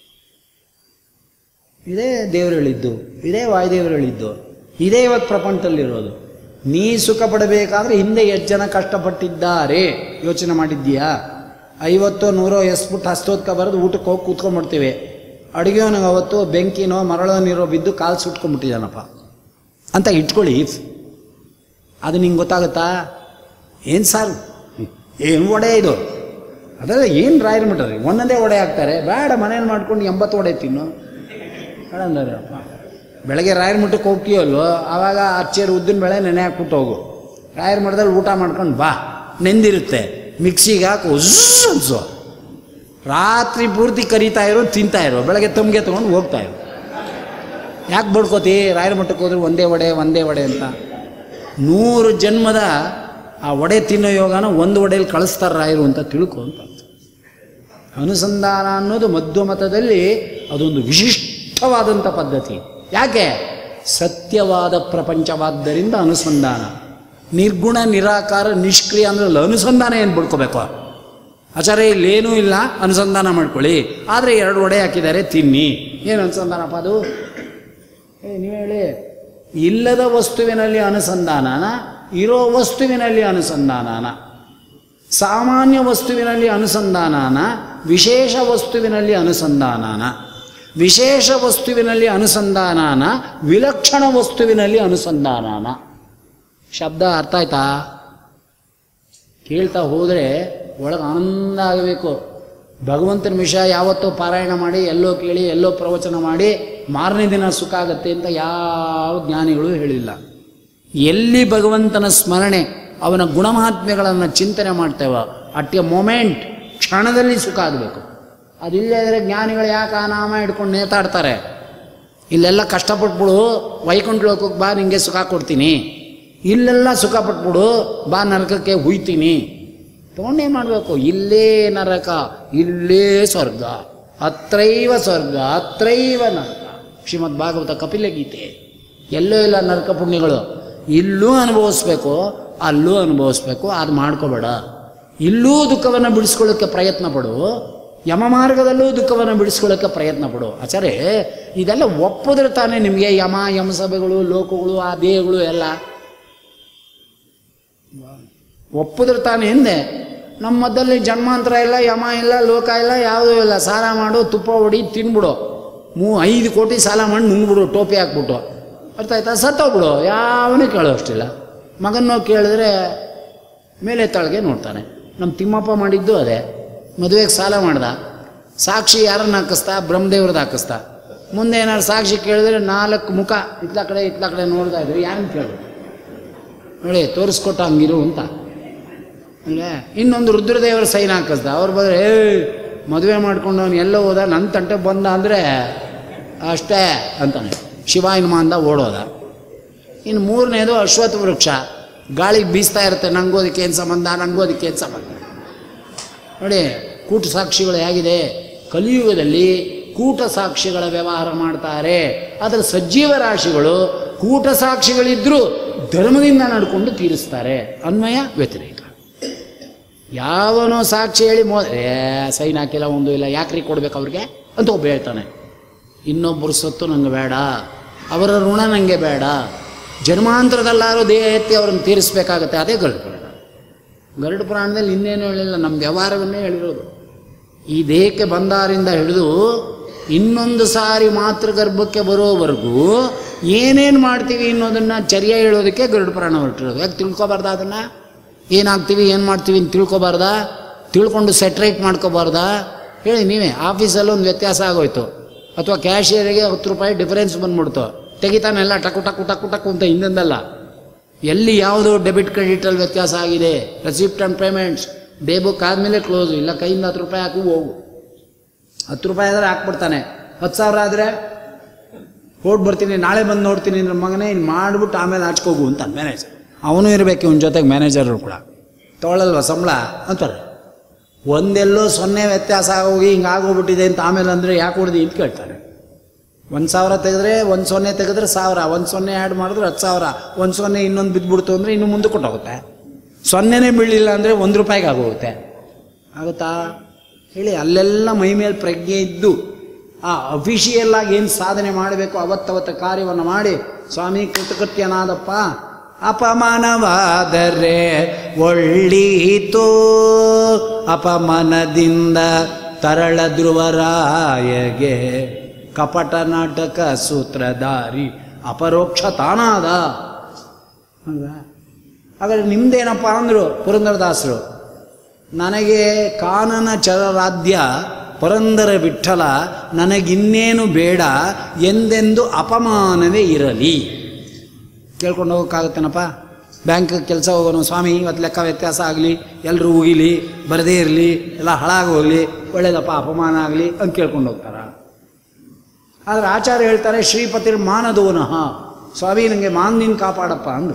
Speaker 1: ಇದೇ ದೇವರು ಹೇಳಿದ್ದು ಇದೇ ವಾಯುದೇವರು ಹೇಳಿದ್ದು ಇದೇ ಇವತ್ತು ಪ್ರಪಂಚದಲ್ಲಿರೋದು ನೀ ಸುಖ ಪಡಬೇಕಾದ್ರೆ ಹಿಂದೆ ಎಷ್ಟು ಜನ ಕಷ್ಟಪಟ್ಟಿದ್ದಾರೆ ಯೋಚನೆ ಮಾಡಿದ್ದೀಯಾ ಐವತ್ತೋ ನೂರೋ ಎಸ್ಬಿಟ್ಟು ಹಸ್ತೋದ್ಕ ಬರೆದು ಊಟಕ್ಕೆ ಹೋಗಿ ಕೂತ್ಕೊಂಡ್ಬಿಡ್ತೀವಿ ಅಡುಗೆವನಿಗೆ ಅವತ್ತು ಬೆಂಕಿನೋ ಮರಳೋ ನೀರೋ ಬಿದ್ದು ಕಾಲು ಸುಟ್ಕೊಂಡ್ಬಿಟ್ಟಿದ್ದಾನಪ್ಪ ಅಂತ ಇಟ್ಕೊಳ್ಳಿ ಅದು ನಿಂಗೆ ಗೊತ್ತಾಗುತ್ತಾ ಏನು ಸಾರು ಏನು ಒಡೆ ಇದು ಅದಲ್ಲ ಏನು ರಾಯರ್ ಮಟ್ರಿ ಒಂದೊಂದೇ ಒಡೆ ಹಾಕ್ತಾರೆ ಬೇಡ ಮನೇಲಿ ಮಾಡ್ಕೊಂಡು ಎಂಬತ್ತು ಒಡೆ ತಿನ್ನು ಬೇಡ ಅಂದ್ರೆ ಬೆಳಗ್ಗೆ ರಾಯರ್ ಮಠಕ್ಕೆ ಹೋಗ್ತೀಯಲ್ವೋ ಆವಾಗ ಅಚ್ಚೇರು ಉದ್ದಿನ ಬೇಳೆ ನೆನೆ ಹಾಕ್ಬಿಟ್ಟು ಹೋಗು ರಾಯರ್ ಮಠದಲ್ಲಿ ಊಟ ಮಾಡ್ಕೊಂಡು ಬಾ ನೆಂದಿರುತ್ತೆ ಮಿಕ್ಸಿಗೆ ಹಾಕು ಉಜ್ಜ್ ಅನ್ಸು ರಾತ್ರಿ ಪೂರ್ತಿ ಕರಿತಾ ಇರೋ ತಿಂತಾ ಇರೋ ಬೆಳಗ್ಗೆ ತಮ್ಗೆ ತೊಗೊಂಡು ಹೋಗ್ತಾ ಇರೋ ಯಾಕೆ ಬಡ್ಕೋತಿ ರಾಯರ ಮಠಕ್ಕೆ ಹೋದ್ರೆ ಒಂದೇ ವಡೆ ಒಂದೇ ವಡೆ ಅಂತ ನೂರು ಜನ್ಮದ ಆ ವಡೆ ತಿನ್ನೋ ಯೋಗನ ಒಂದು ವಡೆಯಲ್ಲಿ ಕಳಿಸ್ತಾರೆ ರಾಯರು ಅಂತ ತಿಳ್ಕೊ ಅಂತ ಅರ್ಥ. ಅನುಸಂಧಾನ ಅನ್ನೋದು ಮಧ್ವ ಮತದಲ್ಲಿ ಅದೊಂದು ವಿಶಿಷ್ಟವಾದಂಥ ಪದ್ಧತಿ ಯಾಕೆ ಸತ್ಯವಾದ ಪ್ರಪಂಚವಾದ್ದರಿಂದ ಅನುಸಂಧಾನ ನಿರ್ಗುಣ ನಿರಾಕಾರ ನಿಷ್ಕ್ರಿಯ ಅಂದ್ರೆ ಅಲ್ಲಿ ಅನುಸಂಧಾನ ಏನು ಬಿಡ್ಕೋಬೇಕು ಆಚಾರ್ಯ ಇಲ್ಲೇನೂ ಇಲ್ಲ ಅನುಸಂಧಾನ ಮಾಡ್ಕೊಳ್ಳಿ ಆದರೆ ಎರಡು ವಡೆ ಹಾಕಿದ್ದಾರೆ ತಿನ್ನಿ ಏನು ಅನುಸಂಧಾನಪ್ಪ ಅದು ಏ ನೀವು ಹೇಳಿ ಇಲ್ಲದ ವಸ್ತುವಿನಲ್ಲಿ ಅನುಸಂಧಾನನ ಇರೋ ವಸ್ತುವಿನಲ್ಲಿ ಅನುಸಂಧಾನನ ಸಾಮಾನ್ಯ ವಸ್ತುವಿನಲ್ಲಿ ಅನುಸಂಧಾನನ ವಿಶೇಷ ವಸ್ತುವಿನಲ್ಲಿ ಅನುಸಂಧಾನನ ವಿಶೇಷ ವಸ್ತುವಿನಲ್ಲಿ ಅನುಸಂಧಾನನ ವಿಲಕ್ಷಣ ವಸ್ತುವಿನಲ್ಲಿ ಅನುಸಂಧಾನನ ಶಬ್ದ ಅರ್ಥ ಆಯ್ತಾ ಕೇಳ್ತಾ ಹೋದರೆ ಒಳಗೆ ಆನಂದ ಆಗಬೇಕು ಭಗವಂತನ ವಿಷಯ ಯಾವತ್ತೋ ಪಾರಾಯಣ ಮಾಡಿ ಎಲ್ಲೋ ಕೇಳಿ ಎಲ್ಲೋ ಪ್ರವಚನ ಮಾಡಿ ಮಾರನೇ ದಿನ ಸುಖ ಆಗುತ್ತೆ ಅಂತ ಯಾವ ಜ್ಞಾನಿಗಳು ಹೇಳಿಲ್ಲ ಎಲ್ಲಿ ಭಗವಂತನ ಸ್ಮರಣೆ ಅವನ ಗುಣಮಹಾತ್ಮ್ಯಗಳನ್ನು ಚಿಂತನೆ ಮಾಡ್ತೇವ ಅಟ್ ಎ ಮೊಮೆಂಟ್ ಕ್ಷಣದಲ್ಲಿ ಸುಖ ಆಗಬೇಕು ಅದಿಲ್ಲದ್ರೆ ಜ್ಞಾನಿಗಳು ಯಾಕೆ ಆ ನಾಮ ಹಿಡ್ಕೊಂಡು ನೇತಾಡ್ತಾರೆ ಇಲ್ಲೆಲ್ಲ ಕಷ್ಟಪಟ್ಬಿಡು ವೈಕುಂಠ ಲೋಕಕ್ಕೆ ಬಾ ನಿಂಗೆ ಸುಖ ಕೊಡ್ತೀನಿ ಇಲ್ಲೆಲ್ಲ ಸುಖ ಪಟ್ಬಿಡು ಬಾ ನರಕಕ್ಕೆ ಹುಯ್ತೀನಿ ತೊಗೊಂಡೇನು ಮಾಡಬೇಕು ಇಲ್ಲೇ ನರಕ ಇಲ್ಲೇ ಸ್ವರ್ಗ ಅತ್ರೈವ ಸ್ವರ್ಗ ಅತ್ರೈವ ನರಕ ಶ್ರೀಮದ್ ಭಾಗವತ ಕಪಿಲ ಗೀತೆ ಎಲ್ಲೂ ಇಲ್ಲ ನರಕ ಪುಣ್ಯಗಳು ಇಲ್ಲೂ ಅನುಭವಿಸ್ಬೇಕು ಅಲ್ಲೂ ಅನುಭವಿಸ್ಬೇಕು ಅದು ಮಾಡ್ಕೋಬೇಡ ಇಲ್ಲೂ ದುಃಖವನ್ನು ಬಿಡಿಸ್ಕೊಳ್ಳೋಕ್ಕೆ ಪ್ರಯತ್ನ ಪಡು ಯಮ ಮಾರ್ಗದಲ್ಲೂ ದುಃಖವನ್ನು ಬಿಡಿಸ್ಕೊಳ್ಳೋಕ್ಕೆ ಪ್ರಯತ್ನ ಪಡು ಆಚಾರ್ಯ ಇದೆಲ್ಲ ಒಪ್ಪಿದ್ರೆ ತಾನೇ ನಿಮಗೆ ಯಮ ಯಮಸಭೆಗಳು ಲೋಕಗಳು ಆ ದೇಹಗಳು ಎಲ್ಲ ಒಪ್ಪಿದ್ರೆ ತಾನೇ ಹಿಂದೆ ನಮ್ಮ ಮಧ್ಯದಲ್ಲಿ ಜನ್ಮಾಂತರ ಇಲ್ಲ ಯಮ ಇಲ್ಲ ಲೋಕ ಇಲ್ಲ ಯಾವುದೂ ಇಲ್ಲ ಸಾಲ ಮಾಡು ತುಪ್ಪ ಹೊಡಿ ತಿನ್ಬಿಡು ಮೂ ಐದು ಕೋಟಿ ಸಾಲ ಮಾಡಿ ನುಂಗ್ಬಿಡು ಟೋಪಿ ಹಾಕ್ಬಿಟ್ಟು ಅರ್ಥ ಆಯ್ತಾ ಸತ್ತೋಗ್ಬಿಡು ಯಾವನೂ ಕೇಳೋ ಅಷ್ಟಿಲ್ಲ ಮಗನೋ ಕೇಳಿದ್ರೆ ಮೇಲೆ ತಳಗೆ ನೋಡ್ತಾನೆ ನಮ್ಮ ತಿಮ್ಮಪ್ಪ ಮಾಡಿದ್ದು ಅದೇ ಮದುವೆಗೆ ಸಾಲ ಮಾಡ್ದ ಸಾಕ್ಷಿ ಯಾರನ್ನ ಹಾಕಿಸ್ತಾ ಬ್ರಹ್ಮದೇವ್ರದ್ದು ಹಾಕಿಸ್ತಾ ಮುಂದೆ ಏನಾದ್ರು ಸಾಕ್ಷಿ ಕೇಳಿದ್ರೆ ನಾಲ್ಕು ಮುಖ ಇತ್ಲ ಕಡೆ ಇತ್ಲ ಕಡೆ ನೋಡ್ತಾ ಇದ್ರು ಯಾರನ್ನ ಕೇಳು ನೋಡಿ ತೋರಿಸ್ಕೊಟ್ಟ ಹಂಗಿರು ಅಂತ ಅಲ್ಲೇ ಇನ್ನೊಂದು ರುದ್ರದೇವರ ಸೈನ್ ಹಾಕಿಸ್ದ ಅವ್ರು ಬಂದ್ರೆ ಏ ಮದುವೆ ಮಾಡ್ಕೊಂಡು ಅವ್ನು ಎಲ್ಲೋ ಹೋದ ನನ್ನ ತಂಟೆ ಬಂದ ಅಂದರೆ ಅಷ್ಟೇ ಅಂತಾನೆ ಶಿವಾಯನ್ಮ ಅಂದ ಓಡೋದ ಇನ್ನು ಮೂರನೇದು ಅಶ್ವತ್ಥ ವೃಕ್ಷ ಗಾಳಿಗೆ ಬೀಸ್ತಾ ಇರುತ್ತೆ ನಂಗೋದಕ್ಕೆ ಏನು ಸಂಬಂಧ ನಂಗೋದಕ್ಕೆ ಏನು ಸಂಬಂಧ ನೋಡಿ ಕೂಟ ಸಾಕ್ಷಿಗಳು ಹೇಗಿದೆ ಕಲಿಯುಗದಲ್ಲಿ ಕೂಟ ಸಾಕ್ಷಿಗಳ ವ್ಯವಹಾರ ಮಾಡ್ತಾರೆ ಅದರ ಸಜೀವ ರಾಶಿಗಳು ಕೂಟ ಸಾಕ್ಷಿಗಳಿದ್ದರೂ ಧರ್ಮದಿಂದ ನಡ್ಕೊಂಡು ತೀರಿಸ್ತಾರೆ ಅನ್ವಯ ವ್ಯತಿರೇಕ ಯಾವನೋ ಸಾಕ್ಷಿ ಹೇಳಿ ಮೋ ಏ ಸೈನ್ ಹಾಕಿಲ್ಲ ಒಂದು ಇಲ್ಲ ಯಾಕ್ರಿ ಕೊಡ್ಬೇಕು ಅವ್ರಿಗೆ ಅಂತ ಒಬ್ಬ ಹೇಳ್ತಾನೆ ಇನ್ನೊಬ್ಬರು ಸತ್ತು ನಂಗೆ ಬೇಡ ಅವರ ಋಣ ನನಗೆ ಬೇಡ ಜನ್ಮಾಂತರದಲ್ಲಾರು ದೇಹ ಎತ್ತಿ ಅವ್ರನ್ನ ತೀರಿಸ್ಬೇಕಾಗತ್ತೆ ಅದೇ ಗರುಡ ಪುರಾಣ ಗರುಡ ಪುರಾಣದಲ್ಲಿ ಇನ್ನೇನು ಹೇಳಿಲ್ಲ ನಮ್ಮ ವ್ಯವಹಾರವನ್ನೇ ಹೇಳಿರೋದು ಈ ದೇಹಕ್ಕೆ ಬಂದಾರಿಂದ ಹಿಡಿದು ಇನ್ನೊಂದು ಸಾರಿ ಮಾತೃ ಗರ್ಭಕ್ಕೆ ಬರೋವರೆಗೂ ಏನೇನು ಮಾಡ್ತೀವಿ ಅನ್ನೋದನ್ನು ಚರ್ಯ ಹೇಳೋದಕ್ಕೆ ಗರುಡ ಪುರಾಣ ಹೊರಟಿರೋದು ಯಾಕೆ ತಿಳ್ಕೊಬಾರ್ದ ಅದನ್ನು ಏನಾಗ್ತೀವಿ ಏನು ಮಾಡ್ತೀವಿ ಅಂತ ತಿಳ್ಕೊಬಾರ್ದ ತಿಳ್ಕೊಂಡು ಸೆಟ್ರೈಟ್ ಮಾಡ್ಕೋಬಾರ್ದಾ ಹೇಳಿ ನೀವೇ ಆಫೀಸಲ್ಲಿ ಒಂದು ವ್ಯತ್ಯಾಸ ಆಗೋಯ್ತು ಅಥವಾ ಕ್ಯಾಶಿಯರಿಗೆ ಹತ್ತು ರೂಪಾಯಿ ಡಿಫರೆನ್ಸ್ ಬಂದ್ಬಿಡ್ತು ತೆಗಿತಾನೆಲ್ಲ ಟಕು ಟಕು ಟಕು ಟಕು ಅಂತ ಹಿಂದಿಂದಲ್ಲ ಎಲ್ಲಿ ಯಾವುದು ಡೆಬಿಟ್ ಕ್ರೆಡಿಟಲ್ಲಿ ವ್ಯತ್ಯಾಸ ಆಗಿದೆ receipt and payments day book ಆದಮೇಲೆ ಕ್ಲೋಸು ಇಲ್ಲ ಕೈಯಿಂದ ಹತ್ತು ರೂಪಾಯಿ ಹಾಕು ಹೋಗು ಹತ್ತು ರೂಪಾಯಿ ಆದರೆ ಹಾಕ್ಬಿಡ್ತಾನೆ ಹತ್ತು ಸಾವಿರ ಆದರೆ ಹೊಡ್ ಬರ್ತೀನಿ ನಾಳೆ ಬಂದು ನೋಡ್ತೀನಿ ಅಂದ್ರೆ ಮಗನೇ ಇನ್ನು ಮಾಡಿಬಿಟ್ಟು ಆಮೇಲೆ ಹಾಚ್ಕೋಗು ಅಂತ ಮ್ಯಾನೇಜರ್ ಅವನು ಇರಬೇಕು ಇವನ ಜೊತೆಗೆ ಮ್ಯಾನೇಜರು ಕೂಡ ತೊಗೊಳಲ್ವ ಸಂಬಳ ಅಂತಾರೆ ಒಂದೆಲ್ಲೋ ಸೊನ್ನೆ ವ್ಯತ್ಯಾಸ ಆಗೋಗಿ ಹಿಂಗೆ ಆಗೋಗ್ಬಿಟ್ಟಿದೆ ಅಂತ ಆಮೇಲೆ ಅಂದರೆ ಯಾಕೆ ಹೊಡ್ದು ಅಂತ ಕೇಳ್ತಾರೆ ಒಂದು ಸಾವಿರ ತೆಗೆದ್ರೆ ಒಂದು ಸೊನ್ನೆ ತೆಗೆದ್ರೆ ಸಾವಿರ ಒಂದು ಸೊನ್ನೆ ಆ್ಯಡ್ ಮಾಡಿದ್ರೆ ಹತ್ತು ಸಾವಿರ ಒಂದು ಸೊನ್ನೆ ಇನ್ನೊಂದು ಬಿದ್ದುಬಿಡ್ತು ಅಂದರೆ ಇನ್ನು ಮುಂದೆ ಕೊಟ್ಟೋಗುತ್ತೆ ಸೊನ್ನೆನೇ ಬೀಳಲಿಲ್ಲ ಅಂದರೆ ಒಂದು ರೂಪಾಯಿಗೆ ಆಗೋಗುತ್ತೆ ಆಗುತ್ತಾ ಹೇಳಿ ಅಲ್ಲೆಲ್ಲ ಮೈ ಮೇಲೆ ಪ್ರಜ್ಞೆ ಇದ್ದು ಆ ಅಫಿಷಿಯಲ್ ಆಗಿ ಏನು ಸಾಧನೆ ಮಾಡಬೇಕು ಅವತ್ತವತ್ತ ಕಾರ್ಯವನ್ನು ಮಾಡಿ ಸ್ವಾಮಿ ಕೃತಕೃತ್ಯನಾದಪ್ಪ ಅಪಮಾನವಾದರೆ ಒಳ್ಳೀತು ಅಪಮಾನದಿಂದ ತರಳ ಧ್ರುವರಾಯಗೆ ಕಪಟ ನಾಟಕ ಸೂತ್ರಧಾರಿ ಅಪರೋಕ್ಷ ತಾನಾದ ಹೌದಾ ಹಾಗಾದ್ರೆ ನಿಮ್ದೇನಪ್ಪ ಅಂದರು ಪುರಂದರದಾಸರು ನನಗೆ ಕಾನನ ಚರರಾಧ್ಯ ಪುರಂದರ ವಿಠಲ ನನಗಿನ್ನೇನು ಬೇಡ ಎಂದೆಂದು ಅಪಮಾನವೇ ಇರಲಿ ಕೇಳ್ಕೊಂಡು ಹೋಗೋಕ್ಕಾಗುತ್ತೇನಪ್ಪ ಬ್ಯಾಂಕ್ ಕೆಲಸ ಹೋಗೋನು ಸ್ವಾಮಿ ಇವತ್ತು ಲೆಕ್ಕ ವ್ಯತ್ಯಾಸ ಆಗಲಿ ಎಲ್ಲರೂ ಉಗಿಲಿ ಬರದೇ ಇರಲಿ ಎಲ್ಲ ಹಾಳಾಗಿ ಹೋಗಲಿ ಒಳ್ಳೇದಪ್ಪ ಅಪಮಾನ ಆಗಲಿ ಅಂತ ಕೇಳ್ಕೊಂಡು ಹೋಗ್ತಾರ ಆದರೆ ಆಚಾರ್ಯ ಹೇಳ್ತಾರೆ ಶ್ರೀಪತಿರ್ ಮಾನದೋನಃ ಸ್ವಾಮಿ ನನಗೆ ಮಾನ್ದಿನ ಕಾಪಾಡಪ್ಪ ಅಂದರು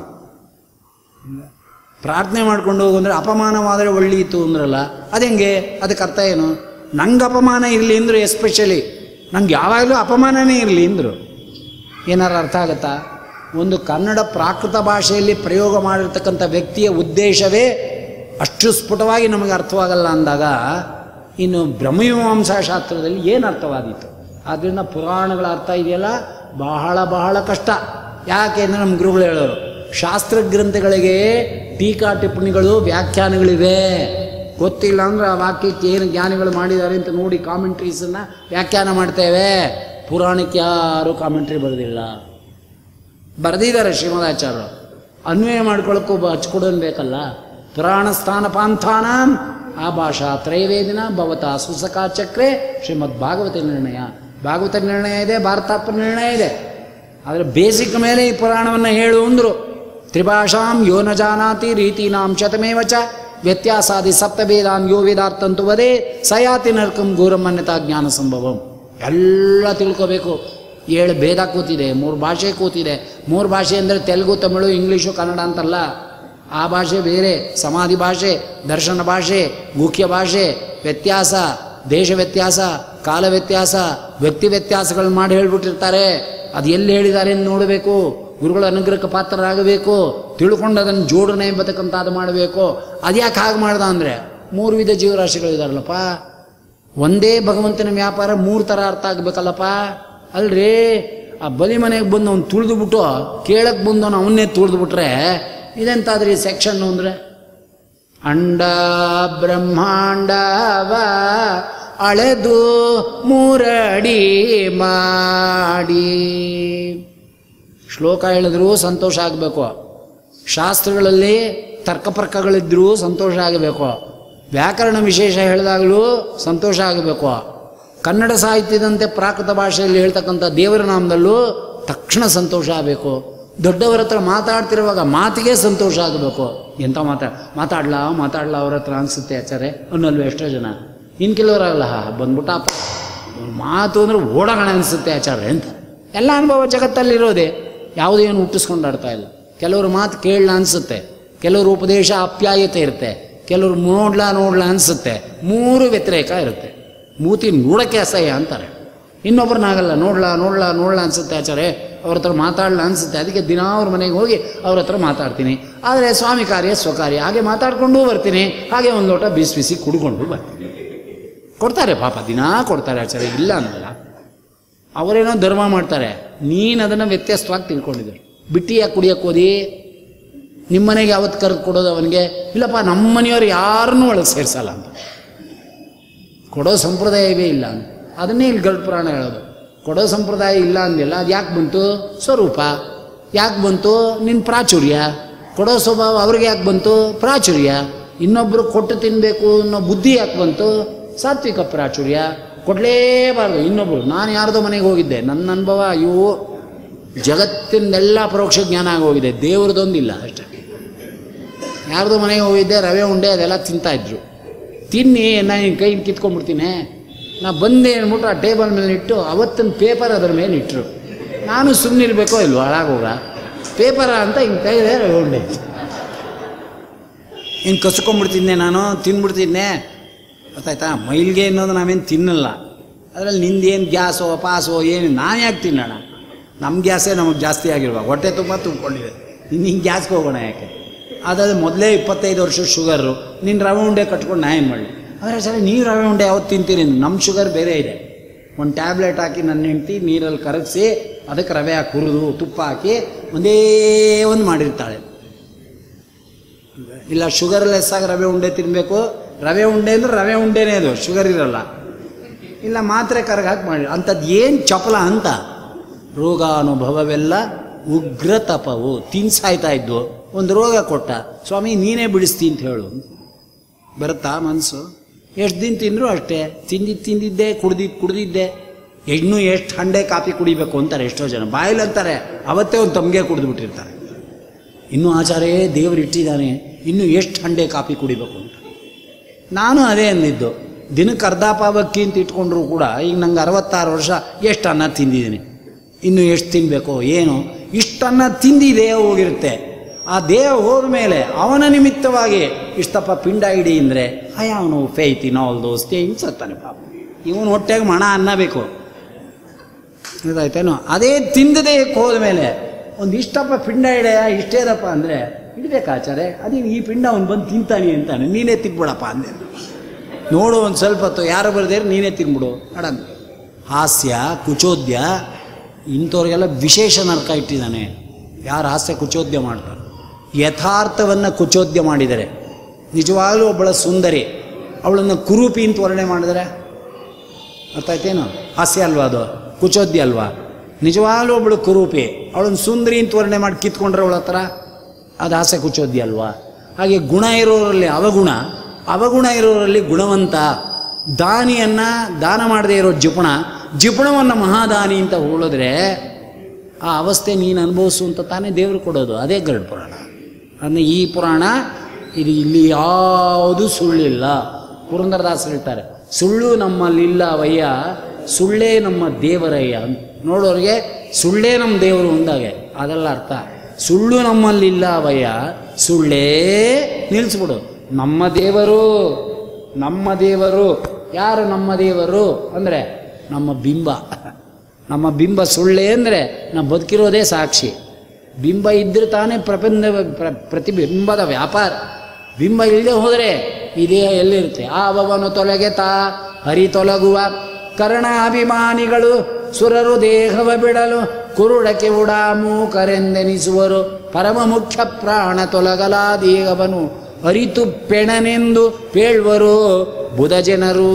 Speaker 1: ಪ್ರಾರ್ಥನೆ ಮಾಡ್ಕೊಂಡು ಹೋಗು ಅಂದರೆ ಅಪಮಾನವಾದರೆ ಒಳ್ಳೀತು ಅಂದ್ರಲ್ಲ ಅದೆಂಗೆ ಅದಕ್ಕೆ ಅರ್ಥ ಏನು ನಂಗೆ ಅಪಮಾನ ಇರಲಿ ಅಂದರು ಎಸ್ಪೆಷಲಿ ನಂಗೆ ಯಾವಾಗಲೂ ಅಪಮಾನನೇ ಇರಲಿ ಅಂದರು ಏನಾರು ಅರ್ಥ ಆಗುತ್ತಾ ಒಂದು ಕನ್ನಡ ಪ್ರಾಕೃತ ಭಾಷೆಯಲ್ಲಿ ಪ್ರಯೋಗ ಮಾಡಿರ್ತಕ್ಕಂಥ ವ್ಯಕ್ತಿಯ ಉದ್ದೇಶವೇ ಅಷ್ಟು ಸ್ಫುಟವಾಗಿ ನಮಗೆ ಅರ್ಥವಾಗಲ್ಲ ಅಂದಾಗ ಇನ್ನು ಬ್ರಹ್ಮಮೀಮಾಂಸಾ ಶಾಸ್ತ್ರದಲ್ಲಿ ಏನು ಅರ್ಥವಾದೀತು ಆದ್ದರಿಂದ ಪುರಾಣಗಳ ಅರ್ಥ ಇದೆಯಲ್ಲ ಬಹಳ ಬಹಳ ಕಷ್ಟ ಯಾಕೆ ಅಂದರೆ ನಮ್ಮ ಗುರುಗಳು ಹೇಳೋರು ಶಾಸ್ತ್ರ ಗ್ರಂಥಗಳಿಗೆ ಟೀಕಾ ಟಿಪ್ಪಣಿಗಳು ವ್ಯಾಖ್ಯಾನಗಳಿವೆ ಗೊತ್ತಿಲ್ಲ ಅಂದ್ರೆ ಆ ವಾಕ್ಯಕ್ಕೆ ಏನು ಜ್ಞಾನಿಗಳು ಮಾಡಿದ್ದಾರೆ ಅಂತ ನೋಡಿ ಕಾಮೆಂಟ್ರೀಸನ್ನು ವ್ಯಾಖ್ಯಾನ ಮಾಡ್ತೇವೆ ಪುರಾಣಕ್ಕೆ ಯಾರೂ ಕಾಮೆಂಟ್ರಿ ಬರೆದಿಲ್ಲ ಬರೆದಿದ್ದಾರೆ ಶ್ರೀಮದಾಚಾರ್ಯರು ಅನ್ವಯ ಮಾಡ್ಕೊಳ್ಳೋಕ್ಕೂ ಒಬ್ಬ ಹಚ್ಕೊಡೋನ್ ಬೇಕಲ್ಲ ಪುರಾಣ ಸ್ಥಾನ ಪಾಂಥಾನ ಆ ಭಾಷಾ ತ್ರೈವೇದಿನ ಭವತ ಸುಸಕ ಚಕ್ರೆ ಶ್ರೀಮದ್ ಭಾಗವತ ನಿರ್ಣಯ ಭಾಗವತ ನಿರ್ಣಯ ಇದೆ ಭಾರತಾಪ ನಿರ್ಣಯ ಇದೆ ಆದರೆ ಬೇಸಿಕ್ ಮೇಲೆ ಈ ಪುರಾಣವನ್ನು ಹೇಳು ಅಂದರು ತ್ರಿಭಾಷಾಂ ಯೋ ನ ಜಾನಾತಿ ರೀತೀನಾಂ ಶತಮೇವ ಚ ವ್ಯತ್ಯಾಸಾದಿ ಸಪ್ತಭೇದಾನ್ ಯೋ ವೇದಾರ್ಥಂತು ವದೇ ಸಯಾತಿ ನರ್ಕಂ ಘೋರಮನ್ಯತಾ ಜ್ಞಾನ ಸಂಭವಂ ಎಲ್ಲ ತಿಳ್ಕೋಬೇಕು ಏಳು ಭೇದ ಕೂತಿದೆ ಮೂರು ಭಾಷೆ ಕೂತಿದೆ ಮೂರು ಭಾಷೆ ಅಂದರೆ ತೆಲುಗು ತಮಿಳು ಇಂಗ್ಲೀಷು ಕನ್ನಡ ಅಂತಲ್ಲ ಆ ಭಾಷೆ ಬೇರೆ ಸಮಾಧಿ ಭಾಷೆ ದರ್ಶನ ಭಾಷೆ ಮುಖ್ಯ ಭಾಷೆ ವ್ಯತ್ಯಾಸ ದೇಶ ವ್ಯತ್ಯಾಸ ಕಾಲ ವ್ಯತ್ಯಾಸ ವ್ಯಕ್ತಿ ವ್ಯತ್ಯಾಸಗಳನ್ನ ಮಾಡಿ ಹೇಳ್ಬಿಟ್ಟಿರ್ತಾರೆ ಅದು ಎಲ್ಲಿ ಹೇಳಿದ್ದಾರೆ ಅಂತ ನೋಡಬೇಕು ಗುರುಗಳ ಅನುಗ್ರಹಕ್ಕೆ ಪಾತ್ರರಾಗಬೇಕು ತಿಳ್ಕೊಂಡು ಅದನ್ನು ಜೋಡಣೆ ಎಂಬತಕ್ಕಂಥದ್ದು ಮಾಡಬೇಕು ಅದ್ಯಾಕೆ ಹಾಗೆ ಮಾಡ್ದ ಅಂದರೆ ಮೂರು ವಿಧ ಜೀವರಾಶಿಗಳಿದಾರಲ್ಲಪ್ಪ ಒಂದೇ ಭಗವಂತನ ವ್ಯಾಪಾರ ಮೂರು ಥರ ಅರ್ಥ ಆಗಬೇಕಲ್ಲಪ್ಪ ಅಲ್ರಿ ಆ ಬಲಿ ಮನೆಗೆ ಬಂದು ಅವ್ನು ತುಳಿದು ಬಿಟ್ಟು ಕೇಳಕ್ಕೆ ಬಂದವನು ಅವನ್ನೇ ತುಳಿದು ಬಿಟ್ರೆ ಇದೆಂತಾದ್ರಿ ಸೆಕ್ಷನ್ ಅಂದರೆ ಅಂಡ ಬ್ರಹ್ಮಾಂಡವ ಅಳೆದು ಮೂರಡಿ ಮಾಡಿ ಶ್ಲೋಕ ಹೇಳಿದ್ರೂ ಸಂತೋಷ ಆಗಬೇಕು ಶಾಸ್ತ್ರಗಳಲ್ಲಿ ತರ್ಕಪರ್ಕಗಳಿದ್ರೂ ಸಂತೋಷ ಆಗಬೇಕು ವ್ಯಾಕರಣ ವಿಶೇಷ ಹೇಳಿದಾಗಲೂ ಸಂತೋಷ ಆಗಬೇಕು ಕನ್ನಡ ಸಾಹಿತ್ಯದಂತೆ ಪ್ರಾಕೃತ ಭಾಷೆಯಲ್ಲಿ ಹೇಳ್ತಕ್ಕಂಥ ದೇವರ ನಾಮದಲ್ಲೂ ತಕ್ಷಣ ಸಂತೋಷ ಆಗಬೇಕು ದೊಡ್ಡವರ ಹತ್ರ ಮಾತಾಡ್ತಿರುವಾಗ ಮಾತಿಗೆ ಸಂತೋಷ ಆಗಬೇಕು ಎಂಥ ಮಾತಾ ಮಾತಾಡ್ಲಾ ಮಾತಾಡ್ಲಾ ಅವ್ರ ಹತ್ರ ಅನಿಸುತ್ತೆ ಆಚಾರೆ ಅನ್ನಲ್ವ ಎಷ್ಟೋ ಜನ ಇನ್ನು ಕೆಲವರಾಗಲ್ಲ ಬಂದ್ಬಿಟ್ಟ ಅಪ್ಪ ಇವ್ನ್ ಮಾತು ಅಂದ್ರೆ ಓಡೋಣ ಅನಿಸುತ್ತೆ ಆಚಾರ್ಯ ಅಂತ ಎಲ್ಲ ಅನುಭವ ಜಗತ್ತಲ್ಲಿರೋದೆ ಯಾವುದೇ ಏನು ಹುಟ್ಟಿಸ್ಕೊಂಡಾಡ್ತಾ ಇಲ್ಲ ಕೆಲವರು ಮಾತು ಕೇಳಲ್ಲ ಅನಿಸುತ್ತೆ ಕೆಲವರು ಉಪದೇಶ ಆಪ್ಯಾಯತೆ ಇರುತ್ತೆ ಕೆಲವರು ನೋಡ್ಲಾ ನೋಡ್ಲಾ ಅನಿಸುತ್ತೆ ಮೂರು ವ್ಯತಿರೇಕ ಇರುತ್ತೆ ಮೂತಿ ನೋಡೋಕ್ಕೆ ಅಸಹ್ಯ ಅಂತಾರೆ ಇನ್ನೊಬ್ರನ್ನಾಗಲ್ಲ ನೋಡ್ಲಾ ನೋಡ್ಲಾ ನೋಡ್ಲಾ ಅನ್ಸುತ್ತೆ ಆಚಾರ್ಯ ಅವ್ರ ಹತ್ರ ಮಾತಾಡಲ್ಲ ಅನ್ಸುತ್ತೆ ಅದಕ್ಕೆ ದಿನ ಅವ್ರ ಮನೆಗೆ ಹೋಗಿ ಅವ್ರ ಹತ್ರ ಮಾತಾಡ್ತೀನಿ ಆದರೆ ಸ್ವಾಮಿ ಕಾರ್ಯ ಸ್ವಕಾರ್ಯ ಹಾಗೆ ಮಾತಾಡ್ಕೊಂಡು ಬರ್ತೀನಿ ಹಾಗೆ ಒಂದು ಲೋಟ ಬಿಸಿ ಬಿಸಿ ಕುಡ್ಕೊಂಡು ಬರ್ತೀನಿ ಕೊಡ್ತಾರೆ ಪಾಪ ದಿನಾ ಕೊಡ್ತಾರೆ ಆಚಾರ್ಯ ಇಲ್ಲ ಅನ್ನಲ್ಲ ಅವರೇನೋ ಧರ್ಮ ಮಾಡ್ತಾರೆ ನೀನು ಅದನ್ನು ವ್ಯತ್ಯಾಸವಾಗಿ ತಿಳ್ಕೊಂಡಿದ್ದರು ಬಿಟ್ಟಿಯಾಗಿ ಕುಡಿಯಕ್ಕೆ ಹೋದಿ ನಿಮ್ಮನೆಗೆ ಯಾವತ್ತು ಕರೆದು ಕೊಡೋದು ಅವನಿಗೆ ಇಲ್ಲಪ್ಪ ನಮ್ಮ ಮನೆಯವ್ರು ಯಾರನ್ನೂ ಒಳಗೆ ಸೇರಿಸಲ್ಲ ಅಂತ ಕೊಡೋ ಸಂಪ್ರದಾಯವೇ ಇಲ್ಲ ಅಂತ ಅದನ್ನೇ ಇಲ್ಲಿ ಗರುಡ ಪುರಾಣ ಹೇಳೋದು ಕೊಡೋ ಸಂಪ್ರದಾಯ ಇಲ್ಲ ಅಂದಿಲ್ಲ ಅದು ಯಾಕೆ ಬಂತು ಸ್ವರೂಪ ಯಾಕೆ ಬಂತು ನಿನ್ನ ಪ್ರಾಚುರ್ಯ ಕೊಡೋ ಸ್ವಭಾವ ಅವ್ರಿಗೆ ಯಾಕೆ ಬಂತು ಪ್ರಾಚುರ್ಯ ಇನ್ನೊಬ್ಬರು ಕೊಟ್ಟು ತಿನ್ನಬೇಕು ಅನ್ನೋ ಬುದ್ಧಿ ಯಾಕೆ ಬಂತು ಸಾತ್ವಿಕ ಪ್ರಾಚುರ್ಯ ಕೊಡಲೇಬಾರ್ದು ಇನ್ನೊಬ್ಬರು ನಾನು ಯಾರ್ದೋ ಮನೆಗೆ ಹೋಗಿದ್ದೆ ನನ್ನ ಅನುಭವ ಅಯ್ಯೋ ಜಗತ್ತಿನೆಲ್ಲ ಪರೋಕ್ಷ ಜ್ಞಾನ ಆಗೋಗಿದೆ ದೇವ್ರದೊಂದಿಲ್ಲ ಅಷ್ಟೇ ಯಾರ್ದೋ ಮನೆಗೆ ಹೋಗಿದ್ದೆ ರವೆ ಉಂಡೆ ಅದೆಲ್ಲ ತಿಂತಾಯಿದ್ರು ತಿನ್ನಿ ನಾನು ನಿನ್ನ ಕೈಯಿಂದ ಕಿತ್ಕೊಂಡ್ಬಿಡ್ತೀನಿ ನಾ ಬಂದೆ ಅಂದ್ಬಿಟ್ಟು ಆ ಟೇಬಲ್ ಮೇಲೆ ಇಟ್ಟು ಅವತ್ತಿನ ಪೇಪರ್ ಅದರ ಮೇಲೆ ಇಟ್ಟರು ನಾನು ಸುಮ್ಮನಿರ್ಬೇಕೋ ಇಲ್ವೋ ಹಾಳಾಗೋಗ ಪೇಪರ ಅಂತ ಹಿಂಗೆ ತೆಗೆದೆ ರವೆ ಉಂಡೆ ಹಿಂಗೆ ಕಸ್ಕೊಂಡ್ಬಿಡ್ತಿದ್ದೆ ನಾನು ತಿಂದ್ಬಿಡ್ತಿದ್ದೆ ಗೊತ್ತಾಯ್ತಾ ಮೈಲ್ಗೆ ಅನ್ನೋದು ನಾವೇನು ತಿನ್ನಲ್ಲ ಅದರಲ್ಲಿ ನಿಂದೇನು ಗ್ಯಾಸೋ ಪಾಸೋ ಏನು ನಾನು ಯಾಕೆ ತಿನ್ನೋಣ ನಮ್ಮ ಗ್ಯಾಸೇ ನಮಗೆ ಜಾಸ್ತಿ ಆಗಿಲ್ವ ಹೊಟ್ಟೆ ತುಂಬ ತುಂಬ್ಕೊಂಡಿದೆ ಇನ್ನು ಹಿಂಗೆ ಗ್ಯಾಸ್ಗೆ ಹೋಗೋಣ ಯಾಕೆ ಅದಾದ ಮೊದಲೇ ಇಪ್ಪತ್ತೈದು ವರ್ಷ ಶುಗರು ನಿನ್ನ ರವೆ ಉಂಡೆ ಕಟ್ಕೊಂಡು ನಾ ಏನು ಮಾಡಲಿ ಆದರೆ ಸರಿ ನೀವು ರವೆ ಉಂಡೆ ಯಾವತ್ತು ತಿಂತೀರಿ ನಮ್ಮ ಶುಗರ್ ಬೇರೆ ಇದೆ ಒಂದು ಟ್ಯಾಬ್ಲೆಟ್ ಹಾಕಿ ನನ್ನ ಹೆಂಡ್ತಿ ನೀರಲ್ಲಿ ಕರಗಿಸಿ ಅದಕ್ಕೆ ರವೆ ಹಾಕಿ ಹುರಿದು ತುಪ್ಪ ಹಾಕಿ ಒಂದೇ ಒಂದು ಮಾಡಿರ್ತಾಳೆ ಇಲ್ಲ ಶುಗರ್ ಲೆಸ್ ಆಗಿ ರವೆ ಉಂಡೆ ತಿನ್ನಬೇಕು ರವೆ ಉಂಡೆ ಅಂದ್ರೆ ರವೆ ಉಂಡೆನೇ ಅದು ಶುಗರ್ ಇರಲ್ಲ ಇಲ್ಲ ಮಾತ್ರೆ ಕರಗ ಹಾಕಿ ಮಾಡಿ ಅಂಥದ್ದು ಏನು ಚಪಲ ಅಂತ ರೋಗಾನುಭವವೆಲ್ಲ ಉಗ್ರ ತಪವು ತಿನ್ಸಾಯ್ತಾ ಇದ್ವು ಒಂದು ರೋಗ ಕೊಟ್ಟ ಸ್ವಾಮಿ ನೀನೇ ಬಿಡಿಸ್ತಿ ಅಂತ ಹೇಳು ಬರುತ್ತಾ ಮನಸ್ಸು ಎಷ್ಟು ದಿನ ತಿಂದರೂ ಅಷ್ಟೇ ತಿಂದಿದ್ದು ತಿಂದಿದ್ದೆ ಕುಡ್ದಿದ್ದು ಕುಡ್ದಿದ್ದೆ ಇನ್ನೂ ಎಷ್ಟು ಹಂಡೆ ಕಾಫಿ ಕುಡಿಬೇಕು ಅಂತಾರೆ ಎಷ್ಟೋ ಜನ ಬಾಯಲ್ಲಿ ಅಂತಾರೆ ಅವತ್ತೇ ಒಂದು ತಮಗೆ ಕುಡಿದು ಬಿಟ್ಟಿರ್ತಾರೆ ಇನ್ನೂ ಆಚಾರ್ಯೇ ದೇವರು ಇಟ್ಟಿದ್ದಾನೆ ಇನ್ನು ಎಷ್ಟು ಹಂಡೆ ಕಾಫಿ ಕುಡಿಬೇಕು ಅಂತ ನಾನು ಅದೇ ಅಂದಿದ್ದು ದಿನಕ್ಕೆ ಅರ್ಧ ಪಾವಕ್ಕಿ ಅಂತ ಇಟ್ಕೊಂಡ್ರು ಕೂಡ ಈಗ ನಂಗೆ ಅರವತ್ತಾರು ವರ್ಷ ಎಷ್ಟು ಅನ್ನ ತಿಂದಿದ್ದೀನಿ ಇನ್ನು ಎಷ್ಟು ತಿನ್ನಬೇಕು ಏನು ಇಷ್ಟನ್ನ ತಿಂದಿ ದೇಹ ಹೋಗಿರುತ್ತೆ ಆ ದೇಹ ಹೋದ ಮೇಲೆ ಅವನ ನಿಮಿತ್ತವಾಗಿ ಇಷ್ಟಪ್ಪ ಪಿಂಡ ಇಡಿ ಅಂದರೆ I have no faith in all those things ಅಂತಾನೆ ಪಾಪ ಇವನು ಹೊಟ್ಟೆಗೆ ಮಣ ಅನ್ನ ಬೇಕು ಇದಾಯ್ತೇನೋ ಅದೇ ತಿಂದದೇ ಹೋದ ಮೇಲೆ ಒಂದು ಇಷ್ಟಪ್ಪ ಪಿಂಡ ಇಡೆಯ ಇಷ್ಟೇದಪ್ಪ ಅಂದರೆ ಇಡಬೇಕು ಆಚಾರೆ ಅದೇನು ಈ ಪಿಂಡ ಅವ್ನು ಬಂದು ತಿಂತಾನೆ ಅಂತಾನೆ ನೀನೇ ತಿನ್ಬಿಡಪ್ಪ ಅಂದೆ ನೋಡು ಒಂದು ಸ್ವಲ್ಪ ಹೊತ್ತು ಯಾರು ಬರ್ದೇರು ನೀನೇ ತಿನ್ಬಿಡು ಅಡಂತ ಹಾಸ್ಯ ಕುಚೋದ್ಯ ಇಂಥವ್ರಿಗೆಲ್ಲ ವಿಶೇಷ ನರಕ ಇಟ್ಟಿದ್ದಾನೆ ಯಾರು ಹಾಸ್ಯ ಕುಚೋದ್ಯ ಮಾಡ್ತಾರೆ ಯಥಾರ್ಥವನ್ನು ಕುಚೋದ್ಯ ಮಾಡಿದರೆ ನಿಜವಾಗ್ಲೂ ಒಬ್ಬಳ ಸುಂದರಿ ಅವಳನ್ನು ಕುರೂಪಿ ಅಂತ ವರ್ಣನೆ ಮಾಡಿದರೆ ಅರ್ಥಾಯ್ತೇನು ಹಾಸ್ಯ ಅಲ್ವಾ ಅದು ಕುಚೋದ್ಯ ಅಲ್ವಾ ನಿಜವಾಗ್ಲೂ ಒಬ್ಬಳು ಕುರೂಪಿ ಅವಳನ್ನು ಸುಂದರಿ ಅಂತ ವರ್ಣನೆ ಮಾಡಿ ಕಿತ್ಕೊಂಡ್ರೆ ಅವಳ ಹತ್ರ ಅದು ಹಾಸ್ಯ ಕುಚೋದ್ಯ ಅಲ್ವಾ ಹಾಗೆ ಗುಣ ಇರೋರಲ್ಲಿ ಅವಗುಣ ಅವಗುಣ ಇರೋರಲ್ಲಿ ಗುಣವಂತ ದಾನಿಯನ್ನು ದಾನ ಮಾಡದೇ ಇರೋ ಜಿಪುಣ ಜಿಪುಣವನ್ನು ಮಹಾದಾನಿ ಅಂತ ಹೋಳಿದ್ರೆ ಆ ಅವಸ್ಥೆ ನೀನು ಅನುಭವಿಸು ಅಂತ ತಾನೇ ದೇವರು ಕೊಡೋದು ಅದೇ ಗರುಡ ಪುರಾಣ ಅಂದರೆ ಈ ಪುರಾಣ ಇದು ಇಲ್ಲಿ ಯಾವುದು ಸುಳ್ಳಿಲ್ಲ ಪುರಂದರದಾಸ್ ಹೇಳ್ತಾರೆ ಸುಳ್ಳು ನಮ್ಮಲ್ಲಿಲ್ಲ ಅವಯ್ಯ ಸುಳ್ಳೇ ನಮ್ಮ ದೇವರಯ್ಯ ಅಂತ ನೋಡೋರಿಗೆ ಸುಳ್ಳೇ ನಮ್ಮ ದೇವರು ಅಂದಾಗೆ ಅದೆಲ್ಲ ಅರ್ಥ ಸುಳ್ಳು ನಮ್ಮಲ್ಲಿಲ್ಲ ಅವಯ್ಯ ಸುಳ್ಳೇ ನಿಲ್ಲಿಸ್ಬಿಡು ನಮ್ಮ ದೇವರು ನಮ್ಮ ದೇವರು ಯಾರು ನಮ್ಮ ದೇವರು ಅಂದರೆ ನಮ್ಮ ಬಿಂಬ ನಮ್ಮ ಬಿಂಬ ಸುಳ್ಳೆ ಅಂದರೆ ನಾವು ಬದುಕಿರೋದೇ ಸಾಕ್ಷಿ ಬಿಂಬ ಇದ್ದರೆ ತಾನೇ ಪ್ರಪಂಚ ಪ್ರ ಪ್ರತಿಬಿಂಬದ ವ್ಯಾಪಾರ ಬಿಂಬ ಇಲ್ಲದೆ ಹೋದರೆ ಈ ದೇಹ ಎಲ್ಲಿರುತ್ತೆ ಆವವನು ತೊಲಗೆ ತಾ ಹರಿ ತೊಲಗುವ ಕರ್ಣಾಭಿಮಾನಿಗಳು ಸುರರು ದೇಹವ ಬಿಡಲು ಕುರುಡಕ್ಕೆ ಉಡಾಮು ಕರೆಂದೆನಿಸುವರು ಪರಮ ಮುಖ್ಯ ಪ್ರಾಣ ತೊಲಗಲಾದೀಗವನು ಅರಿತು ಪೆಣನೆಂದು ಪೇಳ್ವರು ಬುಧ ಜನರು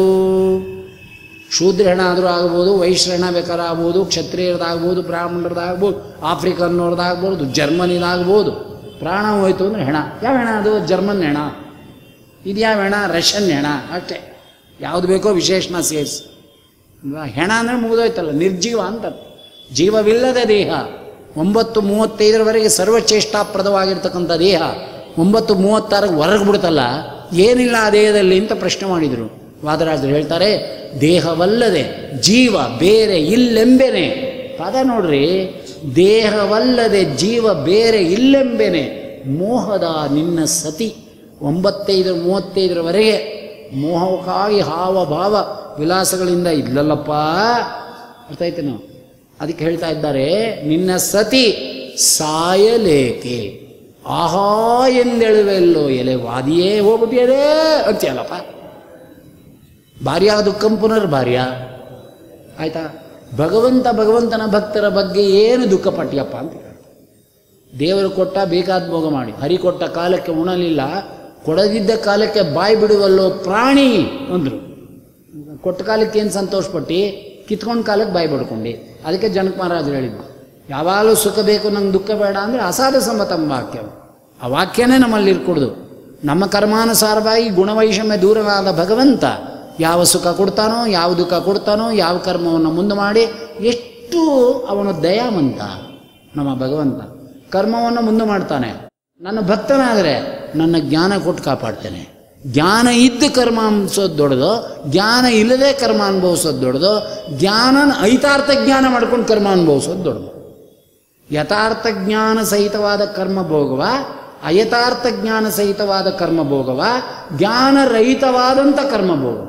Speaker 1: ಶೂದ್ರಹಣ ಆದರೂ ಆಗ್ಬೋದು ವೈಶ್ರಹಣ ಬೇಕಾದ್ರೆ ಆಗ್ಬೋದು ಕ್ಷತ್ರಿಯರದಾಗ್ಬೋದು ಬ್ರಾಹ್ಮಣರದಾಗ್ಬೋದು ಆಫ್ರಿಕನ್ನವ್ರದ್ದಾಗ್ಬೋದು ಜರ್ಮನಿದಾಗ್ಬೋದು ಪ್ರಾಣ ಹೋಯ್ತು ಅಂದರೆ ಹೆಣ ಯಾವ ಹೆಣ ಅದು ಜರ್ಮನ್ ಹೆಣ ಇದು ಯಾವ ಹೆಣ ರಷ್ಯನ್ ಹೆಣ ಅಷ್ಟೇ ಯಾವುದು ಬೇಕೋ ವಿಶೇಷಣ ಸೇರಿಸಿ ಅಲ್ವಾ? ಹೆಣ ಅಂದರೆ ಮುಗಿದೋಯ್ತಲ್ಲ ನಿರ್ಜೀವ ಅಂತ ಜೀವವಿಲ್ಲದ ದೇಹ ಒಂಬತ್ತು ಮೂವತ್ತೈದರವರೆಗೆ ಸರ್ವಚೇಷ್ಟಾಪ್ರದವಾಗಿರ್ತಕ್ಕಂಥ ದೇಹ ಒಂಬತ್ತು ಮೂವತ್ತಾರಕ್ಕೆ ಹೊರಗೆ ಬಿಡ್ತಲ್ಲ ಏನಿಲ್ಲ ಆ ದೇಹದಲ್ಲಿ ಅಂತ ಪ್ರಶ್ನೆ ಮಾಡಿದರು ವಾದರಾಜರು ಹೇಳ್ತಾರೆ ದೇಹವಲ್ಲದೆ ಜೀವ ಬೇರೆ ಇಲ್ಲೆಂಬೆನೆ ಪದ ನೋಡ್ರಿ ದೇಹವಲ್ಲದೆ ಜೀವ ಬೇರೆ ಇಲ್ಲೆಂಬೆನೆ ಮೋಹದ ನಿನ್ನ ಸತಿ ಒಂಬತ್ತೈದರ ಮೂವತ್ತೈದರವರೆಗೆ ಮೋಹಕ್ಕಾಗಿ ಹಾವ ಭಾವ ವಿಲಾಸಗಳಿಂದ ಇಲ್ಲಲ್ಲಪ್ಪ ಅರ್ಥ ಆಯ್ತೇನೋ ಅದಕ್ಕೆ ಹೇಳ್ತಾ ಇದ್ದಾರೆ ನಿನ್ನ ಸತಿ ಸಾಯಲೇಕೆ ಆಹಾ ಎಂದೆಳುವೆಲ್ಲೋ ಎಲೆ ವಾದಿಯೇ ಹೋಗ್ಬಿಟ್ಟಿಯರೇ ಅಂತೀಯಲ್ಲಪ್ಪ ಭಾರ್ಯ ದುಃಖಂ ಪುನರ್ ಭಾರ್ಯ ಆಯ್ತಾ ಭಗವಂತ ಭಗವಂತನ ಭಕ್ತರ ಬಗ್ಗೆ ಏನು ದುಃಖ ಪಟ್ಟಿಯಪ್ಪ ಅಂತ ದೇವರು ಕೊಟ್ಟ ಬೇಕಾದ ಭೋಗ ಮಾಡಿ ಹರಿ ಕೊಟ್ಟ ಕಾಲಕ್ಕೆ ಉಣಲಿಲ್ಲ ಕೊಡದಿದ್ದ ಕಾಲಕ್ಕೆ ಬಾಯಿ ಬಿಡುವಲ್ಲೋ ಪ್ರಾಣಿ ಅಂದರು ಕೊಟ್ಟ ಕಾಲಕ್ಕೆ ಏನು ಸಂತೋಷಪಟ್ಟು ಕಿತ್ಕೊಂಡ ಕಾಲಕ್ಕೆ ಬಾಯಿ ಬಿಡ್ಕೊಂಡು ಅದಕ್ಕೆ ಜನಕ ಮಹಾರಾಜರು ಹೇಳಿದ್ದು ಯಾವಾಗಲೂ ಸುಖ ಬೇಕು ನಂಗೆ ದುಃಖ ಬೇಡ ಅಂದರೆ ಅಸಾಧ ಸಮ್ಮತಂ ವಾಕ್ಯ ಆ ವಾಕ್ಯನೇ ನಮ್ಮಲ್ಲಿ ಇರ್ಕೊಡ್ದು ನಮ್ಮ ಕರ್ಮಾನುಸಾರವಾಗಿ ಗುಣವೈಷಮ್ಯ ದೂರವಾದ ಭಗವಂತ ಯಾವ ಸುಖ ಕೊಡ್ತಾನೋ ಯಾವ ದುಃಖ ಕೊಡ್ತಾನೋ ಯಾವ ಕರ್ಮವನ್ನು ಮುಂದೆ ಮಾಡಿ ಎಷ್ಟು ಅವನು ದಯಾವಂತ ನಮ್ಮ ಭಗವಂತ ಕರ್ಮವನ್ನು ಮುಂದೆ ಮಾಡ್ತಾನೆ ನನ್ನ ಭಕ್ತನಾದರೆ ನನ್ನ ಜ್ಞಾನ ಕೊಟ್ಟು ಕಾಪಾಡ್ತೇನೆ ಜ್ಞಾನ ಇದ್ದು ಕರ್ಮ ಅನ್ಸೋದು ದೊಡ್ಡದು ಜ್ಞಾನ ಇಲ್ಲದೆ ಕರ್ಮ ಅನುಭವಿಸೋದು ದೊಡ್ಡದು ಜ್ಞಾನ ಐತಾರ್ಥ ಜ್ಞಾನ ಮಾಡ್ಕೊಂಡು ಕರ್ಮ ಅನುಭವಿಸೋದು ದೊಡ್ಡದು ಯಥಾರ್ಥ ಜ್ಞಾನ ಸಹಿತವಾದ ಕರ್ಮ ಭೋಗವ ಅಯಥಾರ್ಥ ಜ್ಞಾನ ಸಹಿತವಾದ ಕರ್ಮ ಭೋಗವ ಜ್ಞಾನರಹಿತವಾದಂಥ ಕರ್ಮ ಭೋಗವ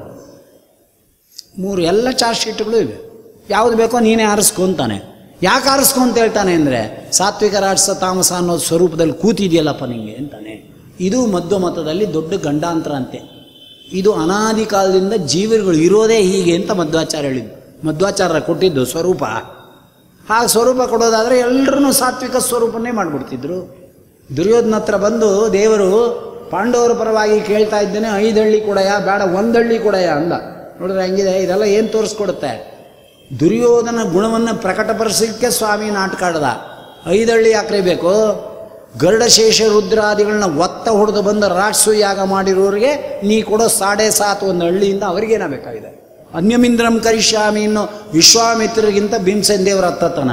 Speaker 1: ಮೂರು ಎಲ್ಲ ಚಾರ್ಜ್ ಶೀಟ್ಗಳು ಇವೆ ಯಾವುದು ಬೇಕೋ ನೀನೇ ಆರಿಸ್ಕೊಂತಾನೆ ಯಾಕೆ ಆರಿಸ್ಕೊಂತ ಹೇಳ್ತಾನೆ ಅಂದರೆ ಸಾತ್ವಿಕ ರಾಜಸ ತಾಮಸ ಅನ್ನೋ ಸ್ವರೂಪದಲ್ಲಿ ಕೂತಿದೆಯಲ್ಲಪ್ಪ ನಿಂಗೆ ಅಂತಾನೆ ಇದು ಮಧ್ವ ಮತದಲ್ಲಿ ದೊಡ್ಡ ಗಂಡಾಂತರ ಅಂತೆ ಇದು ಅನಾದಿ ಕಾಲದಿಂದ ಜೀವರುಗಳು ಇರೋದೇ ಹೀಗೆ ಅಂತ ಮಧ್ವಾಚಾರ್ಯ ಹೇಳಿದ್ದು ಮಧ್ವಾಚಾರ್ಯ ಕೊಟ್ಟಿದ್ದು ಸ್ವರೂಪ ಹಾಗೆ ಸ್ವರೂಪ ಕೊಡೋದಾದರೆ ಎಲ್ಲರೂ ಸಾತ್ವಿಕ ಸ್ವರೂಪನ್ನೇ ಮಾಡಿಬಿಡ್ತಿದ್ರು ದುರ್ಯೋಧನ ಹತ್ರ ಬಂದು ದೇವರು ಪಾಂಡವರ ಪರವಾಗಿ ಕೇಳ್ತಾ ಇದ್ದೇನೆ ಐದು ಹಳ್ಳಿ ಕೊಡಯ ಬೇಡ ಒಂದು ಹಳ್ಳಿ ಕೊಡಯ ಅಂದ ನೋಡಿದ್ರೆ ಹೆಂಗಿದೆ ಇದೆಲ್ಲ ಏನು ತೋರಿಸ್ಕೊಡುತ್ತೆ ದುರ್ಯೋಧನ ಗುಣವನ್ನು ಪ್ರಕಟಪಡಿಸಲಿಕ್ಕೆ ಸ್ವಾಮಿ ನಾಟಕ ಆಡ್ದ ಐದಳ್ಳಿ ಯಾಕ್ರೆ ಬೇಕು ಗರುಡಶೇಷ ರುದ್ರಾದಿಗಳನ್ನ ಒತ್ತ ಹೊಡೆದು ಬಂದ ರಾಕ್ಷಸು ಯಾಗ ಮಾಡಿರೋರಿಗೆ ನೀ ಕೊಡೋ ಸಾಡೆ ಸಾತ್ ಒಂದು ಹಳ್ಳಿಯಿಂದ ಅವರಿಗೇನ ಬೇಕಾಗಿದೆ ಅನ್ಯಮಿಂದ್ರಂ ಕರಿಷ್ಯಾಮಿ ಇನ್ನು ವಿಶ್ವಾಮಿತ್ರರಿಗಿಂತ ಭೀಮಸೇನ್ ದೇವರ ಹತ್ತತನ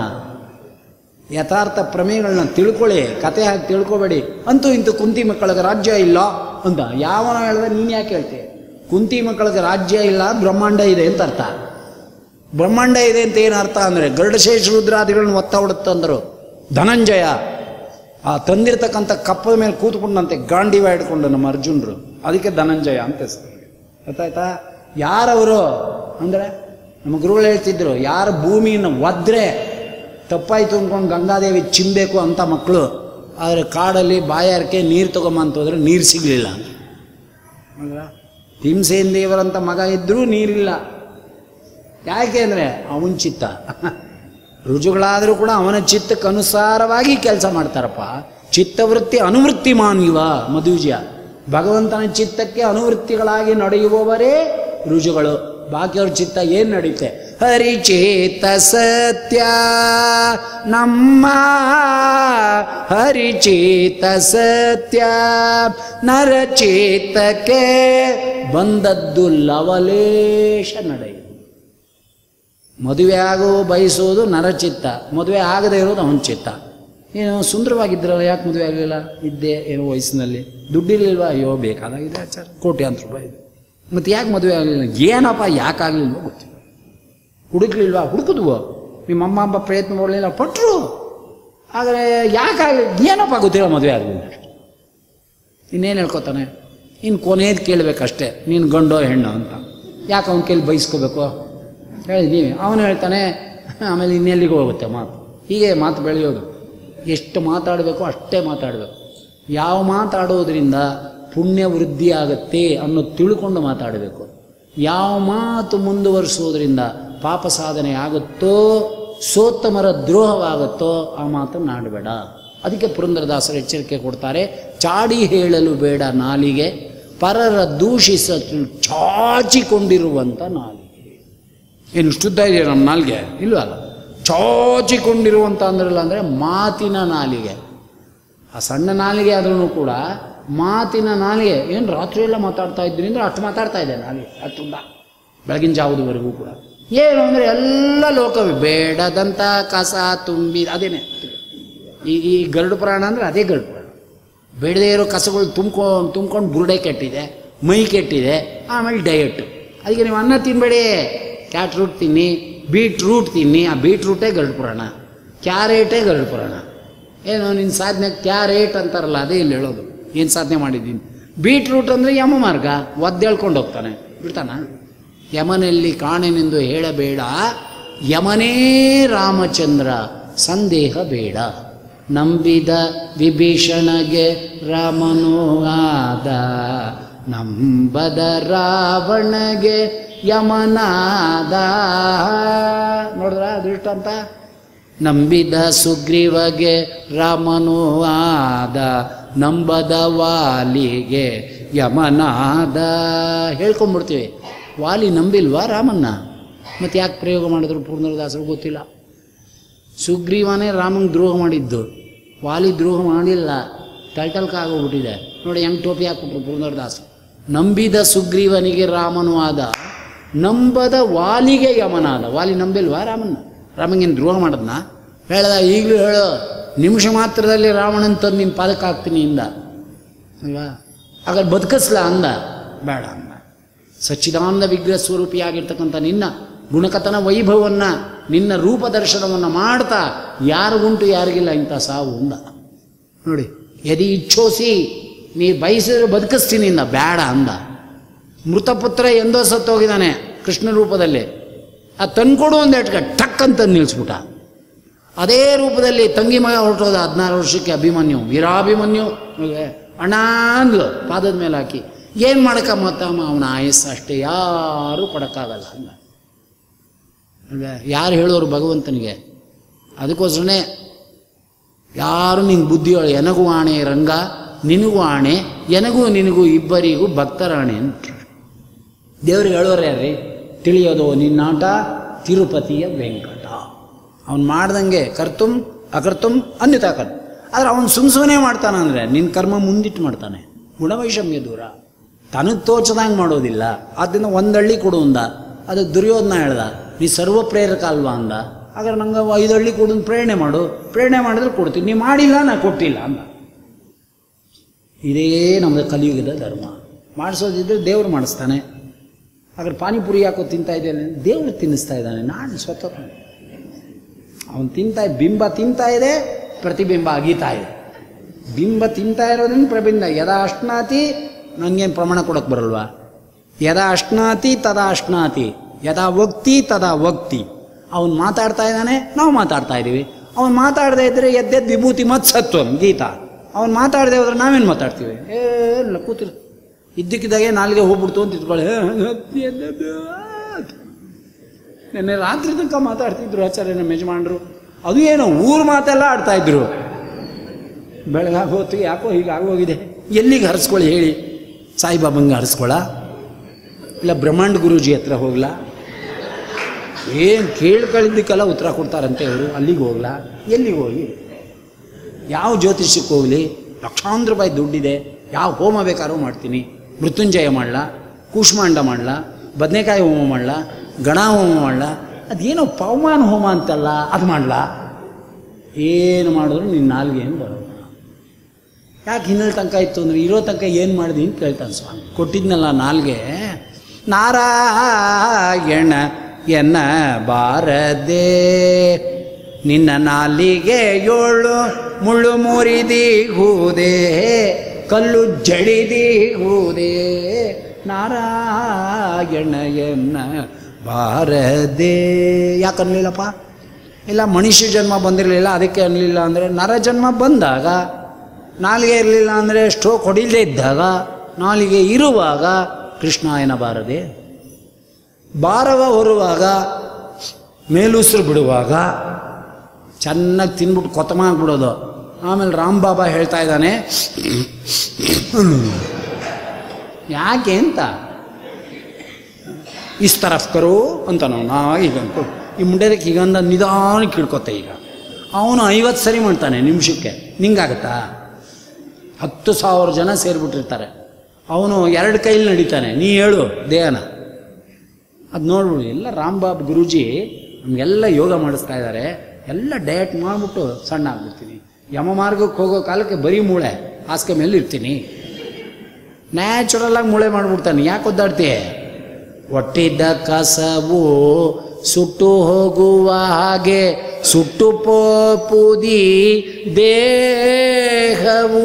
Speaker 1: ಯಥಾರ್ಥ ಪ್ರಮೇಯಗಳನ್ನ ತಿಳ್ಕೊಳ್ಳಿ ಕತೆ ಹಾಕಿ ತಿಳ್ಕೊಬೇಡಿ ಅಂತೂ ಇಂತೂ ಕುಂತಿ ಮಕ್ಕಳಿಗೆ ರಾಜ್ಯ ಇಲ್ಲ ಅಂತ ಯಾವನ ಹೇಳ್ದೆ ನೀನು ಯಾಕೆ ಹೇಳ್ತೀಯ ಕುಂತಿ ಮಕ್ಕಳಿಗೆ ರಾಜ್ಯ ಇಲ್ಲ ಬ್ರಹ್ಮಾಂಡ ಇದೆ ಅಂತ ಅರ್ಥ ಬ್ರಹ್ಮಾಂಡ ಇದೆ ಅಂತ ಏನು ಅರ್ಥ ಅಂದರೆ ಗರುಡಶೇಷ ರುದ್ರಾದಿಗಳನ್ನ ಒತ್ತ ಹೊಡುತ್ತಂದರು ಧನಂಜಯ ಆ ತಂದಿರ್ತಕ್ಕಂಥ ಕಪ್ಪದ ಮೇಲೆ ಕೂತ್ಕೊಂಡಂತೆ ಗಾಂಡಿವ ಹಿಡ್ಕೊಂಡು ನಮ್ಮ ಅರ್ಜುನರು ಅದಕ್ಕೆ ಧನಂಜಯ ಅಂತ ಹೆಸರು ಗೊತ್ತಾಯ್ತಾ ಯಾರವರು ಅಂದರೆ ನಮ್ಮ ಗುರುಗಳು ಹೇಳ್ತಿದ್ರು ಯಾರು ಭೂಮಿಯನ್ನು ಒದ್ರೆ ತಪ್ಪಾಯ್ತು ಅಂದ್ಕೊಂಡು ಗಂಗಾದೇವಿ ಚಿಮ್ಬೇಕು ಅಂತ ಮಕ್ಕಳು ಆದರೆ ಕಾಡಲ್ಲಿ ಬಾಯಾರಿಕೆ ನೀರು ತಗೊಂಬಂತ ಹೋದ್ರೆ ನೀರು ಸಿಗಲಿಲ್ಲ ಹೌದಾ ಭೀಮಸೇನ್ ದೇವರಂಥ ಮಗ ಇದ್ದರೂ ನೀರಿಲ್ಲ ಯಾಕೆ ಅಂದರೆ ಅವನ ಚಿತ್ತ ರುಜುಗಳಾದರೂ ಕೂಡ ಅವನ ಚಿತ್ತಕ್ಕನುಸಾರವಾಗಿ ಕೆಲಸ ಮಾಡ್ತಾರಪ್ಪ ಚಿತ್ತವೃತ್ತಿ ಅನುವೃತ್ತಿ ಮಾನ್ಯುವ ಮಧುಜ ಭಗವಂತನ ಚಿತ್ತಕ್ಕೆ ಅನುವೃತ್ತಿಗಳಾಗಿ ನಡೆಯುವವರೇ ರುಜುಗಳು ಬಾಕಿಯವ್ರ ಚಿತ್ತ ಏನು ನಡೆಯುತ್ತೆ ಹರಿಚೇತ ಸತ್ಯ ನಮ್ಮ ಹರಿಚೇತ ಸತ್ಯ ನರಚೇತಕ್ಕೆ ಬಂದದ್ದು ಲವಲೇಶ ನಡೆಯುವುದು ಮದುವೆ ಆಗೋ ಬಯಸೋದು ನರಚಿತ್ತ ಮದುವೆ ಆಗದೆ ಇರೋದು ಅವನ ಚಿತ್ತ ಏನು ಸುಂದರವಾಗಿದ್ರಲ್ಲ ಯಾಕೆ ಮದುವೆ ಆಗಲಿಲ್ಲ ಇದ್ದೆ ಏನೋ ವಯಸ್ಸಿನಲ್ಲಿ ದುಡ್ಡಿರ್ಲಿಲ್ವಾ ಅಯ್ಯೋ ಬೇಕಾದಾಗಿದೆ ಆಚಾರ ಕೋಟ್ಯಾಂತರ ರೂಪಾಯಿ ಇದೆ ಮತ್ತು ಯಾಕೆ ಮದುವೆ ಆಗಲಿಲ್ಲ ಏನಪ್ಪ ಯಾಕೆ ಆಗಲಿಲ್ವೋ ಗೊತ್ತಿಲ್ಲ ಹುಡುಕ್ಲಿಲ್ವಾ ಹುಡುಕಿದ್ವು ನಿಮ್ಮ ಅಮ್ಮ ಅಪ್ಪ ಪ್ರಯತ್ನ ಮಾಡಲಿಲ್ಲ ಪಟ್ಟರು ಆದರೆ ಯಾಕೆ ಆಗಲಿ ಏನಪ್ಪ ಗೊತ್ತಿಲ್ಲ ಮದುವೆ ಆಗಲಿಲ್ಲ ಅಷ್ಟೆ ಇನ್ನೇನು ಹೇಳ್ಕೊತಾನೆ ಇನ್ನು ಕೊನೆಯದು ಕೇಳಬೇಕಷ್ಟೇ ನೀನು ಗಂಡೋ ಹೆಣ್ಣು ಅಂತ ಯಾಕೆ ಅವನ ಕೇಳಿ ಬಯಸ್ಕೋಬೇಕು ಹೇಳಿ ನೀವೇ ಅವನು ಹೇಳ್ತಾನೆ ಆಮೇಲೆ ಇನ್ನೆಲ್ಲಿಗೆ ಹೋಗುತ್ತೆ ಮಾತು ಹೀಗೆ ಮಾತು ಬೆಳೆಯೋದು ಎಷ್ಟು ಮಾತಾಡಬೇಕೋ ಅಷ್ಟೇ ಮಾತಾಡಬೇಕು ಯಾವ ಮಾತಾಡೋದ್ರಿಂದ ಪುಣ್ಯ ವೃದ್ಧಿ ಆಗುತ್ತೆ ಅನ್ನೋದು ತಿಳ್ಕೊಂಡು ಮಾತಾಡಬೇಕು ಯಾವ ಮಾತು ಮುಂದುವರಿಸೋದ್ರಿಂದ ಪಾಪ ಸಾಧನೆ ಆಗುತ್ತೋ ಸೋತ್ತಮರ ದ್ರೋಹವಾಗುತ್ತೋ ಆ ಮಾತನ್ನು ಆಡಬೇಡ ಅದಕ್ಕೆ ಪುರಂದರದಾಸರು ಎಚ್ಚರಿಕೆ ಕೊಡ್ತಾರೆ ಚಾಡಿ ಹೇಳಲು ಬೇಡ ನಾಲಿಗೆ ಪರರ ದೂಷಿಸಲು ಚಾಚಿಕೊಂಡಿರುವಂಥ ನಾಲಿಗೆ ಏನು ಶುದ್ಧ ಇದೆಯಾ ನಮ್ಮ ನಾಲಿಗೆ ಇಲ್ವಲ್ಲ ಚಾಚಿಕೊಂಡಿರುವಂಥ ಅಂದ್ರಲ್ಲ ಅಂದರೆ ಮಾತಿನ ನಾಲಿಗೆ ಆ ಸಣ್ಣ ನಾಲಿಗೆ ಆದ್ರೂ ಕೂಡ ಮಾತಿನ ನಾಲಿಗೆ ಏನು ರಾತ್ರಿ ಎಲ್ಲ ಮಾತಾಡ್ತಾ ಇದ್ದೀನಿ ಅಂದರೆ ಅಷ್ಟು ಮಾತಾಡ್ತಾ ಇದೆ ನಾಲಿಗೆ ಅಷ್ಟುಂದ ಬೆಳಗಿನ ಜಾವದವರೆಗೂ ಕೂಡ ಏನು ಅಂದರೆ ಎಲ್ಲ ಲೋಕವೇ ಬೇಡದಂಥ ಕಸ ತುಂಬಿ ಅದೇನೆ ಈ ಈ ಗರುಡು ಪುರಾಣ ಅಂದರೆ ಅದೇ ಗರುಡು ಪುರಾಣ ಬೇಡದೇ ಇರೋ ಕಸಗಳು ತುಂಬ್ಕೊಂಡು ತುಂಬ್ಕೊಂಡು ಬುರುಡೆ ಕೆಟ್ಟಿದೆ ಮೈ ಕೆಟ್ಟಿದೆ ಆಮೇಲೆ ಡಯಟ್ ಅದಕ್ಕೆ ನೀವು ಅನ್ನ ತಿನ್ನಬೇಡಿ ಕ್ಯಾಟ್ ರೂಟ್ ತಿನ್ನಿ ಬೀಟ್ ರೂಟ್ ತಿನ್ನಿ ಆ ಬೀಟ್ ರೂಟೇ ಗರುಡು ಪುರಾಣ ಕ್ಯಾರೆಟೇ ಗರುಡು ಪುರಾಣ ಏನು ನಿನ್ನ ಸಾಧನೆ ಕ್ಯಾರೆಟ್ ಅಂತಾರಲ್ಲ ಅದೇ ಇಲ್ಲಿ ಹೇಳೋದು ಏನು ಸಾಧನೆ ಮಾಡಿದ್ದೀನಿ ಬೀಟ್ರೂಟ್ ಅಂದರೆ ಯಮ ಮಾರ್ಗ ಒದ್ದೇಳ್ಕೊಂಡು ಹೋಗ್ತಾನೆ ಬಿಡ್ತಾನ ಯಮನಲ್ಲಿ ಕಾಣೆನೆಂದು ಹೇಳಬೇಡ ಯಮನೇ ರಾಮಚಂದ್ರ ಸಂದೇಹ ಬೇಡ ನಂಬಿದ ವಿಭೀಷಣಗೆ ರಾಮನು ಆದ ನಂಬದ ರಾವಣಗೆ ಯಮನಾದ ನೋಡಿದ್ರ ಅದೃಷ್ಟ ಅಂತ ನಂಬಿದ ಸುಗ್ರೀವಗೆ ರಾಮನು ಆದ ನಂಬದ ವಾಲಿಗೆ ಯಮನಾದ ಹೇಳ್ಕೊಂಡ್ಬಿಡ್ತೀವಿ ವಾಲಿ ನಂಬಿಲ್ವಾ ರಾಮನ್ನ ಮತ್ತು ಯಾಕೆ ಪ್ರಯೋಗ ಮಾಡಿದ್ರು ಪೂರ್ಣದಾಸರು ಗೊತ್ತಿಲ್ಲ ಸುಗ್ರೀವನೇ ರಾಮಂಗೆ ದ್ರೋಹ ಮಾಡಿದ್ದು ವಾಲಿ ದ್ರೋಹ ಮಾಡಿಲ್ಲ ಟೈಟಲ್ಕ್ ಆಗೋಗ್ಬಿಟ್ಟಿದೆ ನೋಡಿ ಹೆಂಗೆ ಟೋಪಿ ಹಾಕ್ಬಿಟ್ರು ಪೂರ್ಣದಾಸರು ನಂಬಿದ ಸುಗ್ರೀವನಿಗೆ ರಾಮನು ಆದ ನಂಬದ ವಾಲಿಗೆ ಯಮನಾದ ವಾಲಿ ನಂಬಿಲ್ವಾ ರಾಮನ್ನ ರಾಮಂಗೇನು ದ್ರೋಹ ಮಾಡದ್ನ ಹೇಳ್ದ ಈಗಲೂ ಹೇಳು ನಿಮಿಷ ಮಾತ್ರದಲ್ಲಿ ರಾವಣನ್ ತಂದು ನಿನ್ನ ಪಾದಕ್ಕೆ ಹಾಕ್ತೀನಿ ಇಂದ ಅಲ್ವಾ ಹಾಗಾದ್ರೆ ಬದುಕಿಸ್ಲ ಅಂದ ಬೇಡ ಅಂದ ಸಚ್ಚಿದಾನಂದ ವಿಗ್ರಹ ಸ್ವರೂಪಿಯಾಗಿರ್ತಕ್ಕಂಥ ನಿನ್ನ ಗುಣಕಥನ ವೈಭವವನ್ನು ನಿನ್ನ ರೂಪ ದರ್ಶನವನ್ನು ಮಾಡ್ತಾ ಯಾರಿಗುಂಟು ಯಾರಿಗಿಲ್ಲ ಇಂಥ ಸಾವು ಅಂದ ನೋಡಿ ಯದಿ ಇಚ್ಛೋಸಿ ನೀ ಬಯಸಿದ್ರೆ ಬದುಕಿಸ್ತೀನಿ ಇಂದ ಬೇಡ ಅಂದ ಮೃತಪುತ್ರ ಎಂದೋ ಸತ್ತೋಗಿದ್ದಾನೆ ಕೃಷ್ಣ ರೂಪದಲ್ಲಿ ಆ ತಂದ್ಕೊಡು ಒಂದು ಎಟ್ಕ ಟಕ್ ಅಂತ ನಿಲ್ಲಿಸ್ಬಿಟ್ಟ ಅದೇ ರೂಪದಲ್ಲಿ ತಂಗಿ ಮಗ ಹೊರಟೋದ ಹದಿನಾರು ವರ್ಷಕ್ಕೆ ಅಭಿಮನ್ಯು ವೀರಾಭಿಮನ್ಯು ಅವ್ನಿಗೆ ಅಣ್ಣ ಅಂದ್ಲು ಪಾದದ ಮೇಲೆ ಹಾಕಿ ಏನು ಮಾಡಕ್ಕ ಮತ್ತಮ್ಮ ಅವನ ಆಯಸ್ಸು ಅಷ್ಟೇ ಯಾರೂ ಕೊಡೋಕ್ಕಾಗಲ್ಲ ಹಂಗ ಅಲ್ವೇ ಯಾರು ಹೇಳೋರು ಭಗವಂತನಿಗೆ ಅದಕ್ಕೋಸ್ಕರನೇ ಯಾರು ನಿಂಗೆ ಬುದ್ಧಿ ಹೇಳಿ ಎನಗೂ ಆಣೆ ರಂಗ ನಿನಗೂ ಆಣೆ ಎನಗೂ ನಿನಗೂ ಇಬ್ಬರಿಗೂ ಭಕ್ತರಾಣೆ ಅಂತ ದೇವ್ರಿಗೆ ಹೇಳೋರು ಯಾರ್ರಿ ತಿಳಿಯೋದು ನಿನ್ನಾಟ ತಿರುಪತಿಯ ವೆಂಕಟ ಅವನು ಮಾಡ್ದಂಗೆ ಕರ್ತುಂ ಅಕರ್ತುಂ ಅನ್ಯತಾ ಕರ್ ಆದರೆ ಅವನು ಸುಮ್ ಸುಮ್ಮನೆ ಮಾಡ್ತಾನೆ ಅಂದರೆ ನಿನ್ನ ಕರ್ಮ ಮುಂದಿಟ್ಟು ಮಾಡ್ತಾನೆ ಗುಣವೈಷಮ್ಯ ದೂರ ತನಗೆ ತೋಚದಂಗೆ ಮಾಡೋದಿಲ್ಲ ಆದ್ದರಿಂದ ಒಂದಳ್ಳಿ ಕೊಡು ಅಂದ ಅದಕ್ಕೆ ದುರ್ಯೋಧನ ಹೇಳ್ದ ನೀ ಸರ್ವ ಪ್ರೇರಕ ಅಲ್ವಾ ಅಂದ ಹಾಗಾದ್ರೆ ನಂಗೆ ಐದು ಹಳ್ಳಿ ಕೊಡು ಅಂತ ಪ್ರೇರಣೆ ಮಾಡು ಪ್ರೇರಣೆ ಮಾಡಿದ್ರೆ ಕೊಡ್ತೀನಿ ನೀ ಮಾಡಿಲ್ಲ ನಾ ಕೊಟ್ಟಿಲ್ಲ ಅಂದ ಇದೇ ನಮ್ಮದು ಕಲಿಯುಗದ ಧರ್ಮ ಮಾಡಿಸೋದಿದ್ರೆ ದೇವ್ರು ಮಾಡಿಸ್ತಾನೆ ಹಾಗಾದ್ರೆ ಪಾನಿಪುರಿ ಯಾಕೋ ತಿಂತಾ ಇದ್ದೇನೆ ದೇವ್ರು ತಿನ್ನಿಸ್ತಾ ಇದ್ದಾನೆ ನಾನು ಸ್ವತಃ ಅವನು ತಿಂತಾ ಬಿಂಬ ತಿಂತಾ ಇದೆ ಪ್ರತಿಬಿಂಬ ಅಗೀತಾ ಇದೆ ಬಿಂಬ ತಿಂತಾ ಇರೋದ್ರಿಂದ ಪ್ರಬಿಂಬ ಯದಾ ಅಶ್ನಾತಿ ನನಗೇನು ಪ್ರಮಾಣ ಕೊಡೋಕೆ ಬರಲ್ವಾ ಯದಾ ಅಶ್ನಾತಿ ತದಾ ಅಶ್ನಾತಿ ಯದಾ ವಕ್ತಿ ತದಾ ವಕ್ತಿ ಅವನು ಮಾತಾಡ್ತಾ ಇದ್ದಾನೆ ನಾವು ಮಾತಾಡ್ತಾ ಇದ್ದೀವಿ ಅವನು ಮಾತಾಡದೇ ಇದ್ದರೆ ಎದ್ದೆದ್ದು ವಿಭೂತಿ ಮತ್ ಸತ್ವಂ ಗೀತಾ ಅವನು ಮಾತಾಡದೆ ಹೋದ್ರೆ ನಾವೇನು ಮಾತಾಡ್ತೀವಿ ಏಲ್ಲ ಕೂತಿರ್ ಇದ್ದಕ್ಕಿದ್ದಾಗೆ ನಾಲ್ಗೆ ಹೋಗ್ಬಿಡ್ತು ಅಂತ ಇಟ್ಕೊಳ್ಳಿ ನಿನ್ನೆ ರಾತ್ರಿ ತನಕ ಮಾತಾಡ್ತಿದ್ರು ಆಚಾರ್ಯ ನಮ್ಮ ಯಜಮಾನರು ಅದು ಏನೋ ಊರು ಮಾತೆಲ್ಲ ಆಡ್ತಾ ಇದ್ರು ಬೆಳಗಾಗಿ ಹೊತ್ತಿಗೆ ಯಾಕೋ ಹೀಗೆ ಆಗೋಗಿದೆ ಎಲ್ಲಿಗೆ ಹರಿಸ್ಕೊಳ್ಳಿ ಹೇಳಿ ಸಾಯಿಬಾಬಂಗೆ ಹರಿಸ್ಕೊಳ ಇಲ್ಲ ಬ್ರಹ್ಮಾಂಡ ಗುರೂಜಿ ಹತ್ರ ಹೋಗ್ಲಾ ಏನು ಕೇಳ್ಕೊಳ್ಳಿದ್ದಕ್ಕೆಲ್ಲ ಉತ್ತರ ಕೊಡ್ತಾರಂತೆ ಅವರು ಅಲ್ಲಿಗೆ ಹೋಗ್ಲಾ ಎಲ್ಲಿಗೆ ಹೋಗಿ ಯಾವ ಜ್ಯೋತಿಷ್ಯಕ್ಕೆ ಹೋಗಲಿ ಲಕ್ಷಾಂತರ ರೂಪಾಯಿ ದುಡ್ಡಿದೆ ಯಾವ ಹೋಮ ಬೇಕಾದ್ರೂ ಮಾಡ್ತೀನಿ ಮೃತ್ಯುಂಜಯ ಮಾಡಲ ಕೂಷ್ಮಾಂಡ ಮಾಡಲ ಬದನೆಕಾಯಿ ಹೋಮ ಮಾಡಲ ಗಣ ಹೋಮ ಮಾಡಲ ಅದೇನೋ ಪವಮಾನ ಹೋಮ ಅಂತಲ್ಲ ಅದು ಮಾಡಲ ಏನು ಮಾಡಿದ್ರು ನಿನ್ನ ನಾಲ್ಗೆ ಏನು ಬರೋದು ಯಾಕೆ ಹಿನ್ನೆಲೆ ತನಕ ಇತ್ತು ಅಂದ್ರೆ ಇರೋ ತನಕ ಏನು ಮಾಡಿದೆ ಅಂತ ಕೇಳ್ತಾನೆ ಸ್ವಾಮಿ ಕೊಟ್ಟಿದ್ನಲ್ಲ ನಾಲ್ಗೆ ನಾರಾಯಣ ಎನ್ನ ಬಾರದೆ ನಿನ್ನ ನಾಲಿಗೆ ಏಳು ಮುಳ್ಳು ಮುರಿದಿ ಹೂದೆ ಕಲ್ಲು ಜಡಿದಿ ಹೂದೆ ನಾರಾಯಣ ಎನ್ನ ಬಾರದೆ ಯಾಕೆ ಅನ್ಲಿಲ್ಲಪ್ಪ ಇಲ್ಲ ಮನುಷ್ಯ ಜನ್ಮ ಬಂದಿರಲಿಲ್ಲ ಅದಕ್ಕೆ ಅನ್ನಲಿಲ್ಲ ಅಂದರೆ ನರ ಜನ್ಮ ಬಂದಾಗ ನಾಲಿಗೆ ಇರಲಿಲ್ಲ ಅಂದರೆ ಸ್ಟ್ರೋಕ್ ಹೊಡಿಲೇ ಇದ್ದಾಗ ನಾಲಿಗೆ ಇರುವಾಗ ಕೃಷ್ಣ ಎನ್ನಬಾರದೆ ಭಾರವ ಹೊರುವಾಗ ಮೇಲುಸಿರು ಬಿಡುವಾಗ ಚೆನ್ನಾಗಿ ತಿನ್ಬಿಟ್ಟು ಕೊತ್ತಮಾಗ್ಬಿಡೋದು ಆಮೇಲೆ ರಾಮ್ ಬಾಬಾ ಹೇಳ್ತಾ ಇದ್ದಾನೆ ಯಾಕೆ ಅಂತ ಇಸ್ ತರಫ್ ಕರು ಅಂತ ನಾವು ನಾ ಈಗ ಅನ್ಕೊ ಈ ಮುಂಡೆದಕ್ಕೆ ಹೀಗಂದ ನಿಧಾನಕ್ಕೆ ಹಿಡ್ಕೊತೆ ಈಗ ಅವನು ಐವತ್ತು ಸರಿ ಮಾಡ್ತಾನೆ ನಿಮಿಷಕ್ಕೆ ನಿಂಗಾಗತ್ತಾ ಹತ್ತು ಸಾವಿರ ಜನ ಸೇರಿಬಿಟ್ಟಿರ್ತಾರೆ ಅವನು ಎರಡು ಕೈಲಿ ನಡೀತಾನೆ ನೀ ಹೇಳು ದೇಹನ ಅದು ನೋಡ್ಬಿಡು ಎಲ್ಲ ರಾಮ್ಬಾಬ್ ಗುರೂಜಿ ನಮಗೆಲ್ಲ ಯೋಗ ಮಾಡಿಸ್ತಾ ಇದ್ದಾರೆ ಎಲ್ಲ ಡಯಟ್ ಮಾಡಿಬಿಟ್ಟು ಸಣ್ಣ ಆಗ್ಬಿಡ್ತೀನಿ ಯಮ ಮಾರ್ಗಕ್ಕೆ ಹೋಗೋ ಕಾಲಕ್ಕೆ ಬರೀ ಮೂಳೆ ಹಾಸಿಗೆ ಮೇಲೆ ಇರ್ತೀನಿ ನ್ಯಾಚುರಲಾಗಿ ಮೂಳೆ ಮಾಡಿಬಿಡ್ತಾನೆ ಯಾಕೆ ಒದ್ದಾಡ್ತೀಯ ಒಟ್ಟಿದ್ದ ಕಸವು ಸುಟ್ಟು ಹೋಗುವ ಹಾಗೆ ಸುಟ್ಟು ಪೋಪುದಿ ದೇಹವು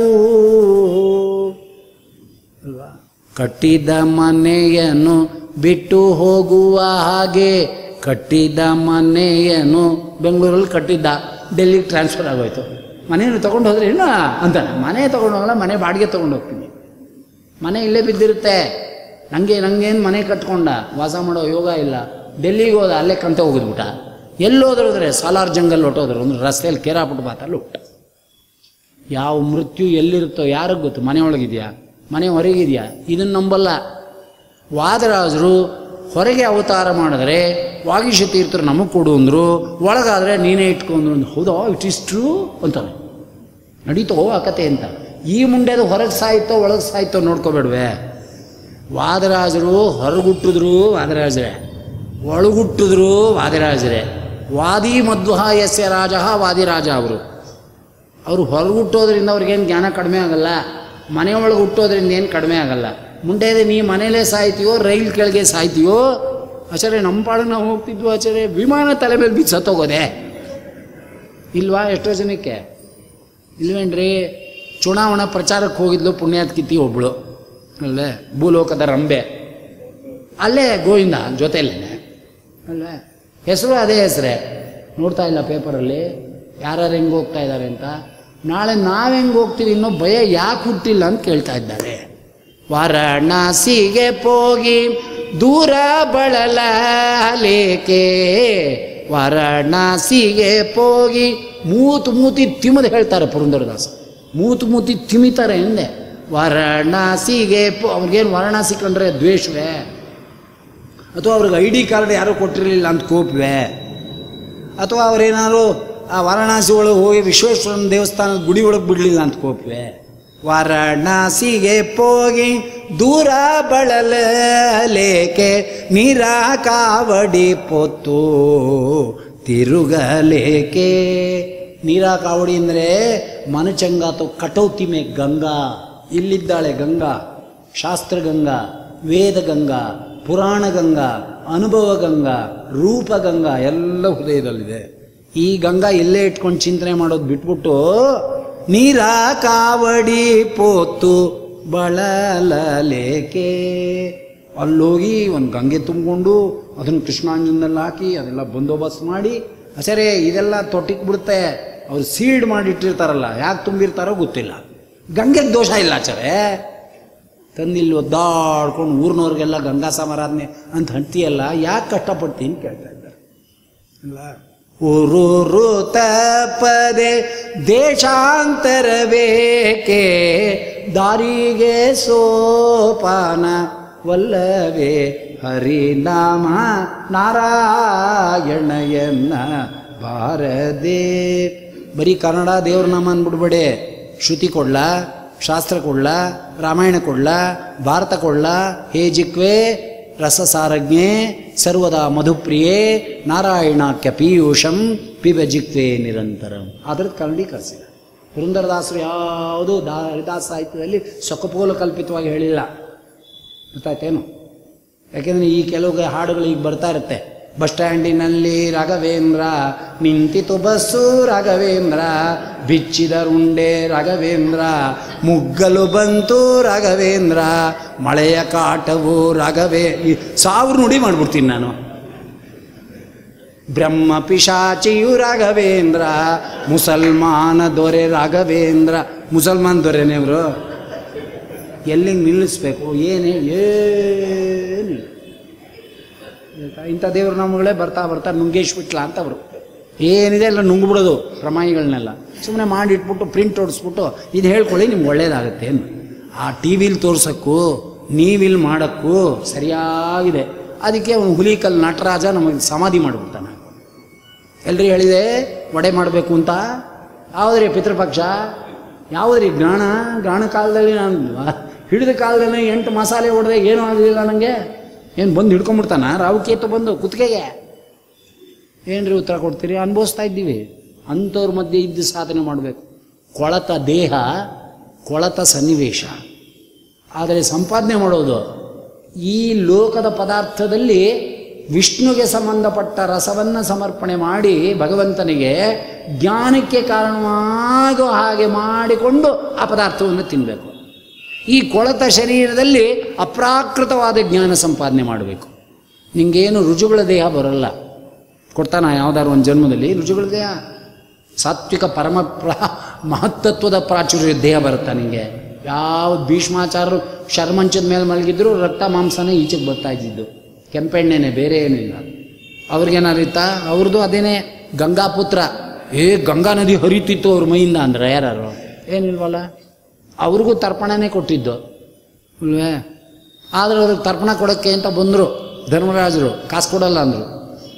Speaker 1: ಅಲ್ವಾ ಕಟ್ಟಿದ ಮನೆಯನ್ನು ಬಿಟ್ಟು ಹೋಗುವ ಹಾಗೆ ಕಟ್ಟಿದ ಮನೆಯನ್ನು ಬೆಂಗಳೂರಲ್ಲಿ ಕಟ್ಟಿದ್ದ ಡೆಲ್ಲಿಗೆ ಟ್ರಾನ್ಸ್ಫರ್ ಆಗೋಯ್ತು ಮನೆಯನ್ನು ತೊಗೊಂಡು ಹೋದ್ರೆ ಏನು ಅಂತಾನೆ ಮನೆ ತೊಗೊಂಡು ಹೋಗಲ್ಲ ಮನೆ ಬಾಡಿಗೆ ತೊಗೊಂಡು ಹೋಗ್ತೀನಿ ಮನೆ ಇಲ್ಲೇ ಬಿದ್ದಿರುತ್ತೆ ನನಗೆ ನಂಗೇನು ಮನೆ ಕಟ್ಕೊಂಡ ವಾಸ ಮಾಡೋ ಯೋಗ ಇಲ್ಲ ಡೆಲ್ಲಿಗೆ ಹೋದ ಅಲ್ಲೇ ಕಂತ ಹೋಗಿದ್ಬಿಟ್ಟ ಎಲ್ಲೋದ್ರಂದ್ರೆ ಸಾಲಾರ್ ಜಂಗಲ್ ಹೊಟ್ಟೋದ್ರು ಅಂದ್ರೆ ರಸ್ತೆಯಲ್ಲಿ ಕೇರಾಪುಟ್ಟು ಬಾತಲ್ಲಿ ಹುಟ್ಟ ಯಾವ ಮೃತ್ಯು ಎಲ್ಲಿರುತ್ತೋ ಯಾರಿಗೆ ಗೊತ್ತು ಮನೆ ಒಳಗಿದೆಯಾ ಮನೆ ಹೊರಗಿದೆಯಾ ಇದನ್ನು ನಂಬಲ್ಲ ವಾದರಾಜರು ಹೊರಗೆ ಅವತಾರ ಮಾಡಿದ್ರೆ ವಾಗೀಶ ತೀರ್ಥರು ನಮಗೆ ಕೊಡು ಅಂದರು ಒಳಗಾದರೆ ನೀನೇ ಇಟ್ಕೊಂಡ್ರು ಅಂದ್ರು ಹೌದಾ ಇಟ್ ಈಸ್ ಟ್ರೂ ಅಂತಾನೆ ನಡೀತೋ ಆ ಕತೆ ಅಂತ ಈ ಮುಂಡೆದು ಹೊರಗೆ ಸಾಯ್ತೋ ಒಳಗೆ ಸಾಯ್ತೋ ನೋಡ್ಕೋಬೇಡ್ವೆ ವಾದರಾಜರು ಹೊರಗುಟ್ಟಿದ್ರು ವಾದರಾಜರೇ ಒಳಗುಟ್ಟಿದ್ರು ವಾದರಾಜರೇ ವಾದಿ ಮಧ್ವ ಯಸ್ಯ ರಾಜ ವಾದಿರಾಜ ಅವರು ಅವರು ಹೊರಗೆ ಹುಟ್ಟೋದ್ರಿಂದ ಅವ್ರಿಗೇನು ಜ್ಞಾನ ಕಡಿಮೆ ಆಗಲ್ಲ ಮನೆಯೊಳಗೆ ಹುಟ್ಟೋದ್ರಿಂದ ಏನು ಕಡಿಮೆ ಆಗಲ್ಲ ಮುಂದೆ ನೀ ಮನೇಲೇ ಸಾಯ್ತೀಯೋ ರೈಲ್ ಕೆಳಗೆ ಸಾಯ್ತೀಯೋ ಆಚಾರ್ಯ ನಮ್ಮ ಪಾಡಿಗೆ ನಾವು ಹೋಗ್ತಿದ್ವು ಆಚಾರ್ಯ ವಿಮಾನ ತಲೆ ಮೇಲೆ ಬಿದ್ದು ಸತ್ತೋಗೋದೆ ಇಲ್ವಾ ಎಷ್ಟೋ ಜನಕ್ಕೆ ಇಲ್ವೇನ್ರಿ ಚುನಾವಣಾ ಪ್ರಚಾರಕ್ಕೆ ಹೋಗಿದ್ಲು ಪುಣ್ಯಾತ್ಕಿತಿ ಒಬ್ಳು ಅಲ್ಲೇ ಭೂಲೋಕದ ರಂಬೆ ಅಲ್ಲೇ ಗೋವಿಂದ ಜೊತೆಯಲ್ಲೇ ಅಲ್ವೇ ಹೆಸರು ಅದೇ ಹೆಸರೇ ನೋಡ್ತಾ ಇಲ್ಲ ಪೇಪರಲ್ಲಿ ಯಾರ್ಯಾರು ಹೆಂಗೆ ಹೋಗ್ತಾ ಇದ್ದಾರೆ ಅಂತ ನಾಳೆ ನಾವು ಹೆಂಗೆ ಹೋಗ್ತೀವಿ ಇನ್ನೂ ಭಯ ಯಾಕೆ ಹುಟ್ಟಿಲ್ಲ ಅಂತ ಕೇಳ್ತಾ ಇದ್ದಾರೆ ವಾರಣಾಸಿಗೆ ಹೋಗಿ ದೂರ ಬಳಲೇಕೆ ವಾರಣಾಸಿಗೆ ಹೋಗಿ ಮೂತು ಮೂತಿ ತಿಮ್ಮದು ಹೇಳ್ತಾರೆ ಪುರಂದರದಾಸ ಮೂತು ಮೂತಿ ತಿಮಿತಾರೆ ಎಂದೆ ವಾರಣಾಸಿಗೆ ಪೋ ಅವ್ರಿಗೇನು ವಾರಣಾಸಿ ಕಂಡ್ರೆ ದ್ವೇಷವೇ ಅಥವಾ ಅವ್ರಿಗೆ ಐ ಡಿ ಕಾರ್ಡ್ ಯಾರೂ ಕೊಟ್ಟಿರಲಿಲ್ಲ ಅಂತ ಕೋಪವೇ ಅಥವಾ ಅವ್ರೇನಾದ್ರು ಆ ವಾರಣಾಸಿ ಒಳಗೆ ಹೋಗಿ ವಿಶ್ವೇಶ್ವರನ ದೇವಸ್ಥಾನದ ಗುಡಿ ಒಳಗೆ ಬಿಡಲಿಲ್ಲ ಅಂತ ಕೋಪವೇ ವಾರಣಾಸಿಗೆ ಹೋಗಿ ದೂರ ಬಳಲೇಕೆ ನೀರ ಕಾವಡಿ ಪೊತ್ತು ತಿರುಗಲೇಕೆ ನೀರ ಕಾವಡಿ ಅಂದರೆ ಮನಚಂಗ ಅಥವಾ ಕಟೌತಿ ಮೇ ಗಂಗಾ ಇಲ್ಲಿದ್ದಾಳೆ ಗಂಗಾ ಶಾಸ್ತ್ರ ಗಂಗಾ ವೇದ ಗಂಗಾ ಪುರಾಣ ಗಂಗಾ ಅನುಭವ ಗಂಗಾ ರೂಪ ಗಂಗಾ ಎಲ್ಲ ಹೃದಯದಲ್ಲಿದೆ ಈ ಗಂಗಾ ಇಲ್ಲೇ ಇಟ್ಕೊಂಡು ಚಿಂತನೆ ಮಾಡೋದು ಬಿಟ್ಬಿಟ್ಟು ನೀರ ಕಾವಡಿ ಪೋತು ಬಳಲೇಕೆ ಅಲ್ಲೋಗಿ ಒಂದು ಗಂಗೆ ತುಂಬಿಕೊಂಡು ಅದನ್ನು ಕೃಷ್ಣಾಂಜನಲ್ಲಿ ಹಾಕಿ ಅದೆಲ್ಲ ಬಂದೋಬಸ್ತ್ ಮಾಡಿ ಸರಿ ಇದೆಲ್ಲ ತೊಟ್ಟಿಗೆ ಬಿಡುತ್ತೆ ಅವ್ರು ಸೀಡ್ ಮಾಡಿಟ್ಟಿರ್ತಾರಲ್ಲ ಯಾಕೆ ತುಂಬಿರ್ತಾರೋ ಗೊತ್ತಿಲ್ಲ ಗಂಗೆಗೆ ದೋಷ ಇಲ್ಲ ಆಚಾರೆ ತಂದಿಲ್ಲಿ ಒದ್ದಾಡ್ಕೊಂಡು ಊರಿನವ್ರಿಗೆಲ್ಲ ಗಂಗಾ ಸಮಾರಾಧನೆ ಅಂತ ಹಂತಿಯಲ್ಲ ಯಾಕೆ ಕಷ್ಟಪಡ್ತೀನಿ ಕೇಳ್ತಾ ಇದ್ದಾರೆ ಅಲ್ಲ ಊರೂರು ತಪ್ಪದೆ ದೇಶಾಂತರಬೇಕೆ ದಾರಿಗೆ ಸೋಪಾನ ವಲ್ಲವೇ ಹರಿನಾಮ ನಾರಾಯಣಯನ್ನ ಬಾರದೆ ಬರೀ ಕನ್ನಡ ದೇವ್ರ ನಾಮ ಅಂದ್ಬಿಡ್ಬೇಡಿ ಶ್ರುತಿ ಕೊಡ್ಲ ಶಾಸ್ತ್ರ ಕೊಡ್ಲ ರಾಮಾಯಣ ಕೊಡ್ಲ ಭಾರತ ಕೊಡ್ಲ ಹೇ ಜಿಕ್ವೆ ರಸಸಾರಜ್ಞೆ ಸರ್ವದಾ ಮಧುಪ್ರಿಯೆ ನಾರಾಯಣಾಖ್ಯ ಪೀಯೂಷಂ ಪಿಬ ಜಿಕ್ವೆ ನಿರಂತರಂ ಅದ್ರದ್ದು ಕನ್ನಡೀಕರಿಸಿದ ಪುರಂದರದಾಸರು ಯಾವುದೂ ದಾ ಹರಿದಾಸ ಸಾಹಿತ್ಯದಲ್ಲಿ ಸೊಕಪೋಲ ಕಲ್ಪಿತವಾಗಿ ಹೇಳಿಲ್ಲ ಗೊತ್ತಾಯ್ತೇನು ಯಾಕೆಂದರೆ ಈ ಕೆಲವು ಹಾಡುಗಳು ಈಗ ಬರ್ತಾ ಇರುತ್ತೆ ಬಸ್ ಸ್ಟ್ಯಾಂಡಿನಲ್ಲಿ ರಾಘವೇಂದ್ರ ನಿಂತಿತು ಬಸ್ಸು ರಾಘವೇಂದ್ರ ಬಿಚ್ಚಿದರುಂಡೆ ರಾಘವೇಂದ್ರ ಮುಗ್ಗಲು ಬಂತು ರಾಘವೇಂದ್ರ ಮಳೆಯ ಕಾಟವು ರಾಘವೇ ಈ ಸಾವಿರ ನುಡಿ ಮಾಡ್ಬಿಡ್ತೀನಿ ನಾನು ಬ್ರಹ್ಮ ಪಿಶಾಚಿಯು ರಾಘವೇಂದ್ರ ಮುಸಲ್ಮಾನ ದೊರೆ ರಾಘವೇಂದ್ರ ಮುಸಲ್ಮಾನ್ ದೊರೆನೇ ಇವರು ಎಲ್ಲಿಗೆ ನಿಲ್ಲಿಸ್ಬೇಕು ಏನೇ ಏನಿಲ್ಲ ಆಯ್ತಾ? ಇಂಥ ದೇವ್ರ ನಾಮಗಳೇ ಬರ್ತಾ ಬರ್ತಾ ನುಂಗೇಶ್ಬಿಟ್ಲ ಅಂತ ಅವರು ಏನಿದೆ ಎಲ್ಲ ನುಂಗ್ಬಿಡೋದು ಪ್ರಮಾಣಿಗಳನ್ನೆಲ್ಲ ಸುಮ್ಮನೆ ಮಾಡಿಟ್ಬಿಟ್ಟು ಪ್ರಿಂಟ್ ಹೊಡಿಸ್ಬಿಟ್ಟು ಇದು ಹೇಳ್ಕೊಳ್ಳಿ ನಿಮ್ಗೆ ಒಳ್ಳೇದಾಗುತ್ತೆ ಏನು ಆ ಟಿ ವಿಲಿ ತೋರ್ಸೋಕ್ಕೂ ನೀವಿಲ್ಲಿ ಮಾಡೋಕ್ಕೂ ಸರಿಯಾಗಿದೆ ಅದಕ್ಕೆ ಅವನು ಹುಲಿಕಲ್ ನಟರಾಜ ನಮಗೆ ಸಮಾಧಿ ಮಾಡಿಬಿಡ್ತಾನೆ ಎಲ್ರಿ ಹೇಳಿದೆ ವಡೆ ಮಾಡಬೇಕು ಅಂತ ಯಾವುದ್ರಿ ಪಿತೃಪಕ್ಷ ಯಾವುದ್ರಿ ಜ್ಞಾನ ಜ್ಞಾನ ಕಾಲದಲ್ಲಿ ನಾನು ಹಿಡಿದ ಕಾಲದಲ್ಲಿ ಎಂಟು ಮಸಾಲೆ ಹೊಡೆದೆ ಏನೂ ಆಗಲಿಲ್ಲ ನನಗೆ ಏನು ಬಂದು ಹಿಡ್ಕೊಂಬಿಡ್ತಾನ ರಾವುಕೇತು ಬಂದು ಕುತ್ತಿಗೆಗೆ ಏನ್ರಿ ಉತ್ತರ ಕೊಡ್ತೀರಿ ಅನುಭವಿಸ್ತಾ ಇದ್ದೀವಿ ಅಂಥವ್ರ ಮಧ್ಯೆ ಇದ್ದು ಸಾಧನೆ ಮಾಡಬೇಕು ಕೊಳತ ದೇಹ ಕೊಳತ ಸನ್ನಿವೇಶ ಆದರೆ ಸಂಪಾದನೆ ಮಾಡೋದು ಈ ಲೋಕದ ಪದಾರ್ಥದಲ್ಲಿ ವಿಷ್ಣುಗೆ ಸಂಬಂಧಪಟ್ಟ ರಸವನ್ನು ಸಮರ್ಪಣೆ ಮಾಡಿ ಭಗವಂತನಿಗೆ ಜ್ಞಾನಕ್ಕೆ ಕಾರಣವಾಗೋ ಹಾಗೆ ಮಾಡಿಕೊಂಡು ಆ ಪದಾರ್ಥವನ್ನು ತಿನ್ನಬೇಕು ಈ ಕೊಳತ ಶರೀರದಲ್ಲಿ ಅಪ್ರಾಕೃತವಾದ ಜ್ಞಾನ ಸಂಪಾದನೆ ಮಾಡಬೇಕು ನಿಂಗೇನು ರುಜುಗಳ ದೇಹ ಬರಲ್ಲ ಕೊಡ್ತಾನ ಯಾವ್ದಾದ್ರು ಒಂದು ಜನ್ಮದಲ್ಲಿ ರುಜುಗಳ ದೇಹ ಸಾತ್ವಿಕ ಪರಮ ಪ್ರ ಮಹತ್ತತ್ವದ ಪ್ರಾಚುರ್ಯ ದೇಹ ಬರುತ್ತಾ ನಿಂಗೆ ಯಾವ ಭೀಷ್ಮಾಚಾರ್ಯರು ಶರ್ಮಂಚದ ಮೇಲೆ ಮಲಗಿದ್ರು ರಕ್ತ ಮಾಂಸನೇ ಈಚೆಗೆ ಬರ್ತಾ ಇದ್ದಿದ್ದು ಕೆಂಪೆಣ್ಣೆನೆ ಬೇರೆ ಏನೂ ಇಲ್ಲ ಅವ್ರಿಗೇನಾರಿತ್ತ ಅವ್ರದ್ದು ಅದೇನೇ ಗಂಗಾಪುತ್ರ ಏ ಗಂಗಾ ನದಿ ಹರಿತಿತ್ತು ಅವ್ರ ಮೈಯಿಂದ ಅಂದ್ರೆ ಯಾರು ಏನಿಲ್ವಲ್ಲ ಅವ್ರಿಗೂ ತರ್ಪಣನೇ ಕೊಟ್ಟಿದ್ದು ಅಲ್ವೇ ಆದ್ರೆ ಅವ್ರಿಗೆ ತರ್ಪಣ ಕೊಡೋಕ್ಕೆ ಅಂತ ಬಂದರು ಧರ್ಮರಾಜರು ಕಾಸು ಕೊಡಲ್ಲ ಅಂದರು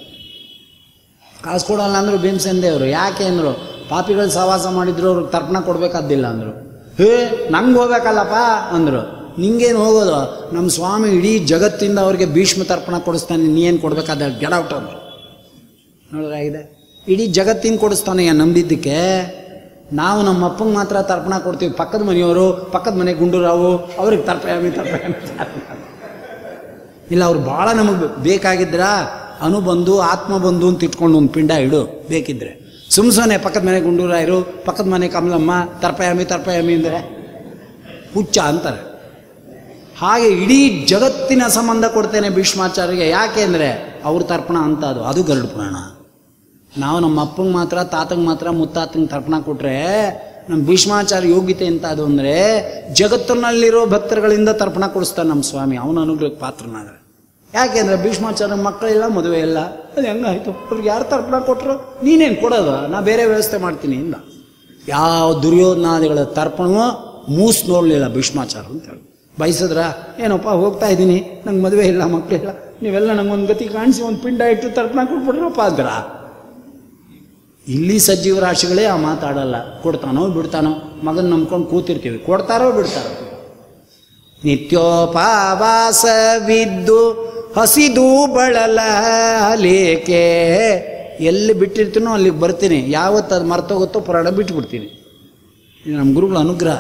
Speaker 1: ಕಾಸು ಕೊಡಲ್ಲ ಅಂದರು ಭೀಮಸೇನ್ ದೇವರು ಯಾಕೆ ಅಂದರು ಪಾಪಿಗಳು ಸಹವಾಸ ಮಾಡಿದ್ರು ಅವ್ರಿಗೆ ತರ್ಪಣ ಕೊಡಬೇಕಾದ್ದಿಲ್ಲ ಅಂದರು ಹೇ ನಂಗೆ ಹೋಗ್ಬೇಕಲ್ಲಪ್ಪ ಅಂದರು ನಿಂಗೇನು ಹೋಗೋದು ನಮ್ಮ ಸ್ವಾಮಿ ಇಡೀ ಜಗತ್ತಿಂದ ಅವ್ರಿಗೆ ಭೀಷ್ಮ ತರ್ಪಣ ಕೊಡಿಸ್ತಾನೆ ನೀನು ಕೊಡಬೇಕಾದ ಗೆಡೌಟ್ ಅಂದರು ನೋಡೋದಾಗಿದೆ ಇಡೀ ಜಗತ್ತಿನ ಕೊಡಿಸ್ತಾನೆ ನಂಬಿದ್ದಕ್ಕೆ ನಾವು ನಮ್ಮ ಅಪ್ಪಂಗೆ ಮಾತ್ರ ತರ್ಪಣ ಕೊಡ್ತೀವಿ ಪಕ್ಕದ ಮನೆಯವರು ಪಕ್ಕದ ಮನೆ ಗುಂಡೂರಾವು ಅವ್ರಿಗೆ ತರ್ಪಯಾಮಿ ತರ್ಪಯಾಮಿ ಇಲ್ಲ ಅವ್ರು ಭಾಳ ನಮಗೆ ಬೇಕಾಗಿದ್ರ ಅನುಬಂಧು ಆತ್ಮಬಂಧು ಅಂತ ಇಟ್ಕೊಂಡು ಒಂದು ಪಿಂಡ ಇಡು ಬೇಕಿದ್ರೆ ಸುಮ್ ಸುಮ್ಮನೆ ಪಕ್ಕದ ಮನೆ ಗುಂಡೂರಾಯರು ಪಕ್ಕದ ಮನೆ ಕಮಲಮ್ಮ ತರ್ಪಯಾಮಿ ತರ್ಪಯಾಮಿ ಅಂದರೆ ಹುಚ್ಚ ಅಂತಾರೆ ಹಾಗೆ ಇಡೀ ಜಗತ್ತಿನ ಸಂಬಂಧ ಕೊಡ್ತೇನೆ ಭೀಷ್ಮಾಚಾರ್ಯಗೆ ಯಾಕೆ ಅಂದರೆ ಅವ್ರ ತರ್ಪಣ ಅಂತ ಅದು ಅದು ಗರುಡ ಪುರಾಣ ನಾವು ನಮ್ಮ ಅಪ್ಪಂಗೆ ಮಾತ್ರ ತಾತಂಗೆ ಮಾತ್ರ ಮುತ್ತಾತಂಗೆ ತರ್ಪಣ ಕೊಟ್ರೆ ನಮ್ಮ ಭೀಷ್ಮಾಚಾರ್ಯ ಯೋಗ್ಯತೆ ಅಂತ ಅದು ಅಂದರೆ ಜಗತ್ತಿನಲ್ಲಿರೋ ಭಕ್ತರುಗಳಿಂದ ತರ್ಪಣ ಕೊಡಿಸ್ತಾನೆ ನಮ್ಮ ಸ್ವಾಮಿ ಅವನ ಅನುಗ್ರಹಕ್ಕೆ ಪಾತ್ರನಾಗ ಯಾಕೆಂದ್ರೆ ಭೀಷ್ಮಾಚಾರ್ಯ ಮಕ್ಕಳಿಲ್ಲ ಮದುವೆ ಇಲ್ಲ ಅದು ಹೆಂಗಾಯ್ತು ಅವ್ರಿಗೆ ಯಾರು ತರ್ಪಣ ಕೊಟ್ಟರು ನೀನೇನು ಕೊಡೋದು ನಾ ಬೇರೆ ವ್ಯವಸ್ಥೆ ಮಾಡ್ತೀನಿ ಇಂದ ಯಾವ ದುರ್ಯೋಧನಾದಿಗಳ ತರ್ಪಣವೂ ಮೂಸ್ ನೋಡಲಿಲ್ಲ ಭೀಷ್ಮಾಚಾರ ಅಂತ ಹೇಳಿ ಬಯಸಿದ್ರ ಏನಪ್ಪ ಹೋಗ್ತಾ ಇದ್ದೀನಿ ನಂಗೆ ಮದುವೆ ಇಲ್ಲ ಮಕ್ಕಳಿಲ್ಲ ನೀವೆಲ್ಲ ನಂಗೊಂದು ಗತಿ ಕಾಣಿಸಿ ಒಂದು ಪಿಂಡ ಇಟ್ಟು ತರ್ಪಣ ಕೊಟ್ಬಿಡ್ರಪ್ಪ ಅಂದ್ರ ಇಲ್ಲಿ ಸಜೀವ ರಾಶಿಗಳೇ ಆ ಮಾತಾಡಲ್ಲ ಕೊಡ್ತಾನೋ ಬಿಡ್ತಾನೋ ಮಗನ ನಂಬ್ಕೊಂಡು ಕೂತಿರ್ತೀವಿ ಕೊಡ್ತಾರೋ ಬಿಡ್ತಾರೋ ನಿತ್ಯೋಪವಾಸವಿದ್ದು ಹಸಿದು ಬಳಲೇಕೆ ಎಲ್ಲಿ ಬಿಟ್ಟಿರ್ತೀನೋ ಅಲ್ಲಿಗೆ ಬರ್ತೀನಿ ಯಾವತ್ತು ಅದು ಮರ್ತೋಗುತ್ತೋ ಪುರಾಣ ಬಿಟ್ಬಿಡ್ತೀನಿ ಇದು ನಮ್ಮ ಗುರುಗಳ ಅನುಗ್ರಹ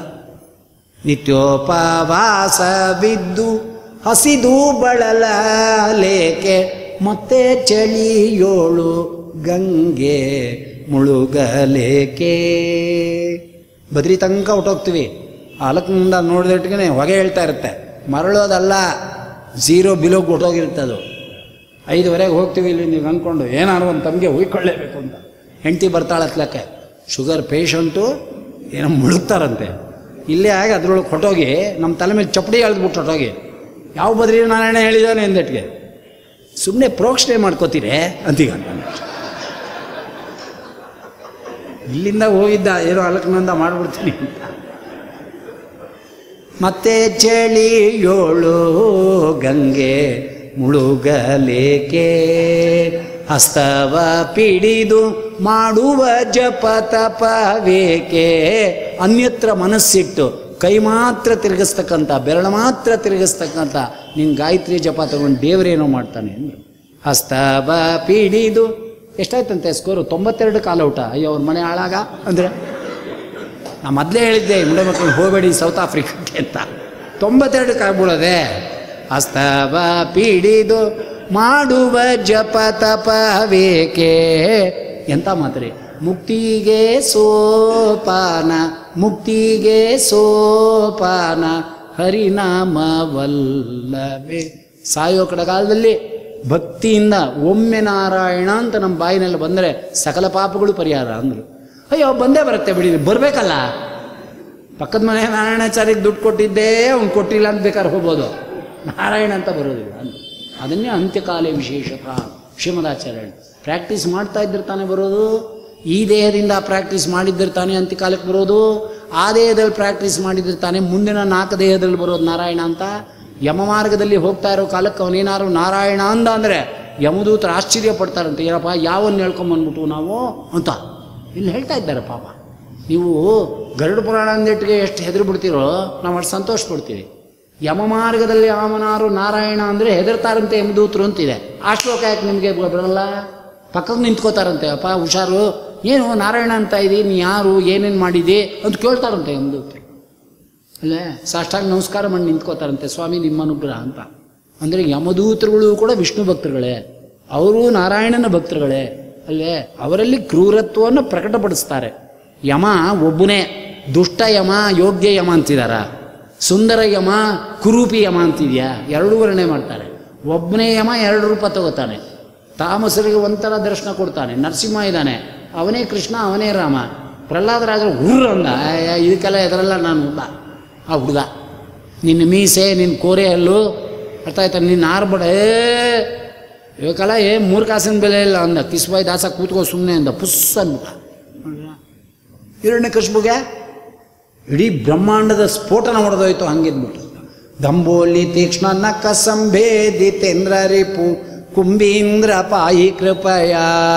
Speaker 1: ನಿತ್ಯೋಪವಾಸವಿದ್ದು ಹಸಿದು ಬಳಲೇಕೆ ಮತ್ತೆ ಚಳಿಯೋಳು ಗಂಗೆ ಮುಳುಗಲೇಕೆ ಬದ್ರಿ ತನಕ ಹೊಟ್ಟೋಗ್ತೀವಿ ಅಲಕ್ನಿಂದ ನೋಡಿದಟ್ಟಿಗೆ ಹೊಗೆ ಹೇಳ್ತಾ ಇರುತ್ತೆ ಮರಳೋದಲ್ಲ ಝೀರೋ ಬಿಲೋಗಿ ಹೊಟ್ಟೋಗಿರುತ್ತೆ ಅದು ಐದುವರೆಗೆ ಹೋಗ್ತೀವಿ ಇಲ್ಲಿ ನೀವು ಅಂದ್ಕೊಂಡು ಏನಾದ್ರು ಒಂದು ತಮಗೆ ಹುಯ್ಕೊಳ್ಳೇಬೇಕು ಅಂತ ಹೆಂಡತಿ ಬರ್ತಾಳೆ ಹತ್ಲಕ್ಕೆ ಶುಗರ್ ಪೇಷಂಟು ಏನೋ ಮುಳುಗ್ತಾರಂತೆ ಇಲ್ಲೇ ಆಗಿ ಅದ್ರೊಳಗೆ ಹೊಟ್ಟೋಗಿ ನಮ್ಮ ತಲೆ ಮೇಲೆ ಚಪ್ಪಡಿ ಎಳೆದ್ಬಿಟ್ಟು ಹೊಟ್ಟೋಗಿ ಯಾವ ಬದ್ರಿ ನಾರಾಯಣ ಹೇಳಿದಾನೆ ಎಂದಟ್ಟಿಗೆ ಸುಮ್ಮನೆ ಪ್ರೋಕ್ಷಣೆ ಮಾಡ್ಕೋತೀರೇ ಅಂತೀಗ ಇಲ್ಲಿಂದ ಹೋಗಿದ್ದ ಏನೋ ಅಲಕ್ನಂದ ಮಾಡ್ಬಿಡ್ತೀನಿ ಅಂತ ಮತ್ತೆ ಚಳಿಯೋಳು ಗಂಗೆ ಮುಳುಗಲೇಕೆ ಹಸ್ತವ ಪಿಡಿದು ಮಾಡುವ ಜಪ ತಪವೇಕೆ ಅನ್ಯತ್ರ ಮನಸ್ಸಿಟ್ಟು ಕೈ ಮಾತ್ರ ತಿರುಗಿಸ್ತಕ್ಕಂಥ ಬೆರಳು ಮಾತ್ರ ತಿರುಗಿಸ್ತಕ್ಕಂಥ ನಿನ್ನ ಗಾಯತ್ರಿ ಜಪ ತಗೊಂಡು ದೇವರೇನೋ ಮಾಡ್ತಾನೆ ಅಂದರು ಹಸ್ತವ ಪಿಡಿದು ಎಷ್ಟಾಯ್ತಂತೆ ಸ್ಕೋರು ತೊಂಬತ್ತೆರಡು ಕಾಲ ಔಟ ಅಯ್ಯೋ ಅವ್ರ ಮನೆ ಹಾಳಾಗ ಅಂದರೆ ನಾ ಮೊದಲೇ ಹೇಳಿದ್ದೆ ಮುಂಡೆ ಮಕ್ಕಳು ಹೋಗಬೇಡಿ ಸೌತ್ ಆಫ್ರಿಕಾಕ್ಕೆ ಅಂತ ತೊಂಬತ್ತೆರಡು ಕಾಗ್ಬಿಡೋದೆ ಹಸ್ತವ ಪಿಡಿದು ಮಾಡುವ ಜಪ ತಪವೇಕೆ ಎಂತ ಮಾತ್ರಿ ಮುಕ್ತಿಗೆ ಸೋಪಾನ ಮುಕ್ತಿಗೆ ಸೋಪಾನ ಹರಿನಾಮವಲ್ಲವೇ ಸಾಯೋ ಕಡಗಾಲದಲ್ಲಿ ಭಕ್ತಿಯಿಂದ ಒಮ್ಮೆ ನಾರಾಯಣ ಅಂತ ನಮ್ಮ ಬಾಯಿನಲ್ಲಿ ಬಂದರೆ ಸಕಲ ಪಾಪಗಳು ಪರಿಹಾರ ಅಂದರು ಅಯ್ಯೋ ಬಂದೇ ಬರುತ್ತೆ ಬಿಡಿ ಬರಬೇಕಲ್ಲ ಪಕ್ಕದ ಮನೆ ನಾರಾಯಣಾಚಾರ್ಯಗೆ ದುಡ್ಡು ಕೊಟ್ಟಿದ್ದೇ ಅವ್ನು ಕೊಟ್ಟಿಲ್ಲ ಅಂತ ಬೇಕಾದ್ರೆ ಹೋಗ್ಬೋದು ನಾರಾಯಣ ಅಂತ ಬರೋದಿಲ್ಲ ಅಂತ ಅದನ್ನೇ ಅಂತ್ಯಕಾಲ ವಿಶೇಷತ ಶ್ರೀಮದಾಚಾರ್ಯ ಪ್ರಾಕ್ಟೀಸ್ ಮಾಡ್ತಾ ಇದ್ದರೆ ತಾನೇ ಬರೋದು ಈ ದೇಹದಿಂದ ಪ್ರಾಕ್ಟೀಸ್ ಮಾಡಿದ್ದರೆ ತಾನೇ ಅಂತ್ಯಕಾಲಕ್ಕೆ ಬರೋದು ಆ ದೇಹದಲ್ಲಿ ಪ್ರಾಕ್ಟೀಸ್ ಮಾಡಿದ್ರೆ ತಾನೇ ಮುಂದಿನ ನಾಲ್ಕು ದೇಹದಲ್ಲಿ ಬರೋದು ನಾರಾಯಣ ಅಂತ ಯಮ ಮಾರ್ಗದಲ್ಲಿ ಹೋಗ್ತಾ ಇರೋ ಕಾಲಕ್ಕೆ ಅವನೇನಾದ್ರು ನಾರಾಯಣ ಅಂದ ಅಂದರೆ ಯಮದೂತರು ಆಶ್ಚರ್ಯ ಪಡ್ತಾರಂತೆ ಏನಪ್ಪ ಯಾವನ್ನ ಹೇಳ್ಕೊಂಬಂದ್ಬಿಟ್ಟು ನಾವು ಅಂತ ಇಲ್ಲಿ ಹೇಳ್ತಾ ಇದ್ದಾರೆ ಪಾಪ ನೀವು ಗರುಡ ಪುರಾಣ ಅಂದಿಟ್ಟಿಗೆ ಎಷ್ಟು ಹೆದರಿ ಬಿಡ್ತೀರೋ ನಾವು ಅಷ್ಟು ಸಂತೋಷ ಪಡ್ತೀವಿ ಯಮ ಮಾರ್ಗದಲ್ಲಿ ಆಮನಾರು ನಾರಾಯಣ ಅಂದರೆ ಹೆದರ್ತಾರಂತೆ ಯಮದೂತರು ಅಂತಿದೆ ಆ ಶ್ಲೋಕ ಯಾಕೆ ನಿಮಗೆ ಬರಲ್ಲ ಪಕ್ಕಕ್ಕೆ ನಿಂತ್ಕೋತಾರಂತೆ ಅಪ್ಪ ಹುಷಾರು ಏನು ನಾರಾಯಣ ಅಂತ ಇದೀ ನೀ ಯಾರು ಏನೇನು ಮಾಡಿದಿ ಅಂತ ಕೇಳ್ತಾರಂತೆ ಯಮದೂತರು ಅಲ್ಲೇ ಸಾಷ್ಟಾಂಗ ನಮಸ್ಕಾರ ಮಾಡಿ ನಿಂತ್ಕೋತಾರಂತೆ ಸ್ವಾಮಿ ನಿಮ್ಮ ಅನುಗ್ರಹ ಅಂತ ಅಂದರೆ ಯಮದೂತರುಗಳು ಕೂಡ ವಿಷ್ಣು ಭಕ್ತರುಗಳೇ ಅವರು ನಾರಾಯಣನ ಭಕ್ತರುಗಳೇ ಅಲ್ಲೇ ಅವರಲ್ಲಿ ಕ್ರೂರತ್ವವನ್ನು ಪ್ರಕಟಪಡಿಸ್ತಾರೆ ಯಮ ಒಬ್ಬನೇ ದುಷ್ಟ ಯಮ ಯೋಗ್ಯ ಯಮ ಅಂತಿದಾರ ಸುಂದರ ಯಮ ಕುರೂಪಿ ಯಮ ಅಂತಿದ್ಯಾ ಎರಡೂ ವರ್ಣನೆ ಮಾಡ್ತಾರೆ ಒಬ್ಬನೇ ಯಮ ಎರಡು ರೂಪ ತಗೋತಾನೆ ತಾಮಸರಿಗೆ ಒಂಥರ ದರ್ಶನ ಕೊಡ್ತಾನೆ ನರಸಿಂಹ ಇದ್ದಾನೆ ಅವನೇ ಕೃಷ್ಣ ಅವನೇ ರಾಮ ಪ್ರಹ್ಲಾದರಾಜರು ಹುರ್ರು ಅಂದ "ಅಯ್ಯ, ಇದಕ್ಕೆಲ್ಲ ಎದರಲ್ಲ ನಾನು ಹುಡ್ಗ ಆ ಹುಡುಗ ನಿನ್ನ ಮೀಸೆ ನಿನ್ನ ಕೋರೆ ಹಲ್ಲು ಅರ್ಥ ಆಯ್ತಾ ನಿನ್ನ ಆರ್ಬಡ ಏ ಇವಕ್ಕೆಲ್ಲ ಏ ಮೂರು ಕಾಸಿನ ಬೆಲೆ ಇಲ್ಲ ಅಂದ ಕಿಸ್ಬಾಯ್ ದಾಸ ಕೂತ್ಕೋ ಸುಮ್ಮನೆ ಅಂದ ಪುಸ್ ಅಂದ್ಬಿಟ್ಟ ಹಿರಣ್ಯ ಕಶ್ಬುಗೆ ಇಡೀ ಬ್ರಹ್ಮಾಂಡದ ಸ್ಫೋಟನ ಹೊಡೆದೋಯ್ತು ಹಂಗಿದ್ಬಿಟ್ಟು ದಂಬೋಲಿ ತೀಕ್ಷ್ಣ ನಕ ಸಂಭೇದಿತೇಂದ್ರ ರಿಪು ಕುಂಬೀಂದ್ರ ಪಾಯಿ ಕೃಪಯ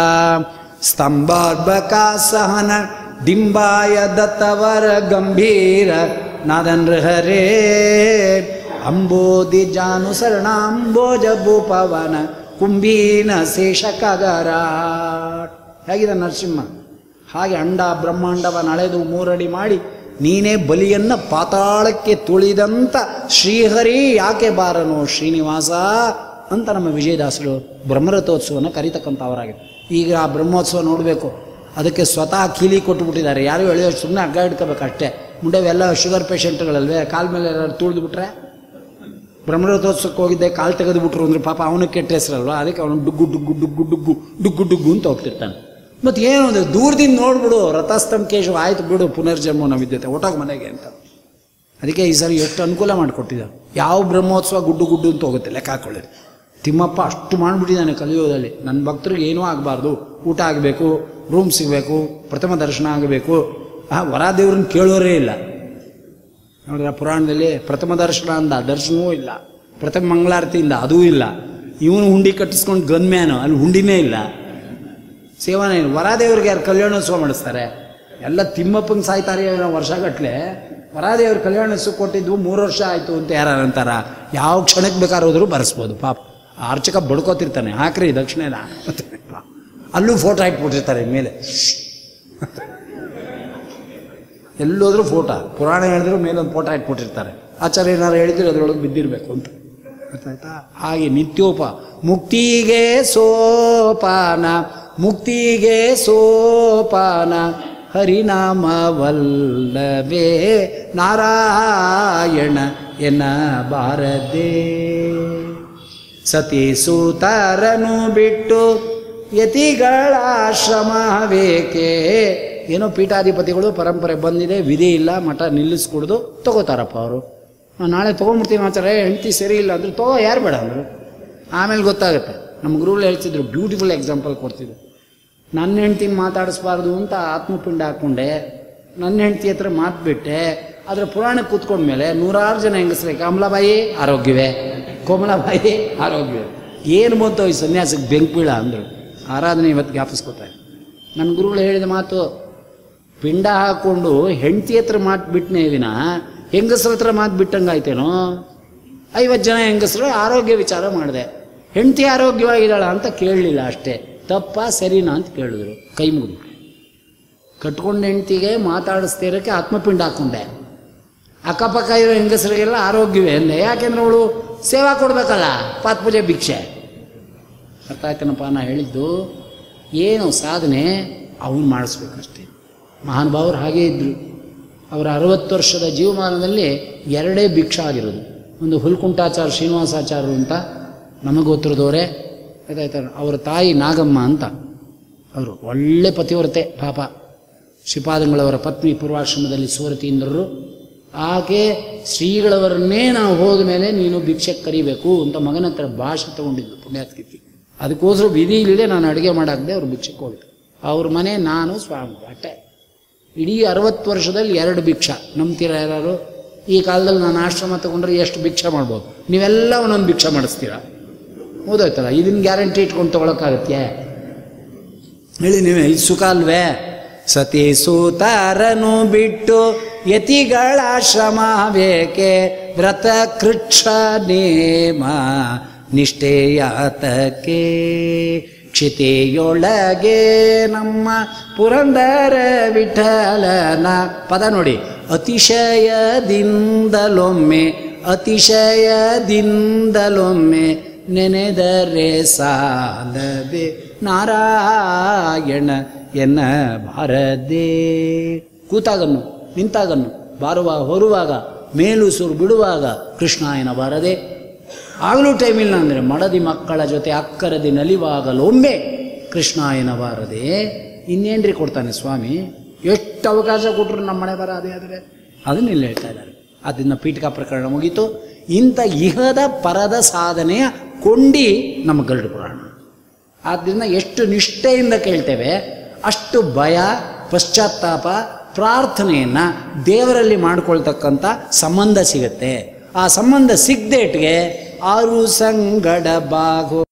Speaker 1: ಸ್ತಂಭಾರ್ಭಕ ಸಹನ ಡಿಂಬಾಯ ದತ್ತವರ ಗಂಭೀರ ನಾದನ್ ಹರೇ ಅಂಬೋದಿ ಜಾನುಸರಣಾಂಬೋಜ ಭೂಪವನ ಕುಂಭೀನ ಶೇಷಕಗರ ಹೇಗಿದೆ ನರಸಿಂಹ ಹಾಗೆ ಅಂಡ ಬ್ರಹ್ಮಾಂಡವ ನಳೆದು ಮೂರಡಿ ಮಾಡಿ ನೀನೇ ಬಲಿಯನ್ನ ಪಾತಾಳಕ್ಕೆ ತುಳಿದಂತ ಶ್ರೀಹರಿ ಯಾಕೆ ಬಾರನು ಶ್ರೀನಿವಾಸ ಅಂತ ನಮ್ಮ ವಿಜಯದಾಸರು ಬ್ರಹ್ಮರಥೋತ್ಸವನ ಕರಿತಕ್ಕಂಥವರಾಗಿದೆ ಈಗ ಆ ಬ್ರಹ್ಮೋತ್ಸವ ನೋಡಬೇಕು ಅದಕ್ಕೆ ಸ್ವತಃ ಕೀಲಿ ಕೊಟ್ಟುಬಿಟ್ಟಿದ್ದಾರೆ ಯಾರು ಎಳೆಯೋ ಸುಮ್ಮನೆ ಹಗ್ಗ ಇಟ್ಕೋಬೇಕು ಅಷ್ಟೇ ಮುಂಡೆವೆಲ್ಲ ಶುಗರ್ ಪೇಷಂಟ್ಗಳಲ್ವೇ ಕಾಲ ಮೇಲೆ ಯಾರು ತುಳಿದು ಬಿಟ್ರೆ ಬ್ರಹ್ಮರಥೋತ್ಸವಕ್ಕೆ ಹೋಗಿದ್ದೆ ಕಾಲು ತೆಗೆದು ಬಿಟ್ರು ಅಂದ್ರೆ ಪಾಪ ಅವನಿಗೆ ಕೆಟ್ಟ ಹೆಸರಲ್ವ ಅದಕ್ಕೆ ಅವನು ಡುಗ್ಗು ಡುಗ್ಗು ಡುಗ್ಗು ಡುಗ್ಗು ಡುಗ್ಗು ಡುಗ್ಗು ಅಂತ ಹೋಗ್ತಿರ್ತಾನೆ ಮತ್ತು ಏನು ಅಂದ್ರೆ ದೂರದಿಂದ ನೋಡ್ಬಿಡು ರಥಸ್ತಂ ಕೇಶವ ಆಯ್ತು ಬಿಡು ಪುನರ್ಜನ್ಮ ನಮ್ಮ ವಿದ್ಯತೆ ಒಟ್ಟಾಗ ಮನೆಗೆ ಅಂತ ಅದಕ್ಕೆ ಈ ಸರಿ ಎಷ್ಟು ಅನುಕೂಲ ಮಾಡಿಕೊಟ್ಟಿದ್ದಾರೆ ಯಾವ ಬ್ರಹ್ಮೋತ್ಸವ ಗುಡ್ಡು ಗುಡ್ಡು ಅಂತ ಹೋಗುತ್ತೆ ಲೆಕ್ಕ ಹಾಕೊಳ್ಳಿ ತಿಮ್ಮಪ್ಪ ಅಷ್ಟು ಮಾಡಿಬಿಟ್ಟಿದ್ದಾನೆ ಕಲಿಯೋದಲ್ಲಿ ನನ್ನ ಭಕ್ತರಿಗೆ ಏನೂ ಆಗಬಾರ್ದು ಊಟ ಆಗಬೇಕು ರೂಮ್ ಸಿಗಬೇಕು ಪ್ರಥಮ ದರ್ಶನ ಆಗಬೇಕು ಆ ವರಾದೇವ್ರನ್ನ ಕೇಳೋರೇ ಇಲ್ಲ ನೋಡಿದ್ರೆ ಪುರಾಣದಲ್ಲಿ ಪ್ರಥಮ ದರ್ಶನ ಅಂದ ದರ್ಶನವೂ ಇಲ್ಲ ಪ್ರಥಮ ಮಂಗಳಾರತಿ ಇಲ್ಲ ಅದೂ ಇಲ್ಲ ಇವನು ಹುಂಡಿ ಕಟ್ಟಿಸ್ಕೊಂಡು ಗನ್ಮ್ಯಾನು ಅಲ್ಲಿ ಹುಂಡಿನೇ ಇಲ್ಲ ಸೇವನೆ ಇಲ್ಲ ವರಾದೇವ್ರಿಗೆ ಯಾರು ಕಲ್ಯಾಣೋತ್ಸವ ಮಾಡಿಸ್ತಾರೆ ಎಲ್ಲ ತಿಮ್ಮಪ್ಪಂಗೆ ಸಾಯ್ತಾರೆ ಏನೋ ವರ್ಷಗಟ್ಲೆ ವರಾದೇವ್ರ ಕಲ್ಯಾಣೋತ್ಸವ ಕೊಟ್ಟಿದ್ವು ಮೂರು ವರ್ಷ ಆಯಿತು ಅಂತ ಯಾರು ಅಂತಾರ ಯಾವ ಕ್ಷಣಕ್ಕೆ ಬೇಕಾದ್ರೆ ಹೋದ್ರು ಬರೆಸ್ಬೋದು ಪಾಪ ಆ ಅರ್ಚಕ ಬಡ್ಕೋತಿರ್ತಾನೆ ಹಾಕ್ರಿ ದಕ್ಷಿಣೇನ ಅಲ್ಲೂ ಫೋಟೋ ಇಟ್ಬಿಟ್ಟಿರ್ತಾರೆ ಮೇಲೆ ಎಲ್ಲೋದ್ರೂ ಫೋಟೋ ಪುರಾಣ ಹೇಳಿದ್ರು ಮೇಲೊಂದು ಫೋಟೋ ಇಟ್ಬಿಟ್ಟಿರ್ತಾರೆ ಆಚಾರ್ಯ ಏನಾರು ಹೇಳಿದ್ರೆ ಅದರೊಳಗೆ ಬಿದ್ದಿರಬೇಕು ಅಂತ ಗೊತ್ತಾಯ್ತಾ ಹಾಗೆ ನಿತ್ಯೋಪ ಮುಕ್ತಿಗೆ ಸೋಪಾನ ಮುಕ್ತಿಗೆ ಸೋಪಾನ ಹರಿನಾಮವಲ್ಲವೇ ನಾರಾಯಣ ಎನ್ನ ಬಾರದೆ ಸತಿ ಸೂತರನು ಬಿಟ್ಟು ಯತಿಗಳ ಶ್ರಮವೇಕೆ ಏನೋ ಪೀಠಾಧಿಪತಿಗಳು ಪರಂಪರೆ ಬಂದಿದೆ ವಿಧಿ ಇಲ್ಲ ಮಠ ನಿಲ್ಲಿಸ್ಕೊಡ್ದು ತಗೋತಾರಪ್ಪ ಅವರು ನಾಳೆ ತೊಗೊಂಡ್ಬಿಡ್ತೀವಿ ಆಚಾರ್ಯ ಹೆಂಡತಿ ಸರಿ ಇಲ್ಲ ಅಂದ್ರೆ ತಗೋ ಯಾರು ಬೇಡ ಅಂದರು ಆಮೇಲೆ ಗೊತ್ತಾಗುತ್ತೆ ನಮ್ಮ ಗುರುಗಳು ಹೇಳ್ತಿದ್ರು ಬ್ಯೂಟಿಫುಲ್ ಎಕ್ಸಾಂಪಲ್ ಕೊಡ್ತಿದ್ರು ನನ್ನ ಹೆಂಡ್ತಿನ ಮಾತಾಡಿಸ್ಬಾರ್ದು ಅಂತ ಆತ್ಮಪಿಂಡ ಹಾಕ್ಕೊಂಡೆ ನನ್ನ ಹೆಂಡತಿ ಹತ್ರ ಮಾತು ಬಿಟ್ಟೆ ಅದರ ಪುರಾಣಕ್ಕೆ ಕೂತ್ಕೊಂಡ್ಮೇಲೆ ನೂರಾರು ಜನ ಹೆಂಗಸ್ರೆ ಕಮಲಾಬಾಯಿ ಆರೋಗ್ಯವೇ ಕೋಮಲಾಬಾಯಿ ಆರೋಗ್ಯವೇ ಏನು ಬಂತು ಈ ಸನ್ಯಾಸಕ್ಕೆ ಬೆಂಕ್ಬೀಳ ಅಂದರು ಆರಾಧನೆ ಇವತ್ತು ಜ್ಞಾಪಿಸ್ಕೊತಾರೆ ನನ್ನ ಗುರುಗಳು ಹೇಳಿದ ಮಾತು ಪಿಂಡ ಹಾಕ್ಕೊಂಡು ಹೆಂಡತಿ ಹತ್ರ ಮಾತು ಬಿಟ್ಟನೆ ವಿನ ಹೆಂಗಸ್ರ ಹತ್ರ ಮಾತು ಬಿಟ್ಟಂಗಾಯ್ತೇನೋ ಐವತ್ತು ಜನ ಹೆಂಗಸರು ಆರೋಗ್ಯ ವಿಚಾರ ಮಾಡಿದೆ ಹೆಂಡತಿ ಆರೋಗ್ಯವಾಗಿದ್ದಾಳ ಅಂತ ಕೇಳಲಿಲ್ಲ ಅಷ್ಟೇ ತಪ್ಪ ಸರಿನಾ ಅಂತ ಕೇಳಿದ್ರು ಕೈ ಮುಗಿದು ಕಟ್ಕೊಂಡ ಹೆಂಡತಿಗೆ ಮಾತಾಡಿಸ್ತಾ ಇರೋಕ್ಕೆ ಆತ್ಮಪಿಂಡ ಹಾಕ್ಕೊಂಡೆ ಅಕ್ಕಪಕ್ಕ ಇರೋ ಹೆಂಗಸರಿಗೆಲ್ಲ ಆರೋಗ್ಯವೇ ಅಂದೆ ಯಾಕೆಂದ್ರೆ ಅವಳು ಸೇವಾ ಕೊಡಬೇಕಲ್ಲ ಪಾತ್ ಪೂಜೆ ಭಿಕ್ಷೆ ಅರ್ಥ ಆಯ್ತನಪ್ಪ ನಾ ಹೇಳಿದ್ದು ಏನು ಸಾಧನೆ ಅವನು ಮಾಡಿಸ್ಬೇಕಷ್ಟೇ ಮಹಾನುಭಾವರು ಹಾಗೇ ಇದ್ದರು ಅವರ ಅರವತ್ತು ವರ್ಷದ ಜೀವಮಾನದಲ್ಲಿ ಎರಡೇ ಭಿಕ್ಷಾ ಆಗಿರೋದು ಒಂದು ಹುಲ್ಕುಂಟಾಚಾರ್ಯ ಶ್ರೀನಿವಾಸಾಚಾರ್ಯರು ಅಂತ ನಮಗೆ ಗೊತ್ತಿರೋದವರೇ ಆಯ್ತಾಯ್ತ ಅವರ ತಾಯಿ ನಾಗಮ್ಮ ಅಂತ ಅವರು ಒಳ್ಳೆ ಪತಿವ್ರತೆ ಪಾಪ ಶ್ರೀಪಾದಂಗಳವರ ಪತ್ನಿ ಪೂರ್ವಾಶ್ರಮದಲ್ಲಿ ಸುವರತೀಂದ್ರರು ಆಕೆ ಶ್ರೀಗಳವರನ್ನೇ ನಾವು ಹೋದ ಮೇಲೆ ನೀನು ಭಿಕ್ಷಕ್ಕೆ ಕರಿಬೇಕು ಅಂತ ಮಗನ ಹತ್ರ ಭಾಷೆ ತಗೊಂಡಿದ್ದು ಪುಣ್ಯಾತ್ಕಿತಿ ಅದಕ್ಕೋಸ್ಕರ ವಿಧಿ ಇಲ್ಲದೆ ನಾನು ಅಡುಗೆ ಮಾಡಾಕ್ದೆ ಅವ್ರು ಭಿಕ್ಷಕ್ಕೆ ಹೋಗಿದ್ದು ಅವ್ರ ಮನೆ ನಾನು ಸ್ವಾಮಿ ಅಟ್ಟೆ ಇಡೀ ಅರವತ್ತು ವರ್ಷದಲ್ಲಿ ಎರಡು ಭಿಕ್ಷಾ ನಂಬ್ತೀರ ಯಾರು ಈ ಕಾಲದಲ್ಲಿ ನಾನು ಆಶ್ರಮ ತಗೊಂಡ್ರೆ ಎಷ್ಟು ಭಿಕ್ಷೆ ಮಾಡ್ಬೋದು ನೀವೆಲ್ಲ ಒಂದೊಂದು ಭಿಕ್ಷೆ ಮಾಡಿಸ್ತೀರಾ ಓದೋಯ್ತಲ್ಲ ಇದನ್ನ ಗ್ಯಾರಂಟಿ ಇಟ್ಕೊಂಡು ತೊಗೊಳಕ್ಕಾಗತ್ತೆ ಹೇಳಿ ನೀವೇ ಇದು ಸುಖ ಅಲ್ವೇ ಸತಿ ಸೂತಾರನು ಬಿಟ್ಟು ಯತಿಗಳ ಶ್ರಮ ಬೇಕೆ ವ್ರತ ಕೃಚ್ಛ ನೇಮ ನಿಷ್ಠೆಯಾತಕ್ಕೆ ಕ್ಷಿತೆಯೊಳಗೆ ನಮ್ಮ ಪುರಂದರ ವಿಠಲನ ಪದ ನೋಡಿ ಅತಿಶಯದಿಂದಲೊಮ್ಮೆ ಅತಿಶಯದಿಂದಲೊಮ್ಮೆ ನೆನೆದರೆ ಸಾಲದೆ ನಾರಾಯಣ ಎನ್ನ ಬಾರದೆ ಕೂತಾಗನ್ನು ನಿಂತಾಗನ್ನು ಬಾರುವಾಗ ಹೊರುವಾಗ ಮೇಲುಸುರು ಬಿಡುವಾಗ ಕೃಷ್ಣಾಯನ ಬಾರದೆ ಆಗಲೂ ಟೈಮ್ ಇಲ್ಲ ಅಂದರೆ ಮಡದಿ ಮಕ್ಕಳ ಜೊತೆ ಅಕ್ಕರದಿ ನಲಿವಾಗಲೊಮ್ಮೆ ಕೃಷ್ಣಾಯನ ಬಾರದೆ ಇನ್ನೇನ್ರಿ ಕೊಡ್ತಾನೆ ಸ್ವಾಮಿ ಎಷ್ಟು ಅವಕಾಶ ಕೊಟ್ಟರು ನಮ್ಮ ಮನೆ ಬರ ಅದೇ ಆದರೆ ಅದನ್ನ ಇಲ್ಲಿ ಹೇಳ್ತಾ ಇದ್ದಾರೆ ಅದನ್ನ ಪೀಠಿಕಾ ಪ್ರಕರಣ ಮುಗೀತು ಇಂಥ ಇಹದ ಪರದ ಸಾಧನೆಯ ಕೊಂಡಿ ನಮ್ಮ ಗರುಡ ಪುರಾಣ ಆದ್ದರಿಂದ ಎಷ್ಟು ನಿಷ್ಠೆಯಿಂದ ಕೇಳ್ತೇವೆ ಅಷ್ಟು ಭಯ ಪಶ್ಚಾತ್ತಾಪ ಪ್ರಾರ್ಥನೆಯನ್ನು ದೇವರಲ್ಲಿ ಮಾಡ್ಕೊಳ್ತಕ್ಕಂಥ ಸಂಬಂಧ ಸಿಗುತ್ತೆ ಆ ಸಂಬಂಧ ಸಿಗದೇಟ್ಗೆ ಆರು ಸಂಗಡ ಬಾಗೋ